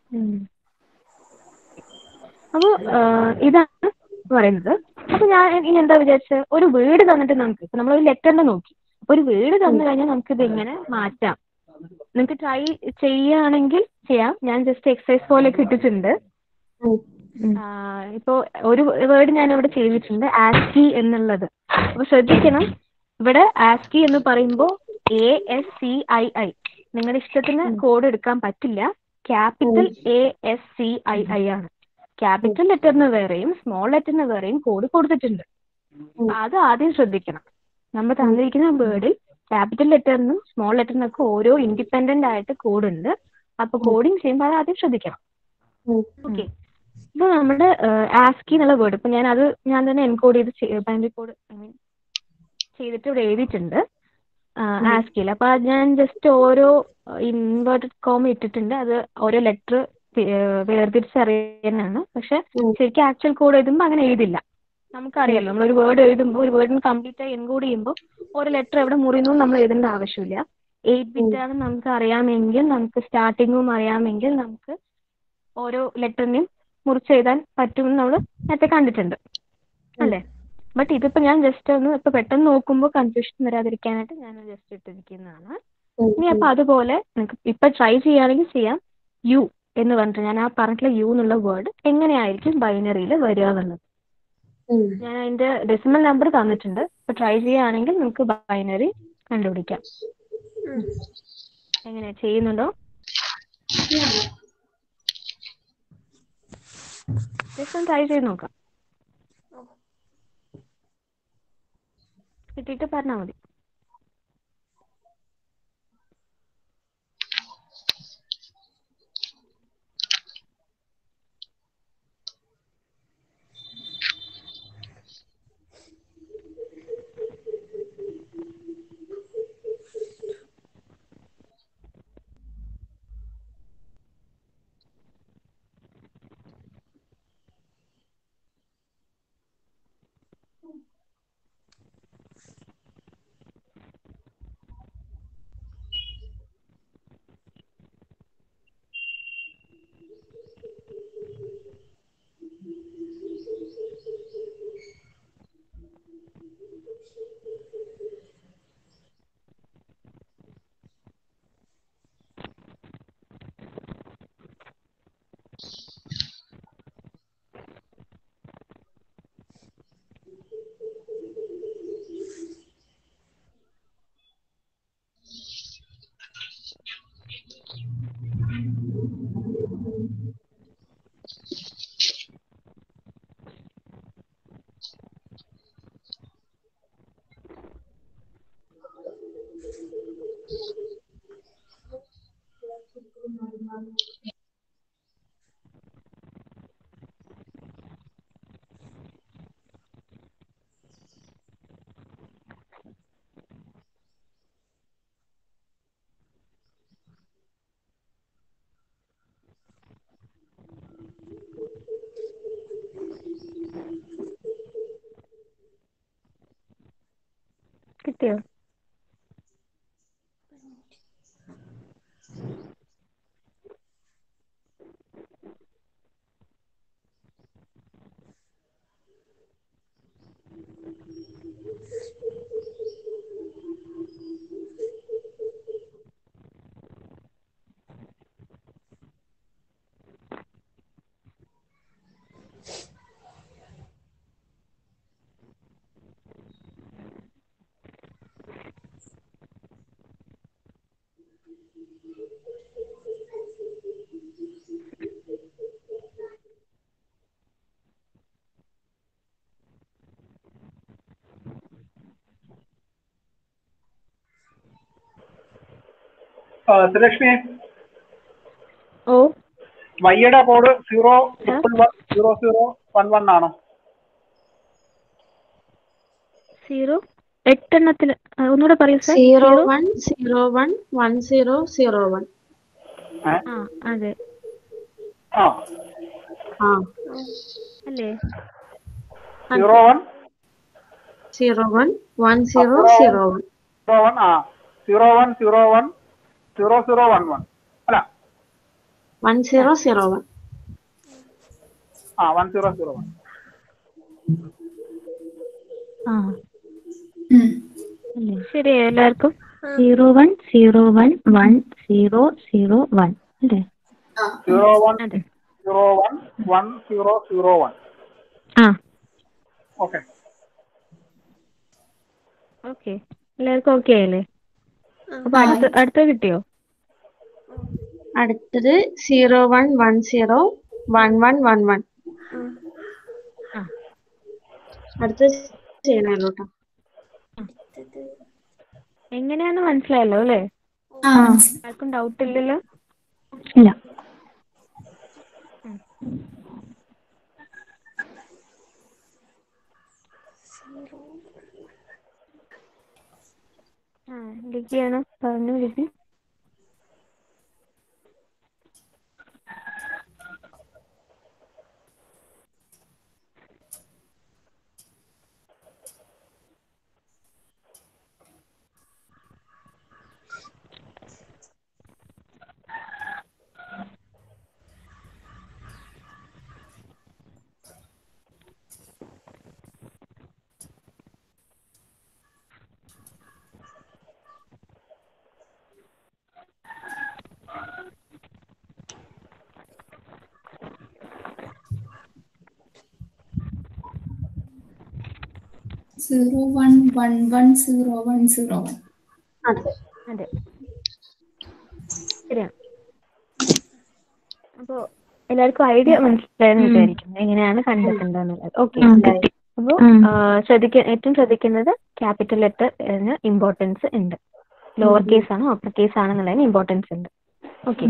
അപ്പോൾ ഇതാണ് പറയുന്നത് അപ്പൊ ഞാൻ ഇനി എന്താ വിചാരിച്ചത് ഒരു വേർഡ് തന്നിട്ട് നമുക്ക് ഇപ്പൊ നമ്മളൊരു ലെറ്ററിനെ നോക്കി അപ്പൊ ഒരു വേർഡ് തന്നു കഴിഞ്ഞാൽ നമുക്ക് ഇത് ഇങ്ങനെ മാറ്റാം നിങ്ങൾക്ക് ട്രൈ ചെയ്യുകയാണെങ്കിൽ ചെയ്യാം ഞാൻ ജസ്റ്റ് എക്സസൈസ് പോലെ ഇട്ടിട്ടുണ്ട് ഉം. ആഹ് ഇപ്പോ ഒരു വേർഡ് ഞാൻ ഇവിടെ ചെയ്തിട്ടുണ്ട് ആസ്കി എന്നുള്ളത് അപ്പൊ ശ്രദ്ധിക്കണം ഇവിടെ ആസ്കി എന്ന് പറയുമ്പോൾ A S C I I നിങ്ങളുടെ ഇഷ്ടത്തിന് കോഡ് എടുക്കാൻ പറ്റില്ല capital A S C I I ആണ് ക്യാപിറ്റൽ ലെറ്ററിന് വേറെയും സ്മോൾ ലെറ്ററിന് വേറെയും കോഡ് കൊടുത്തിട്ടുണ്ട് അത് ആദ്യം ശ്രദ്ധിക്കണം നമ്മൾ തന്നിരിക്കുന്ന വേർഡിൽ ക്യാപിറ്റൽ ലെറ്ററിനും സ്മോൾ ലെറ്ററിനൊക്കെ ഓരോ ഇൻഡിപെൻഡന്റ് ആയിട്ട് കോഡ് ഉണ്ട് അപ്പൊ കോഡിങ് ചെയ്യുമ്പോൾ അത് ആദ്യം ശ്രദ്ധിക്കണം ഉം. ഓക്കെ ഇപ്പൊ നമ്മുടെ ആസ്കി എന്നുള്ള വേർഡ് ഇപ്പൊ ഞാൻ അത് ഞാൻ തന്നെ എൻകോഡ് ചെയ്ത് ബൈനറി കോഡ് ഐ മീൻ ചെയ്തിട്ട് ഇവിടെ എഴുതിയിട്ടുണ്ട് ആസ്കിയിൽ അപ്പൊ അത് ഞാൻ ജസ്റ്റ് ഓരോ ഇൻവേർട്ടഡ് കോമ ഇട്ടിട്ടുണ്ട് അത് ഓരോ ലെറ്റർ വേർതിരിച്ചറിയാനാണ് പക്ഷെ ഉം. ശരിക്കും ആക്ച്വൽ കോഡ് എഴുതുമ്പോൾ അങ്ങനെ എഴുതില്ല നമുക്കറിയാലോ നമ്മൾ ഒരു വേർഡ് എഴുതുമ്പോൾ ഒരു വേർഡിന് കംപ്ലീറ്റ് ആയി എൻകോഡ് ചെയ്യുമ്പോൾ ഓരോ ലെറ്റർ എവിടെ മുറിയുന്നു നമ്മൾ എഴുതേണ്ട ആവശ്യമില്ല എയ്റ്റ് ബിറ്റ് ആണ് നമുക്ക് അറിയാമെങ്കിൽ നമുക്ക് സ്റ്റാർട്ടിങ്ങും അറിയാമെങ്കിൽ നമുക്ക് ഓരോ ലെറ്ററിനെയും മുറിച്ചെഴുതാൻ പറ്റുമെന്ന് നമ്മൾ നേരത്തെ കണ്ടിട്ടുണ്ട് അല്ലേ ബട്ട് ഇതിപ്പോ ഞാൻ ജസ്റ്റ് ഒന്ന് ഇപ്പൊ പെട്ടെന്ന് നോക്കുമ്പോൾ കൺഫ്യൂഷൻ വരാതിരിക്കാനായിട്ട് ഞാൻ ജസ്റ്റ് ഇട്ടിരിക്കുന്നതാണ് ഉം. ഇനി അപ്പൊ അതുപോലെ നിങ്ങൾക്ക് ഇപ്പൊ ട്രൈ ചെയ്യുകയാണെങ്കിൽ ചെയ്യാം യു എന്ന് പറഞ്ഞിട്ട് ഞാൻ ആ പറഞ്ഞിട്ടുള്ള യു എന്നുള്ള വേർഡ് എങ്ങനെയായിരിക്കും ബൈനറിയിൽ വരിക എന്നുള്ളത് ഉം. ഞാൻ അതിന്റെ ഡെസിമൽ നമ്പർ തന്നിട്ടുണ്ട് ഇപ്പൊ ട്രൈ ചെയ്യുകയാണെങ്കിൽ നമുക്ക് ബൈനറി കണ്ടുപിടിക്കാം എങ്ങനെ ചെയ്യുന്നുണ്ടോ ജസ്റ്റ് ഒന്ന് ട്രൈ ചെയ്ത് നോക്കാം കിട്ടിയിട്ട് പറഞ്ഞാൽ മതി കിട്ടിയോ സുലക്ഷ്മി ഓ വൈയുടെ code zero triple one zero zero one one ആണോ സീറോ എട്ടെണ്ണത്തിൽ ഒന്നുകൂടെ പറയൂ sir zero one zero one one zero zero one ആ അതെ ആ ആ അല്ലേ zero one zero one one zero zero one zero one ആ zero one zero one zero zero one one അല്ല വൺ സീറോ സീറോ വൺ ആ one zero zero one ആ അല്ലേ ശരി എല്ലാവർക്കും zero one zero one one zero zero one അല്ലേ zero one അതെ zero one one zero zero one ആ okay okay എല്ലാവർക്കും ഓക്കെ ആയില്ലേ അപ്പൊ അടുത്ത അടുത്ത കിട്ടിയോ അടുത്തത് zero one one zero one one one one ആ അടുത്തത് ചെയ്യണല്ലോ കേട്ടോ എങ്ങനെയാന്ന് മനസ്സിലായല്ലോ അല്ലേ ആ ആർക്കും ഡൗട്ട് ഇല്ലല്ലോ ഇല്ല ആ ലിജിയാണോ പറഞ്ഞു Liji zero one one one zero one zero one അതെ അതെ ശരിയാ അപ്പോ എല്ലാവർക്കും ഐഡിയ മനസ്സിലായെന്ന് വിചാരിക്കുന്നു എങ്ങനെയാണ് കണ്ടെത്തേണ്ടതെന്നുള്ളത് ഓക്കെ അപ്പോൾ ശ്രദ്ധിക്ക ഏറ്റവും ശ്രദ്ധിക്കുന്നത് ക്യാപിറ്റൽ ലെറ്ററിന് ഇമ്പോർട്ടൻസ് ഉണ്ട് ലോവർ കേസ് ആണോ അപ്പർ കേസ് ആണെന്നുള്ളതിന് ഇമ്പോർട്ടൻസ് ഉണ്ട് ഓക്കെ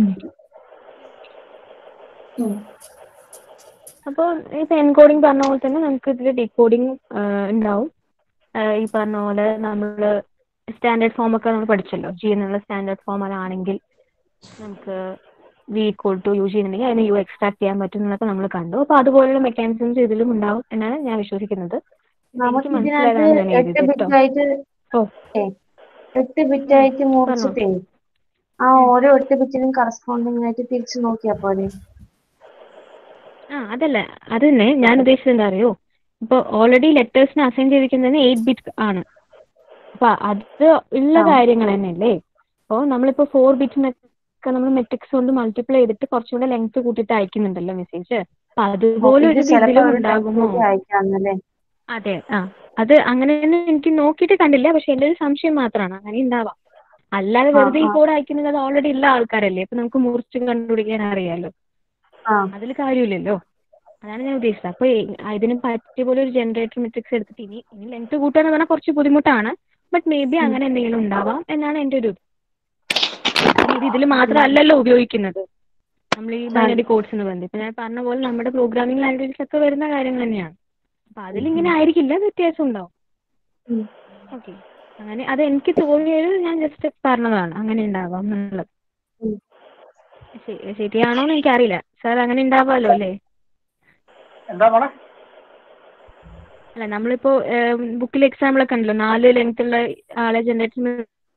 അപ്പോൾ ഇപ്പൊ എൻകോഡിംഗ് പറഞ്ഞ പോലെ തന്നെ നമുക്ക് ഇതിൽ ഡീകോഡിംഗ് ഉണ്ടാവും ആ, ഈ പറഞ്ഞ പോലെ നമ്മൾ സ്റ്റാൻഡേർഡ് ഫോം ഒക്കെ നമ്മൾ പഠിച്ചല്ലോ ജി എന്നുള്ള സ്റ്റാൻഡേർഡ് ഫോമിലാണെങ്കിൽ നമുക്ക് V equal to U G എന്നുണ്ടെങ്കിൽ അതിന് യു എക്സ്ട്രാക്ട് ചെയ്യാൻ പറ്റും എന്നൊക്കെ നമ്മൾ കണ്ടു അപ്പോൾ അതുപോലുള്ള മെക്കാനിസംസ് ഇതിലും ഉണ്ടാവും എന്നാണ് ഞാൻ വിശ്വസിക്കുന്നത് നമുക്ക് എനിക്ക് ഇതിനകത്ത് മനസ്സിലായതാണ് ഞാൻ എട്ട് എഴുതിയത് ബിറ്റ് കേട്ടോ. ആയിട്ട് ഓ. ഏ, എട്ട് ബിറ്റ് ആയിട്ട് മുറിച്ചിട്ടേ ആ ഓരോ എട്ട് ബിറ്റിനും കറസ്പോണ്ടിങ് ആയിട്ട് തിരിച്ചു നോക്കിയാ പോലെ ആ അതല്ല അത് തന്നെ ഞാൻ ഉദ്ദേശിച്ചത് എന്താ അറിയോ ഇപ്പൊ ഓൾറെഡി ലെറ്റേഴ്സിന് അസൈൻ ചെയ്തിരിക്കുന്നതിന് എയ്റ്റ് ബിറ്റ് ആണ് അപ്പൊ അത് ഉള്ള കാര്യങ്ങൾ തന്നെയല്ലേ അപ്പോൾ നമ്മളിപ്പോ ഫോർ ബിറ്റിനൊക്കെ നമ്മൾ മെട്രിക്സ് കൊണ്ട് മൾട്ടിപ്ലൈ ചെയ്തിട്ട് കുറച്ചുകൂടെ ലെങ്ത് കൂട്ടിയിട്ട് അയക്കുന്നുണ്ടല്ലോ മെസ്സേജ് അപ്പൊ അതുപോലെ ഒരു ഇതിലും ഉണ്ടാകുമോ അയക്കാന്നല്ലേ അതെ ആ അത് അങ്ങനെ തന്നെ എനിക്ക് നോക്കിയിട്ട് കണ്ടില്ല പക്ഷെ എന്റെ ഒരു സംശയം മാത്രമാണ് അങ്ങനെ ഉണ്ടാവാം അല്ലാതെ വെറുതെ ഈ കോഡ് അയക്കുന്നത് അത് ഓൾറെഡി ഉള്ള ആൾക്കാരല്ലേ അപ്പൊ നമുക്ക് മുറിച്ച് കണ്ടുപിടിക്കാൻ അറിയാലോ ആ അതിൽ കാര്യമില്ലല്ലോ അതാണ് ഞാൻ ഉദ്ദേശിച്ചത് അപ്പൊ ഈ- ഇതിന് പറ്റിയ പോലെ ഒരു ജനറേറ്റർ മെട്രിക്സ് എടുത്തിട്ട് ഇനി ഇനി ലെങ്ത് കൂട്ടാന്ന് പറഞ്ഞാൽ കുറച്ച് ബുദ്ധിമുട്ടാണ് ബട്ട് മേ ബി അങ്ങനെ എന്തെങ്കിലും ഉണ്ടാവാം എന്നാണ് എന്റെ ഒരു ഇത് ഇതിൽ മാത്രമല്ലല്ലോ ഉപയോഗിക്കുന്നത് നമ്മൾ ഈ ബൈനറി കോഡ്സ് എന്ന് പറയുന്നത് ഇപ്പൊ ഞാൻ പറഞ്ഞ പോലെ നമ്മുടെ പ്രോഗ്രാമിംഗ് ലാംഗ്വേജസ് ഒക്കെ വരുന്ന കാര്യങ്ങൾ തന്നെയാണ് അപ്പൊ അതിലിങ്ങനെ ആയിരിക്കില്ല വ്യത്യാസം ഉണ്ടാവും ഉം. ഓക്കെ അങ്ങനെ അത് എനിക്ക് തോന്നിയത് ഞാൻ ജസ്റ്റ് പറഞ്ഞതാണ് അങ്ങനെ ഉണ്ടാവാം എന്നുള്ളത് ഉം. ശരി- ശരിയാണോ എന്ന് എനിക്കറിയില്ല സാർ അങ്ങനെ ഉണ്ടാവാമല്ലോ അല്ലേ എന്താ മോളെ അല്ല നമ്മളിപ്പോ ബുക്കിൽ എക്സാമ്പിൾ ഒക്കെ ഉണ്ടല്ലോ നാല് ലെങ്ത് ഉള്ള ആളെ ജനറേറ്റ്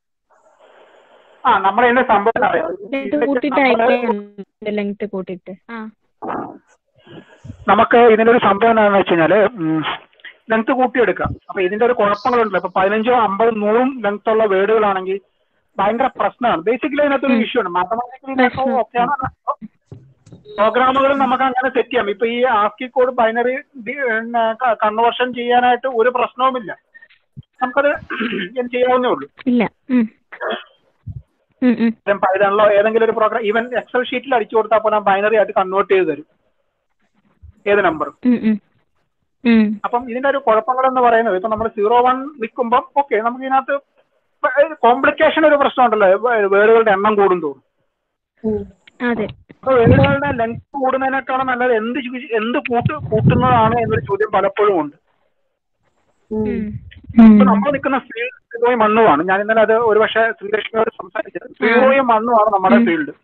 ആ നമ്മുടെ ഇതിന്റെ സംഭവം അറിയാം ലെങ്ത് കൂട്ടിയിട്ട് അയക്കാൻ ലെങ്ത് കൂട്ടിയിട്ട് ആ നമുക്ക് ഇതിനൊരു സംഭവം എന്താണെന്ന് വെച്ച് കഴിഞ്ഞാല് ലെങ്ത് കൂട്ടിയെടുക്കാം അപ്പൊ ഇതിന്റെ ഒരു കുഴപ്പങ്ങളുണ്ടല്ലോ ഇപ്പൊ പതിനഞ്ചോ അമ്പതും നൂറും ലെങ്ത് ഉള്ള വേർഡുകളാണെങ്കിൽ ഭയങ്കര പ്രശ്നമാണ് ബേസിക്കലി അതിനകത്തൊരു ഇഷ്യൂ ഉണ്ട് മാത്തമാറ്റിക്കലി ഓക്കെയാണ് പ്രോഗ്രാമുകൾ നമുക്ക് അങ്ങനെ സെറ്റ് ചെയ്യാം ഇപ്പൊ ഈ ആസ്കി കോഡ് ബൈനറി കൺവേർഷൻ ചെയ്യാനായിട്ട് ഒരു പ്രശ്നവുമില്ല നമുക്കത് ചെയ്യാവുന്നേ ഉള്ളൂ ഇല്ല ഉം. ഉം, ഉം. പൈതണിലോ ഏതെങ്കിലും ഒരു പ്രോഗ്രാം ഈവൻ എക്സൽ ഷീറ്റിൽ അടിച്ചു കൊടുത്താൽ പോലും ബൈനറി ആയിട്ട് കൺവേർട്ട് ചെയ്ത് തരും ഏത് നമ്പറും ഉം, ഉം. ഉം. അപ്പം ഇതിന്റെ ഒരു കുഴപ്പങ്ങൾ എന്ന് പറയുന്നത് ഇപ്പൊ നമ്മൾ സീറോ വൺ നിൽക്കുമ്പോൾ ഓക്കെ നമുക്ക് ഇതിനകത്ത് കോംപ്ലിക്കേഷൻ ഒരു പ്രശ്നമുണ്ടല്ലോ വേർഡുകളുടെ എണ്ണം കൂടും തോറും ഉം. അതെ അപ്പൊ വേർഡുകളുടെ ലെങ്ത് കൂടുന്നതിനേക്കാളും നല്ലത് എന്ത് ചു- എന്ത് കൂട്ട് കൂട്ടുന്നതാണ് എന്നൊരു ചോദ്യം പലപ്പോഴും ഉണ്ട് ഉം. ഉം. ഇപ്പൊ നമ്മൾ നിൽക്കുന്ന ഫീൽഡ് സീറോയും മണ്ണുമാണ് ഞാൻ ഇന്നലെ അത് ഒരുപക്ഷെ ശ്രീലക്ഷ്മിയോട് സംസാരിച്ചത് സീറോയും മണ്ണുമാണ് നമ്മുടെ field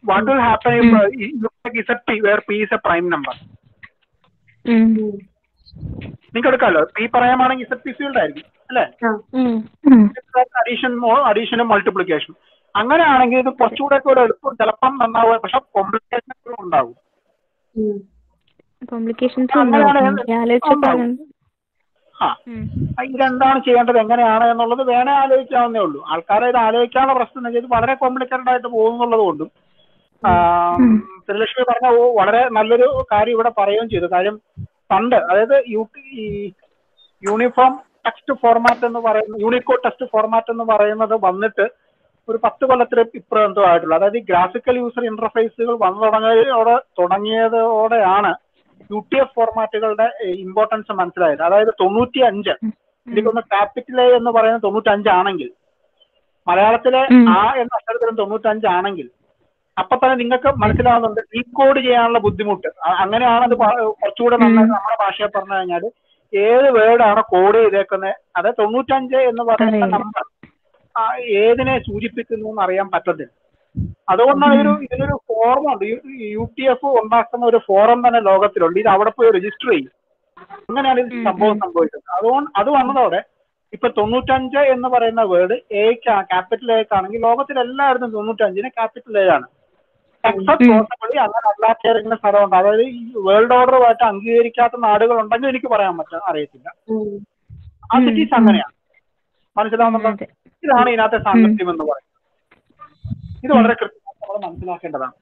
what will happen if uh, it looks like is a p where p is a prime number ഉം. നിങ്ങൾക്ക് എടുക്കാമല്ലോ p പറയാമാണെങ്കിൽ ഇസഡ് പി ഫീൽഡ് ആയിരിക്കും അല്ലേ ഉം. അഡീഷൻ അഡീഷനും മൾട്ടിപ്ലിക്കേഷൻ അങ്ങനെയാണെങ്കിൽ ഇത് കുറച്ചുകൂടെ ഒക്കെ ഒരു എളുപ്പം ചിലപ്പം നന്നാവുക പക്ഷെ കോംപ്ലിക്കേഷൻ ഉണ്ടാവും കോംപ്ലിക്കേഷൻസ് അങ്ങനെയാണ് ഉണ്ടാവും ഞാൻ- എനിക്ക് ആലോചിച്ചപ്പോൾ ഉണ്ടാവും. അങ്ങനെ- ആ ഉം. ഇതെന്താണ് ചെയ്യേണ്ടത് എങ്ങനെയാണ് എന്നുള്ളത് വേണേ ആലോചിക്കാവുന്നേ ഉള്ളൂ ആൾക്കാരെ ഇത് ആലോചിക്കാനുള്ള പ്രശ്നം എന്ന് വെച്ചാൽ ഇത് വളരെ കോംപ്ലിക്കേറ്റഡ് ആയിട്ട് പോകുന്നുള്ളത് കൊണ്ടും ശ്രീലക്ഷ്മി പറഞ്ഞ ഓ, വളരെ നല്ലൊരു കാര്യം ഇവിടെ പറയുകയും ചെയ്തു കാര്യം പണ്ട് അതായത് യു ഈ യൂണിഫോം ടെക്സ്റ്റ് ഫോർമാറ്റ് എന്ന് പറയുന്ന യൂണിക്കോഡ് ടെക്സ്റ്റ് ഫോർമാറ്റ് എന്ന് പറയുന്നത് വന്നിട്ട് ഒരു പത്ത് കൊല്ലത്തിൽ ഇപ്പുറം എന്തോ ആയിട്ടുള്ളൂ അതായത് ഈ ഗ്രാഫിക്കൽ യൂസർ ഇന്റർഫേസുകൾ വന്നു തുടങ്ങിയതോടെ തുടങ്ങിയതോടെയാണ് യു ടി എഫ് ഫോർമാറ്റുകളുടെ ഇമ്പോർട്ടൻസ് മനസ്സിലായത് അതായത് തൊണ്ണൂറ്റി അഞ്ച് എനിക്കൊന്ന് ക്യാപിറ്റൽ എ എന്ന് പറയുന്നത് തൊണ്ണൂറ്റഞ്ച് ആണെങ്കിൽ മലയാളത്തിലെ ഉം. ആ എന്ന അക്ഷരത്തിലും തൊണ്ണൂറ്റഞ്ച് ആണെങ്കിൽ അപ്പൊ തന്നെ നിങ്ങൾക്ക് മനസ്സിലാവുന്നുണ്ട് ഡീകോഡ് ചെയ്യാനുള്ള ബുദ്ധിമുട്ട് അ- അങ്ങനെയാണ് അത് പ- കുറച്ചുകൂടെ നന്നായി നമ്മുടെ ഭാഷയെ പറഞ്ഞു കഴിഞ്ഞാൽ ഏത് വേർഡാണ് കോഡ് ചെയ്തേക്കുന്നത് അത് തൊണ്ണൂറ്റഞ്ച് എന്ന് പറയുന്ന അറിയില്ല. നമ്പർ ഏതിനെ സൂചിപ്പിക്കുന്നു എന്ന് അറിയാൻ പറ്റത്തില്ല അതുകൊണ്ടാണ് ഒരു ഇതിനൊരു ഫോറം ഉണ്ട് യു ടി എഫ് ഉണ്ടാക്കുന്ന ഒരു ഫോറം തന്നെ ലോകത്തിലുണ്ട് ഇത് അവിടെ പോയി രജിസ്റ്റർ ചെയ്യും അങ്ങനെയാണ് ഇത് സംഭവം സംഭവിച്ചത് അതുകൊണ്ട് അത് വന്നതോടെ ഇപ്പൊ തൊണ്ണൂറ്റഞ്ച് എന്ന് പറയുന്ന വേർഡ് എക്ക് ക്യാപിറ്റൽ എക്കാണെങ്കിൽ ലോകത്തിൽ എല്ലായിടത്തും തൊണ്ണൂറ്റഞ്ചിന് ക്യാപിറ്റൽ എ ആണ് എക്സെപ്റ്റ് പോസിബിളി അങ്ങനെ അല്ലാത്ത ഏതെങ്കിലും സ്ഥലമുണ്ട് അതായത് ഈ വേൾഡ് ഓർഡറുമായിട്ട് അംഗീകരിക്കാത്ത നാടുകൾ ഉണ്ടെങ്കിൽ എനിക്ക് പറയാൻ പറ്റും അറിയത്തില്ല ആ സിറ്റീസ് അങ്ങനെയാണ് മനസ്സിലാവുന്നുണ്ടോ അതെ. ഇതാണ് ഇതിനകത്തെ സാങ്കത്യം എന്ന് പറയുന്നത് ഇത് വളരെ കൃത്യമായി നമ്മൾ മനസ്സിലാക്കേണ്ടതാണ്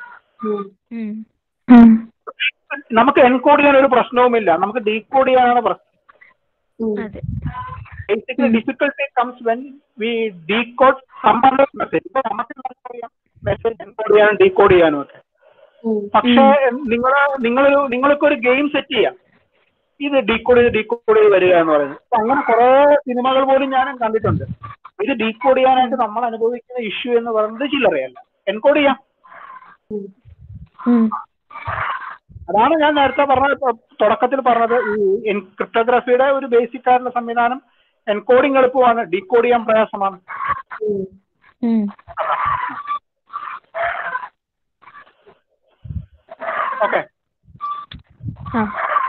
ഉം. നമുക്ക് എൻകോഡ് ചെയ്യാൻ ഒരു പ്രശ്നവുമില്ല നമുക്ക് ഡീകോഡ് ചെയ്യാനാണ് പ്രശ്നം അതെ basically difficulty comes when we decode summer message ഇപ്പൊ നമുക്ക് അറിയാം മെസ്സേജ് എൻകോഡ് ചെയ്യാനും ഡീകോഡ് ചെയ്യാനും ഒക്കെ പക്ഷേ നിങ്ങൾ നിങ്ങൾ നിങ്ങൾക്ക് ഒരു ഗെയിം സെറ്റ് ചെയ്യാം ഇത് ഡീകോഡ് ചെയ്ത് ഡീകോഡ് ചെയ്ത് വരിക എന്ന് പറയുന്നത് അപ്പൊ അങ്ങനെ കുറെ സിനിമകൾ പോലും ഞാൻ കണ്ടിട്ടുണ്ട് ഇത് ഡീകോഡ് ചെയ്യാനായിട്ട് നമ്മൾ അനുഭവിക്കുന്ന ഇഷ്യൂ എന്ന് പറയുന്നത് ചില്ലറയല്ല എൻകോഡ് ചെയ്യാം ഉം. അതാണ് ഞാൻ നേരത്തെ പറഞ്ഞ ഇപ്പൊ തുടക്കത്തിൽ പറഞ്ഞത് ഈ ക്രിപ്റ്റോഗ്രഫിയുടെ ഒരു ബേസിക് ആയിട്ടുള്ള സംവിധാനം എൻകോഡിങ് എളുപ്പമാണ് ഡീകോഡ് ചെയ്യാൻ പ്രയാസമാണ് ഉം. ഓക്കെ ആ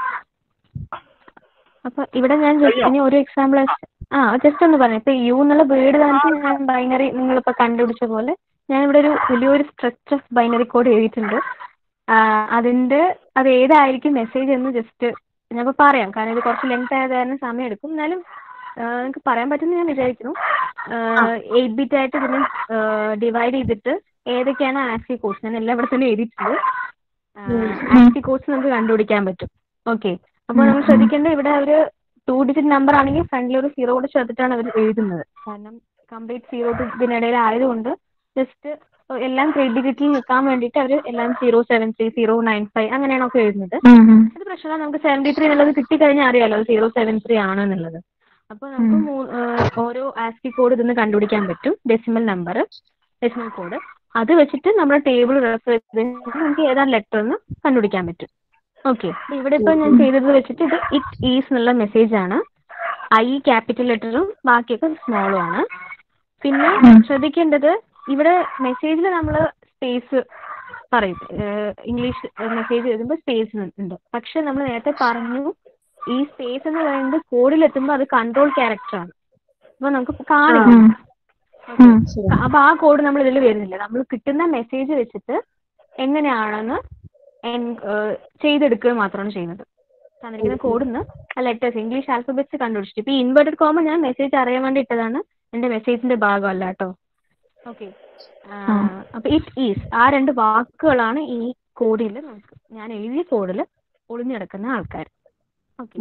അപ്പൊ ഇവിടെ ഞാൻ ജസ്റ്റ് കഴിഞ്ഞോ? ഇനി ഒരു എക്സാമ്പിൾ ആ ജസ്റ്റ് ഒന്ന് പറഞ്ഞു ഇപ്പൊ യു എന്നുള്ള വേർഡ് കാണിച്ച് ഞാൻ ബൈനറി നിങ്ങളിപ്പോ കണ്ടുപിടിച്ച പോലെ ഞാൻ ഇവിടെ ഒരു വലിയൊരു സ്ട്രക്ചർ ഓഫ് ബൈനറി കോഡ് എഴുതിയിട്ടുണ്ട് ആ, അതിന്റെ അത് ഏതായിരിക്കും മെസ്സേജ് എന്ന് ജസ്റ്റ് ഞാൻ ഇപ്പൊ പറയാം കാരണം ഇത് കുറച്ച് ലെങ്ത് ആയത് കാരണം സമയം എടുക്കും എന്നാലും ആ, നിങ്ങൾക്ക് പറയാൻ പറ്റുമെന്ന് ഞാൻ വിചാരിക്കുന്നു എയ്റ്റ് ബിറ്റ് ആയിട്ട് ഇതിനെ ഡിവൈഡ് ചെയ്തിട്ട് ഏതൊക്കെയാണ് ആസ്കി കോഴ്സ് ഞാൻ എല്ലാം ഇവിടെ തന്നെ എഴുതിയിട്ടുണ്ട് ആസ്കി കോഴ്സ് നമുക്ക് കണ്ടുപിടിക്കാൻ പറ്റും ഓക്കെ അപ്പോൾ നമ്മൾ ശ്രദ്ധിക്കേണ്ടത് ഇവിടെ ഒരു ടു ഡിജിറ്റ് നമ്പർ ആണെങ്കിൽ ഫ്രണ്ടിൽ ഒരു സീറോ കൂടെ ചേർത്തിട്ടാണ് അവർ എഴുതുന്നത് കാരണം കംപ്ലീറ്റ് സീറോ ടു ഇതിനിടയിൽ ആയതുകൊണ്ട് ജസ്റ്റ് എല്ലാം ത്രീ ഡിജിറ്റിൽ നിൽക്കാൻ വേണ്ടിയിട്ട് അവർ എല്ലാം zero seven three zero nine five അങ്ങനെയാണ് ഒക്കെ എഴുതുന്നത് അത് പ്രശ്നമില്ല നമുക്ക് സെവൻറ്റി ത്രീ എന്നുള്ളത് കിട്ടിക്കഴിഞ്ഞാൽ അറിയാലോ സീറോ സെവൻ ത്രീ ആണ് എന്നുള്ളത് അപ്പോൾ നമുക്ക് മൂ- ഏഹ് ഓരോ ആസ്കി കോഡ് ഇതിന്ന് കണ്ടുപിടിക്കാൻ പറ്റും ഡെസിമൽ നമ്പർ ഡെസിമൽ കോഡ് അത് വെച്ചിട്ട് നമ്മുടെ ടേബിൾ റെഫർ ചെയ്ത് നമുക്ക് ഏതാണ് ലെറ്റർ എന്ന് കണ്ടുപിടിക്കാൻ പറ്റും ഓക്കെ ഇവിടെ ഇപ്പോൾ ഞാൻ ചെയ്തത് വെച്ചിട്ട് ഇത് ഇറ്റ് ഈസ് എന്നുള്ള മെസ്സേജ് ആണ് ഐ ക്യാപിറ്റൽ ലെറ്ററും ബാക്കിയൊക്കെ സ്മോളും ആണ് പിന്നെ ശ്രദ്ധിക്കേണ്ടത് ഇവിടെ മെസ്സേജിൽ നമ്മൾ സ്പേസ് പറയും ഇംഗ്ലീഷ് മെസ്സേജ് എഴുതുമ്പോൾ സ്പേസ് ഉണ്ട് പക്ഷെ നമ്മൾ നേരത്തെ പറഞ്ഞു ഈ സ്പേസ് എന്ന് പറയുന്നത് കോഡിൽ എത്തുമ്പോൾ അത് കൺട്രോൾ ക്യാരക്ടർ ആണ് അപ്പൊ നമുക്ക് കാണിക്കും Okay. അപ്പൊ ആ കോഡ് നമ്മൾ ഇതിൽ വരുന്നില്ല നമ്മൾ കിട്ടുന്ന മെസ്സേജ് വെച്ചിട്ട് എങ്ങനെയാണെന്ന് എൻ- ഏഹ് ചെയ്തെടുക്കുക മാത്രമാണ് ചെയ്യുന്നത് തന്നിരിക്കുന്ന കോഡിൽ നിന്ന് ആ ലെറ്റേഴ്സ് ഇംഗ്ലീഷ് ആൽഫബറ്റ്സ് കണ്ടുപിടിച്ചിട്ട് ഇപ്പൊ ഈ ഇൻവേർട്ടഡ് കോമ ഞാൻ മെസ്സേജ് അറിയാൻ വേണ്ടി ഇട്ടതാണ് എന്റെ മെസ്സേജിന്റെ ഭാഗമല്ല കേട്ടോ ഓക്കെ അപ്പൊ ഇറ്റ് ഈസ് ആ രണ്ട് വാക്കുകളാണ് ഈ കോഡിൽ നമുക്ക് ഞാൻ എഴുതിയ കോഡിൽ ഒളിഞ്ഞു കിടക്കുന്ന ആൾക്കാർ ഓക്കെ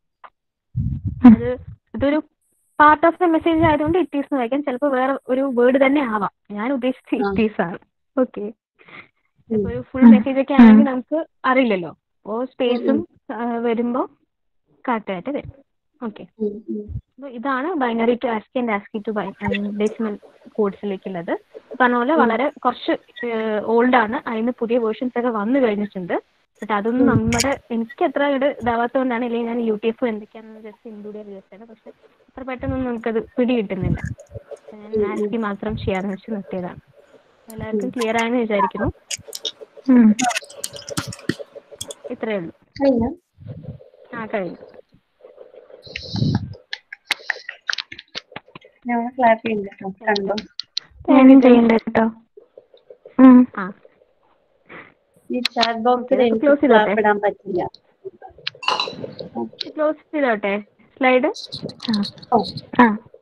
അത് ഇതൊരു പാർട്ട് ഓഫ് ദ മെസ്സേജ് ആയതുകൊണ്ട് ഇറ്റ് ഈസ് എന്ന് വായിക്കാൻ ചിലപ്പോൾ വേറെ ഒരു വേർഡ് തന്നെ ആവാം ഞാൻ ഉദ്ദേശിച്ചത് ഇറ്റ് ഈസ് ആണ് ഓക്കെ ഇപ്പൊ ഒരു ഫുൾ മെസ്സേജ് ഒക്കെ ആണെങ്കിൽ നമുക്ക് അറിയില്ലല്ലോ ഓ സ്പേസും വരുമ്പോ കറക്റ്റ് ആയിട്ട് വരും ഓക്കെ അപ്പൊ ഇതാണ് binary to ASCII and ASCII to decimal കോഡ്സിലേക്കുള്ളത് പറഞ്ഞ പോലെ വളരെ കുറച്ച് ഓൾഡ് ആണ് അതിന് പുതിയ വേർഷൻസ് ഒക്കെ വന്നു കഴിഞ്ഞിട്ടുണ്ട് ബട്ട് അതൊന്നും നമ്മുടെ എനിക്ക് അത്ര ഇവിടെ ഇതാവാത്തതുകൊണ്ടാണ് അല്ലെങ്കിൽ ഞാൻ യു ടി എഫ് എന്തൊക്കെയാണെന്ന് ജസ്റ്റ് ഇൻക്ലൂഡ് ചെയ്ത് വിചാരിച്ചത് പക്ഷെ അത്ര പെട്ടെന്നൊന്നും നമുക്കത് പിടി കിട്ടുന്നില്ല അപ്പൊ ഞാൻ ആസ്കി മാത്രം ചെയ്യാന്ന് വെച്ച് നിർത്തിയതാണ് എല്ലാവർക്കും ക്ലിയർ ആയെന്ന് വിചാരിക്കുന്നു ഉം. ഇത്രയേ ഉള്ളൂ കഴിഞ്ഞ ആ കഴിഞ്ഞു ഞാൻ ക്ലാപ്പ് ചെയ്യുന്നുണ്ട് കണ്ടോ ഞാനും ചെയ്യണ്ട കേട്ടോ ഉം. ആ ഈ ചാറ്റ് ബോക്സിൽ Okay, എനിക്ക് close ചെയ്തോട്ടെ? ക്ലാപ്പ് ഇടാൻ പറ്റില്ല ക്ലോസ് ചെയ്തോട്ടെ സ്ലൈഡ് ഓ ആ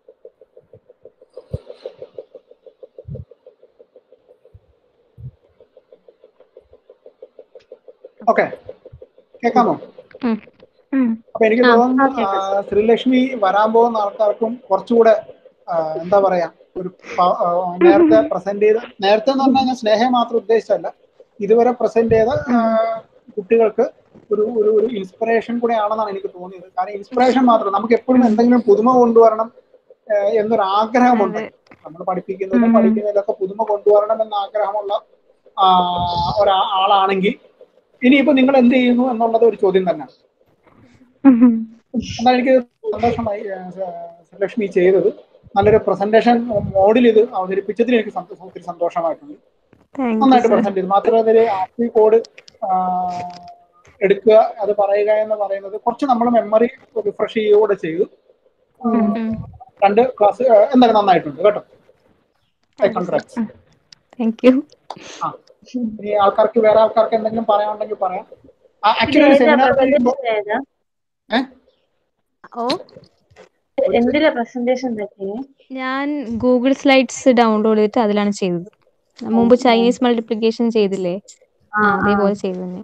ഓക്കെ കേൾക്കാമോ ഉം. ഉം. അപ്പൊ എനിക്ക് ആ, തോന്നുന്നു ഓക്കേ, ആ, ശ്രീലക്ഷ്മി വരാൻ പോകുന്ന ആൾക്കാർക്കും കുറച്ചുകൂടെ ആ, എന്താ പറയാ ഒരു പ- ആ, നേരത്തെ പ്രസന്റ് ചെയ്ത നേരത്തെ എന്ന് പറഞ്ഞാൽ ഞാൻ സ്നേഹം മാത്രം ഉദ്ദേശിച്ചല്ല ഇതുവരെ പ്രസന്റ് ചെയ്ത ആ, കുട്ടികൾക്ക് ഒരു ഒരു ഒരു ഇൻസ്പിറേഷൻ കൂടെ ആണെന്നാണ് എനിക്ക് തോന്നിയത് കാരണം ഇൻസ്പിറേഷൻ മാത്രം നമുക്ക് എപ്പോഴും എന്തെങ്കിലും പുതുമ കൊണ്ടുവരണം ആ, എന്നൊരു ആഗ്രഹമുണ്ട് നമ്മൾ പഠിപ്പിക്കുന്നതിലും ഉം. പഠിക്കുന്നതിലൊക്കെ പുതുമ കൊണ്ടുവരണം എന്ന ആഗ്രഹമുള്ള ആ, ഒരാ ആളാണെങ്കിൽ ഇനിയിപ്പോ നിങ്ങൾ എന്ത് ചെയ്യുന്നു എന്നുള്ളത് ഒരു ചോദ്യം തന്നെ ഉം. എന്നാൽ എനിക്ക് സന്തോഷമായി ആ, സ- ശ്രീലക്ഷ്മി ചെയ്തത് നല്ലൊരു പ്രസന്റേഷൻ മോഡിൽ ഇത് അവതരിപ്പിച്ചതിൽ എനിക്ക് സന്തോഷം ഒത്തിരി സന്തോഷമായിട്ടുണ്ട് താങ്ക് യു നന്നായിട്ട് സർ പ്രസന്റ് ചെയ്തു മാത്രമല്ല അതിൽ ആക്ടി കോഡ് എടുക്കുക അത് പറയുക എന്ന് പറയുന്നത് കുറച്ച് നമ്മൾ മെമ്മറി റിഫ്രഷ് ചെയ്യുകൂടെ ചെയ്തു രണ്ട് ക്ലാസ് എന്തായാലും നന്നായിട്ടുണ്ട് കേട്ടോ കൺഗ്രാറ്റ്സ് താങ്ക് യു ആ ഇനി ആൾക്കാർക്ക് വേറെ ആൾക്കാർക്ക് എന്തെങ്കിലും പറയാനുണ്ടെങ്കിൽ പറയാം ആക്ച്വലി ഒരു സെമിനാർ കഴിയുമ്പോൾ ഏതാ ഓ എന്തിനാ പ്രസന്റേഷൻ പറ്റിയേ ഞാൻ ഗൂഗിൾ സ്ലൈഡ്സ് ഡൗൺലോഡ് ചെയ്തിട്ട് അതിലാണ് ചെയ്തത് മുമ്പ് ചൈനീസ് മൾട്ടിപ്ലിക്കേഷൻ ചെയ്തില്ലേ ആ അതേപോലെ ചെയ്തു തന്നെ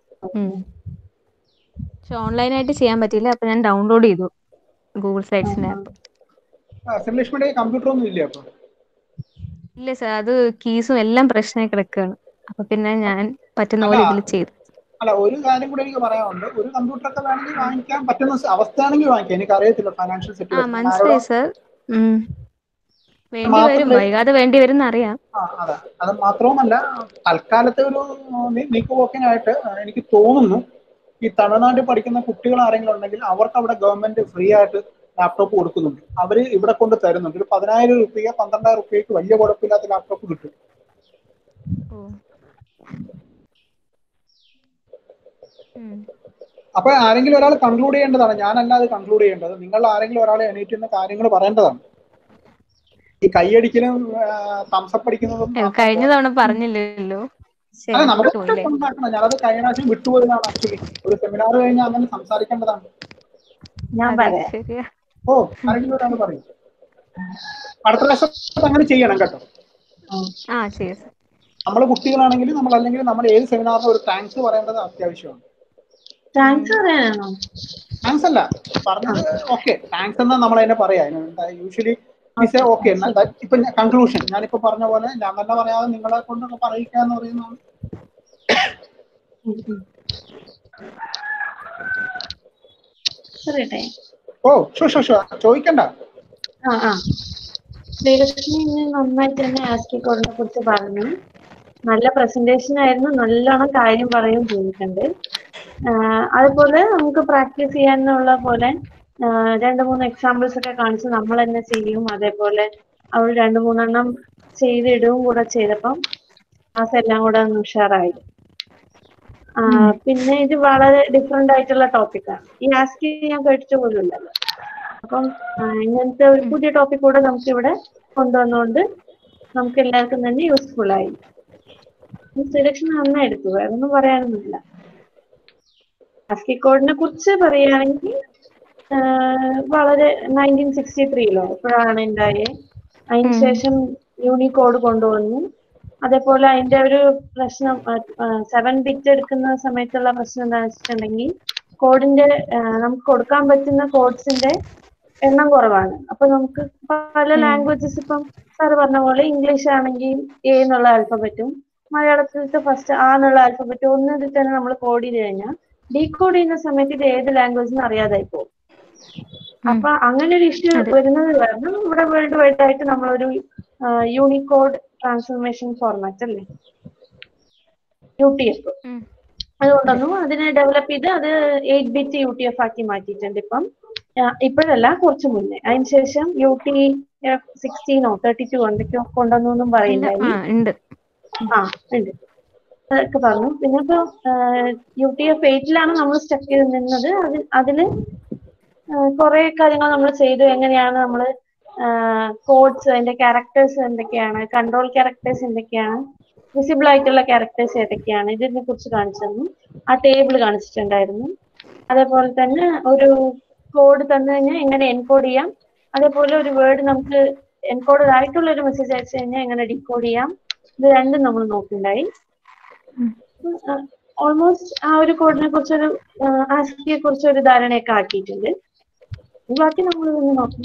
പക്ഷെ ഓൺലൈനായിട്ട് ചെയ്യാൻ പറ്റിയില്ല അപ്പൊ ഞാൻ ഡൗൺലോഡ് ചെയ്തു ഗൂഗിൾ സ്ലൈഡ്സിന്റെ ആപ്പ് ശ്രീലക്ഷ്മിയുടെ കമ്പ്യൂട്ടർ ഒന്നും ഇല്ലേ അപ്പൊ ഇല്ല സാർ അത് കീസും എല്ലാം പ്രശ്നമായി കിടക്കുകയാണ് അപ്പൊ പിന്നെ ഞാൻ പറ്റുന്ന പോലെ ഇതിൽ ചെയ്തു അല്ല ഒരു കാര്യം കൂടി എനിക്ക് പറയാനുണ്ട് ഒരു കമ്പ്യൂട്ടർ ഒക്കെ വേണമെങ്കിൽ വാങ്ങിക്കാൻ പറ്റുന്ന സ- അവസ്ഥയാണെങ്കിൽ വാങ്ങിക്കാം എനിക്ക് അറിയത്തില്ല ഫൈനാൻഷ്യൽ ആ സിറ്റുവേഷൻ മനസ്സിലായി സാർ വേണ്ടി വരും മാത്രമല്ല- വൈകാതെ വേണ്ടി വരും എന്നറിയാം ആ അതെ അത് മാത്രവുമല്ല തൽക്കാലത്തെ ഒരു നീ- നീക്കുപോക്കിനായിട്ട് എനിക്ക് തോന്നുന്നു ഈ തമിഴ്നാട്ടിൽ പഠിക്കുന്ന കുട്ടികൾ ആരെങ്കിലും ഉണ്ടെങ്കിൽ അവർക്ക് അവിടെ ഗവൺമെന്റ് ഫ്രീ ആയിട്ട് ലാപ്ടോപ്പ് കൊടുക്കുന്നുണ്ട് അവര് ഇവിടെ കൊണ്ട് തരുന്നുണ്ട് ഒരു പതിനായിരം റുപ്യ പന്ത്രണ്ടായിരം റുപ്യക്ക് വലിയ കുഴപ്പമില്ലാത്ത ലാപ്ടോപ്പ് കിട്ടും ഓ ഉം. അപ്പൊ അപ്പൊ ആരെങ്കിലും ഒരാൾ കൺക്ലൂഡ് ചെയ്യേണ്ടതാണ് ഞാനല്ലാതെ കൺക്ലൂഡ് ചെയ്യേണ്ടത് നിങ്ങൾ ആരെങ്കിലും ഒരാളെ എണീറ്റ് നിന്ന് കാര്യങ്ങൾ പറയേണ്ടതാണ് ഈ കൈയടിക്കലും തംസപ്പ് അടിക്കുന്നതും ഏ, കഴിഞ്ഞ തവണ പറഞ്ഞില്ലല്ലോ ശരി അതെ നമുക്ക് പോയില്ലേ ഉണ്ടാക്കണം ഞാനത് കഴിഞ്ഞ പ്രാവശ്യം വിട്ടുപോയതാണ് ആക്ച്വലി ഒരു സെമിനാർ കഴിഞ്ഞാൽ അങ്ങനെ സംസാരിക്കേണ്ടതാണ് ഞാൻ അതെ, പറയാം ശരിയാ ഓ ആരെങ്കിലും ഒരാൾ പറയും അടുത്ത പ്രാവശ്യം അങ്ങനെ ചെയ്യണം കേട്ടോ ആ ശരി സർ നമ്മൾ കുട്ടികളാണെങ്കിലും നമ്മൾ അല്ലെങ്കിൽ നമ്മൾ ഏത് സെമിനാറിനും ഒരു താങ്ക്സ് പറയേണ്ടത് അത്യാവശ്യമാണ് താങ്ക്സ് പറയാനാണോ താങ്ക്സ് അല്ല പറഞ്ഞത് ഓക്കെ താങ്ക്സ് എന്നാ നമ്മൾ അതിനെ പറയാ യൂഷ്വലി ഇസ് ഓക്കെ ഇപ്പൊ കൺക്ലൂഷൻ ഞാനിപ്പോ പറഞ്ഞ പോലെ ഞാൻ തന്നെ പറയാതെ നിങ്ങളെ കൊണ്ട് പറയിക്കുക എന്ന് പറയുന്നതാണ് പറയട്ടെ ഓ ഷോ ഷോ ഷോ ചോദിക്കണ്ട ആ ആ ശ്രീലക്ഷ്മി ഇന്ന് നന്നായിട്ട് തന്നെ ആസ്കിക്കോഡിനെ കുറിച്ച് പറഞ്ഞു നല്ല പ്രസന്റേഷൻ ആയിരുന്നു നല്ലോണം കാര്യം പറയുകയും ചെയ്തിട്ടുണ്ട് ആഹ് അതുപോലെ നമുക്ക് പ്രാക്ടീസ് ചെയ്യാനുള്ള പോലെ ആഹ് രണ്ട് മൂന്ന് എക്സാമ്പിൾസ് ഒക്കെ കാണിച്ച് നമ്മൾ തന്നെ ചെയ്യും അതേപോലെ അവൾ രണ്ട് മൂന്നെണ്ണം ചെയ്തിടുകയും കൂടെ ചെയ്തപ്പം ക്ലാസ് എല്ലാം കൂടെ ഒന്ന് ഉഷാറായി ആഹ് പിന്നെ ഇത് വളരെ ഡിഫറെന്റ് ആയിട്ടുള്ള ടോപ്പിക്കാണ് ഈ ആസ്കി ഞാൻ കേട്ടിട്ട് പോലും ഇല്ലല്ലോ അപ്പം ആ, ഇങ്ങനത്തെ ഒരു പുതിയ ടോപ്പിക് കൂടെ നമുക്ക് ഇവിടെ കൊണ്ടുവന്നുകൊണ്ട് നമുക്ക് എല്ലാവർക്കും തന്നെ യൂസ്ഫുൾ ആയി സെലക്ഷൻ നന്നായി എടുത്തു വേറെ ഒന്നും പറയാനൊന്നുമില്ല അസ്കി കോഡിനെ കുറിച്ച് പറയുകയാണെങ്കിൽ ആ, വളരെ നയൻറ്റീൻ സിക്സ്റ്റി ത്രീയിലോ എപ്പോഴാണ് ഉണ്ടായേ അതിന് ശേഷം യൂണിക്കോഡ് കൊണ്ടുവന്നു അതേപോലെ അതിന്റെ ഒരു പ്രശ്നം സെവൻ ബിറ്റ് എടുക്കുന്ന സമയത്തുള്ള പ്രശ്നം എന്താണെന്ന് വെച്ചിട്ടുണ്ടെങ്കിൽ കോഡിന്റെ നമുക്ക് കൊടുക്കാൻ പറ്റുന്ന കോഡ്സിന്റെ എണ്ണം കുറവാണ് അപ്പൊ നമുക്ക് പല ലാംഗ്വേജസ് ഇപ്പം സാറ് പറഞ്ഞ പോലെ ഇംഗ്ലീഷ് ആണെങ്കിൽ എ എന്നുള്ള ആൽഫബറ്റും മലയാളത്തിലത്തെ ഫസ്റ്റ് ആ എന്നുള്ള ആൽഫബറ്റും ഒന്നിൽ തന്നെ നമ്മൾ കോഡ് ചെയ്ത് കഴിഞ്ഞാൽ ഡീകോഡ് ചെയ്യുന്ന സമയത്ത് ഇത് ഏത് ലാംഗ്വേജ് എന്ന് അറിയാതായി പോകും അപ്പൊ അങ്ങനെ ഒരു ഇഷ്യൂ വരുന്നത് കാരണം ഇവിടെ വേൾഡ് വൈഡ് ആയിട്ട് നമ്മളൊരു യൂണിക്കോഡ് ട്രാൻസ്ഫോർമേഷൻ ഫോർമാറ്റ് അല്ലേ യു ടി എഫ് ഉം. അതുകൊണ്ടൊന്നു അതിനെ ഡെവലപ്പ് ചെയ്ത് അത് eight bit U T F ആക്കി മാറ്റിയിട്ടുണ്ട് ഇപ്പം ആ, ഇപ്പോഴല്ല കുറച്ച് മുന്നേ അതിനുശേഷം യു ടി എഫ് സിക്സ്റ്റീനോ തേർട്ടി ടു എന്തൊക്കെയോ കൊണ്ടുവന്നു എന്നും ഇല്ല പറയുന്നുണ്ടായി ആ ഉണ്ട് ആ ഉണ്ട് അതൊക്കെ പറഞ്ഞു പിന്നെ ഇപ്പൊ യു ടി എഫ് എയ്റ്റിലാണ് നമ്മൾ സ്റ്റക്ക് ചെയ്ത് നിന്നത് അതിൽ അതില് കുറെ കാര്യങ്ങൾ നമ്മൾ ചെയ്തു എങ്ങനെയാണ് നമ്മൾ കോഡ്സ് അതിന്റെ ക്യാരക്ടേഴ്സ് എന്തൊക്കെയാണ് കൺട്രോൾ ക്യാരക്ടേഴ്സ് എന്തൊക്കെയാണ് വിസിബിൾ ആയിട്ടുള്ള ക്യാരക്ടേഴ്സ് ഏതൊക്കെയാണ് ഇതിനെ കുറിച്ച് കാണിച്ചു തന്നു ആ ടേബിൾ കാണിച്ചിട്ടുണ്ടായിരുന്നു അതേപോലെ തന്നെ ഒരു കോഡ് തന്നു കഴിഞ്ഞാൽ എങ്ങനെ എൻകോഡ് ചെയ്യാം അതേപോലെ ഒരു വേർഡ് നമുക്ക് എൻകോഡഡ് ആയിട്ടുള്ള ഒരു മെസ്സേജ് അയച്ചു കഴിഞ്ഞാൽ എങ്ങനെ ഡീകോഡ് ചെയ്യാം ഇത് രണ്ടും നമ്മൾ നോക്കുന്നുണ്ടായി ഓൾമോസ്റ്റ് ആ ഒരു കോഡിനെ കുറിച്ചൊരു ആസ്കിയെ കുറിച്ച് ഒരു ധാരണയൊക്കെ ആക്കിയിട്ടുണ്ട് ബാക്കി നമ്മൾ ഇതൊന്ന് നോക്കണം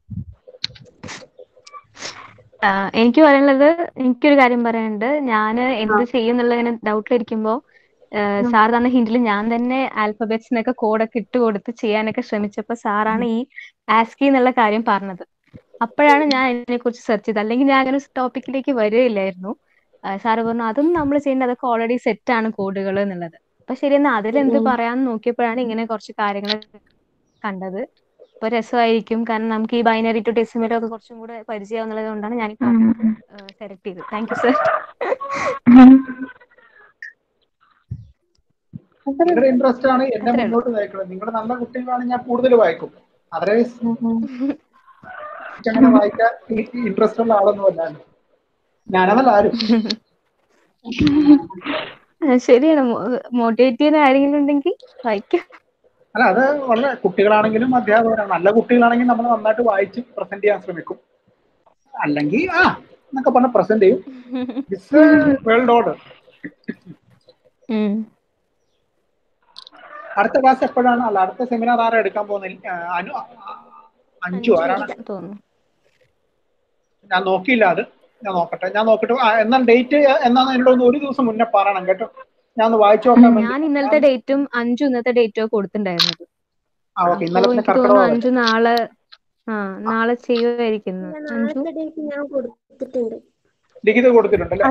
ആഹ് എനിക്ക് പറയാനുള്ളത് എനിക്കൊരു കാര്യം പറയാനുണ്ട് ഞാൻ എന്ത് ചെയ്യും എന്നുള്ളതിന് ഡൗട്ടിലിരിക്കുമ്പോ സാർ തന്ന ഹിന്റിൽ ഞാൻ തന്നെ ആൽഫബറ്റ്സിനൊക്കെ കോഡൊക്കെ ഇട്ട് കൊടുത്ത് ചെയ്യാനൊക്കെ ശ്രമിച്ചപ്പോ സാറാണ് ഈ ആസ്കി എന്നുള്ള കാര്യം പറഞ്ഞത് അപ്പോഴാണ് ഞാൻ ഇതിനെ കുറിച്ച് സെർച്ച് ചെയ്തത് അല്ലെങ്കിൽ ഞാൻ അങ്ങനെ ടോപ്പിക്കിലേക്ക് വരികയില്ലായിരുന്നു സാറ് പറഞ്ഞു അതും നമ്മൾ ചെയ്യേണ്ടത് അതൊക്കെ ഓൾറെഡി സെറ്റ് ആണ് കോഡുകൾ എന്നുള്ളത് അപ്പൊ ശരി എന്നാ അതിലെന്ത് പറയാന്ന് നോക്കിയപ്പോഴാണ് ഇങ്ങനെ കുറച്ച് കാര്യങ്ങൾ കണ്ടത് അപ്പൊ രസമായിരിക്കും കാരണം നമുക്ക് ഈ ബൈനറി ടു ഡെസിമലും ഒക്കെ കുറച്ചും കൂടെ പരിചയമാവുന്നത് കൊണ്ടാണ് ഞാൻ സെലക്ട് ചെയ്തത് താങ്ക് യു സർ നിങ്ങളുടെ ഇൻട്രസ്റ്റ് ആണ് എന്നെ മുന്നോട്ട് നയിക്കുന്നത് നിങ്ങളുടെ നല്ല കുട്ടികളാണ് ഞാൻ കൂടുതൽ വായിക്കും അതർവൈസ് അങ്ങനെ വായിക്കാൻ ഇൻട്രസ്റ്റ് ഉള്ള ആളൊന്നും അല്ലാണ്ട് ഞാനതല്ല ആരും ശരിയാണ് മോട്ടിവേറ്റ് ചെയ്യുന്ന ആരെങ്കിലും ഉണ്ടെങ്കിൽ വായിക്കാം അല്ല അത് വളരെ കുട്ടികളാണെങ്കിലും അധ്യാപകരാണ് നല്ല കുട്ടികളാണെങ്കിൽ നമ്മൾ നന്നായിട്ട് വായിച്ച് പ്രസന്റ് ചെയ്യാൻ ശ്രമിക്കും അല്ലെങ്കിൽ ആ എന്നൊക്കെ പറഞ്ഞ് പ്രസന്റ് ചെയ്യും ഇറ്റ്സ് വേൾഡ് ഓർഡർ അടുത്ത ക്ലാസ് എപ്പോഴാണ് അല്ല അടുത്ത സെമിനാർ ആരാ എടുക്കാൻ പോകുന്നത് അനു അഞ്ചു ആരാണ് തോന്നുന്നു ഞാൻ നോക്കിയില്ല അത് ഞാൻ നോക്കട്ടെ ഞാൻ നോക്കട്ടെ ആ, എന്നാൽ ഡേറ്റ് എന്നാന്ന് എന്നോട് ഒന്ന് ഒരു ദിവസം മുന്നേ പറയണം കേട്ടോ ഞാൻ ഒന്ന് വായിച്ചു നോക്കാൻ വേണ്ടി ഞാൻ ഇന്നലത്തെ ഡേറ്റും അഞ്ചു ഇന്നത്തെ ഡേറ്റും കൊടുത്തിട്ടുണ്ടായിരുന്നത് ആ ഓക്കെ അപ്പൊ ഇന്നലെ പിന്നെ എനിക്ക് തോന്നുന്നു കർക്കിടക അഞ്ചു നാളെ ആ നാളെ ചെയ്യുമായിരിക്കും അഞ്ചു നാളത്തെ ഡേറ്റ് ഞാൻ കൊടുത്തിട്ടുണ്ട് ലിഖിത കൊടുത്തിട്ടുണ്ടല്ലേ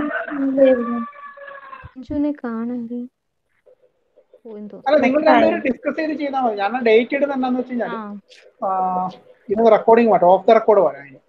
അഞ്ചുവിനെ കാണണ്ടേ പോയെന്ന് തോന്നുന്നു അല്ല നിങ്ങൾ രണ്ടുപേരും ഡിസ്കസ് ചെയ്ത് ചെയ്താൽ മതി ഞാൻ ഡേറ്റ് ഇടുന്ന എന്താന്ന് വെച്ച് കഴിഞ്ഞാൽ ആ ഇത് റെക്കോർഡിംഗ് മാറ്റം ഓഫ് ദ റെക്കോർഡ് വരാം ഇനി.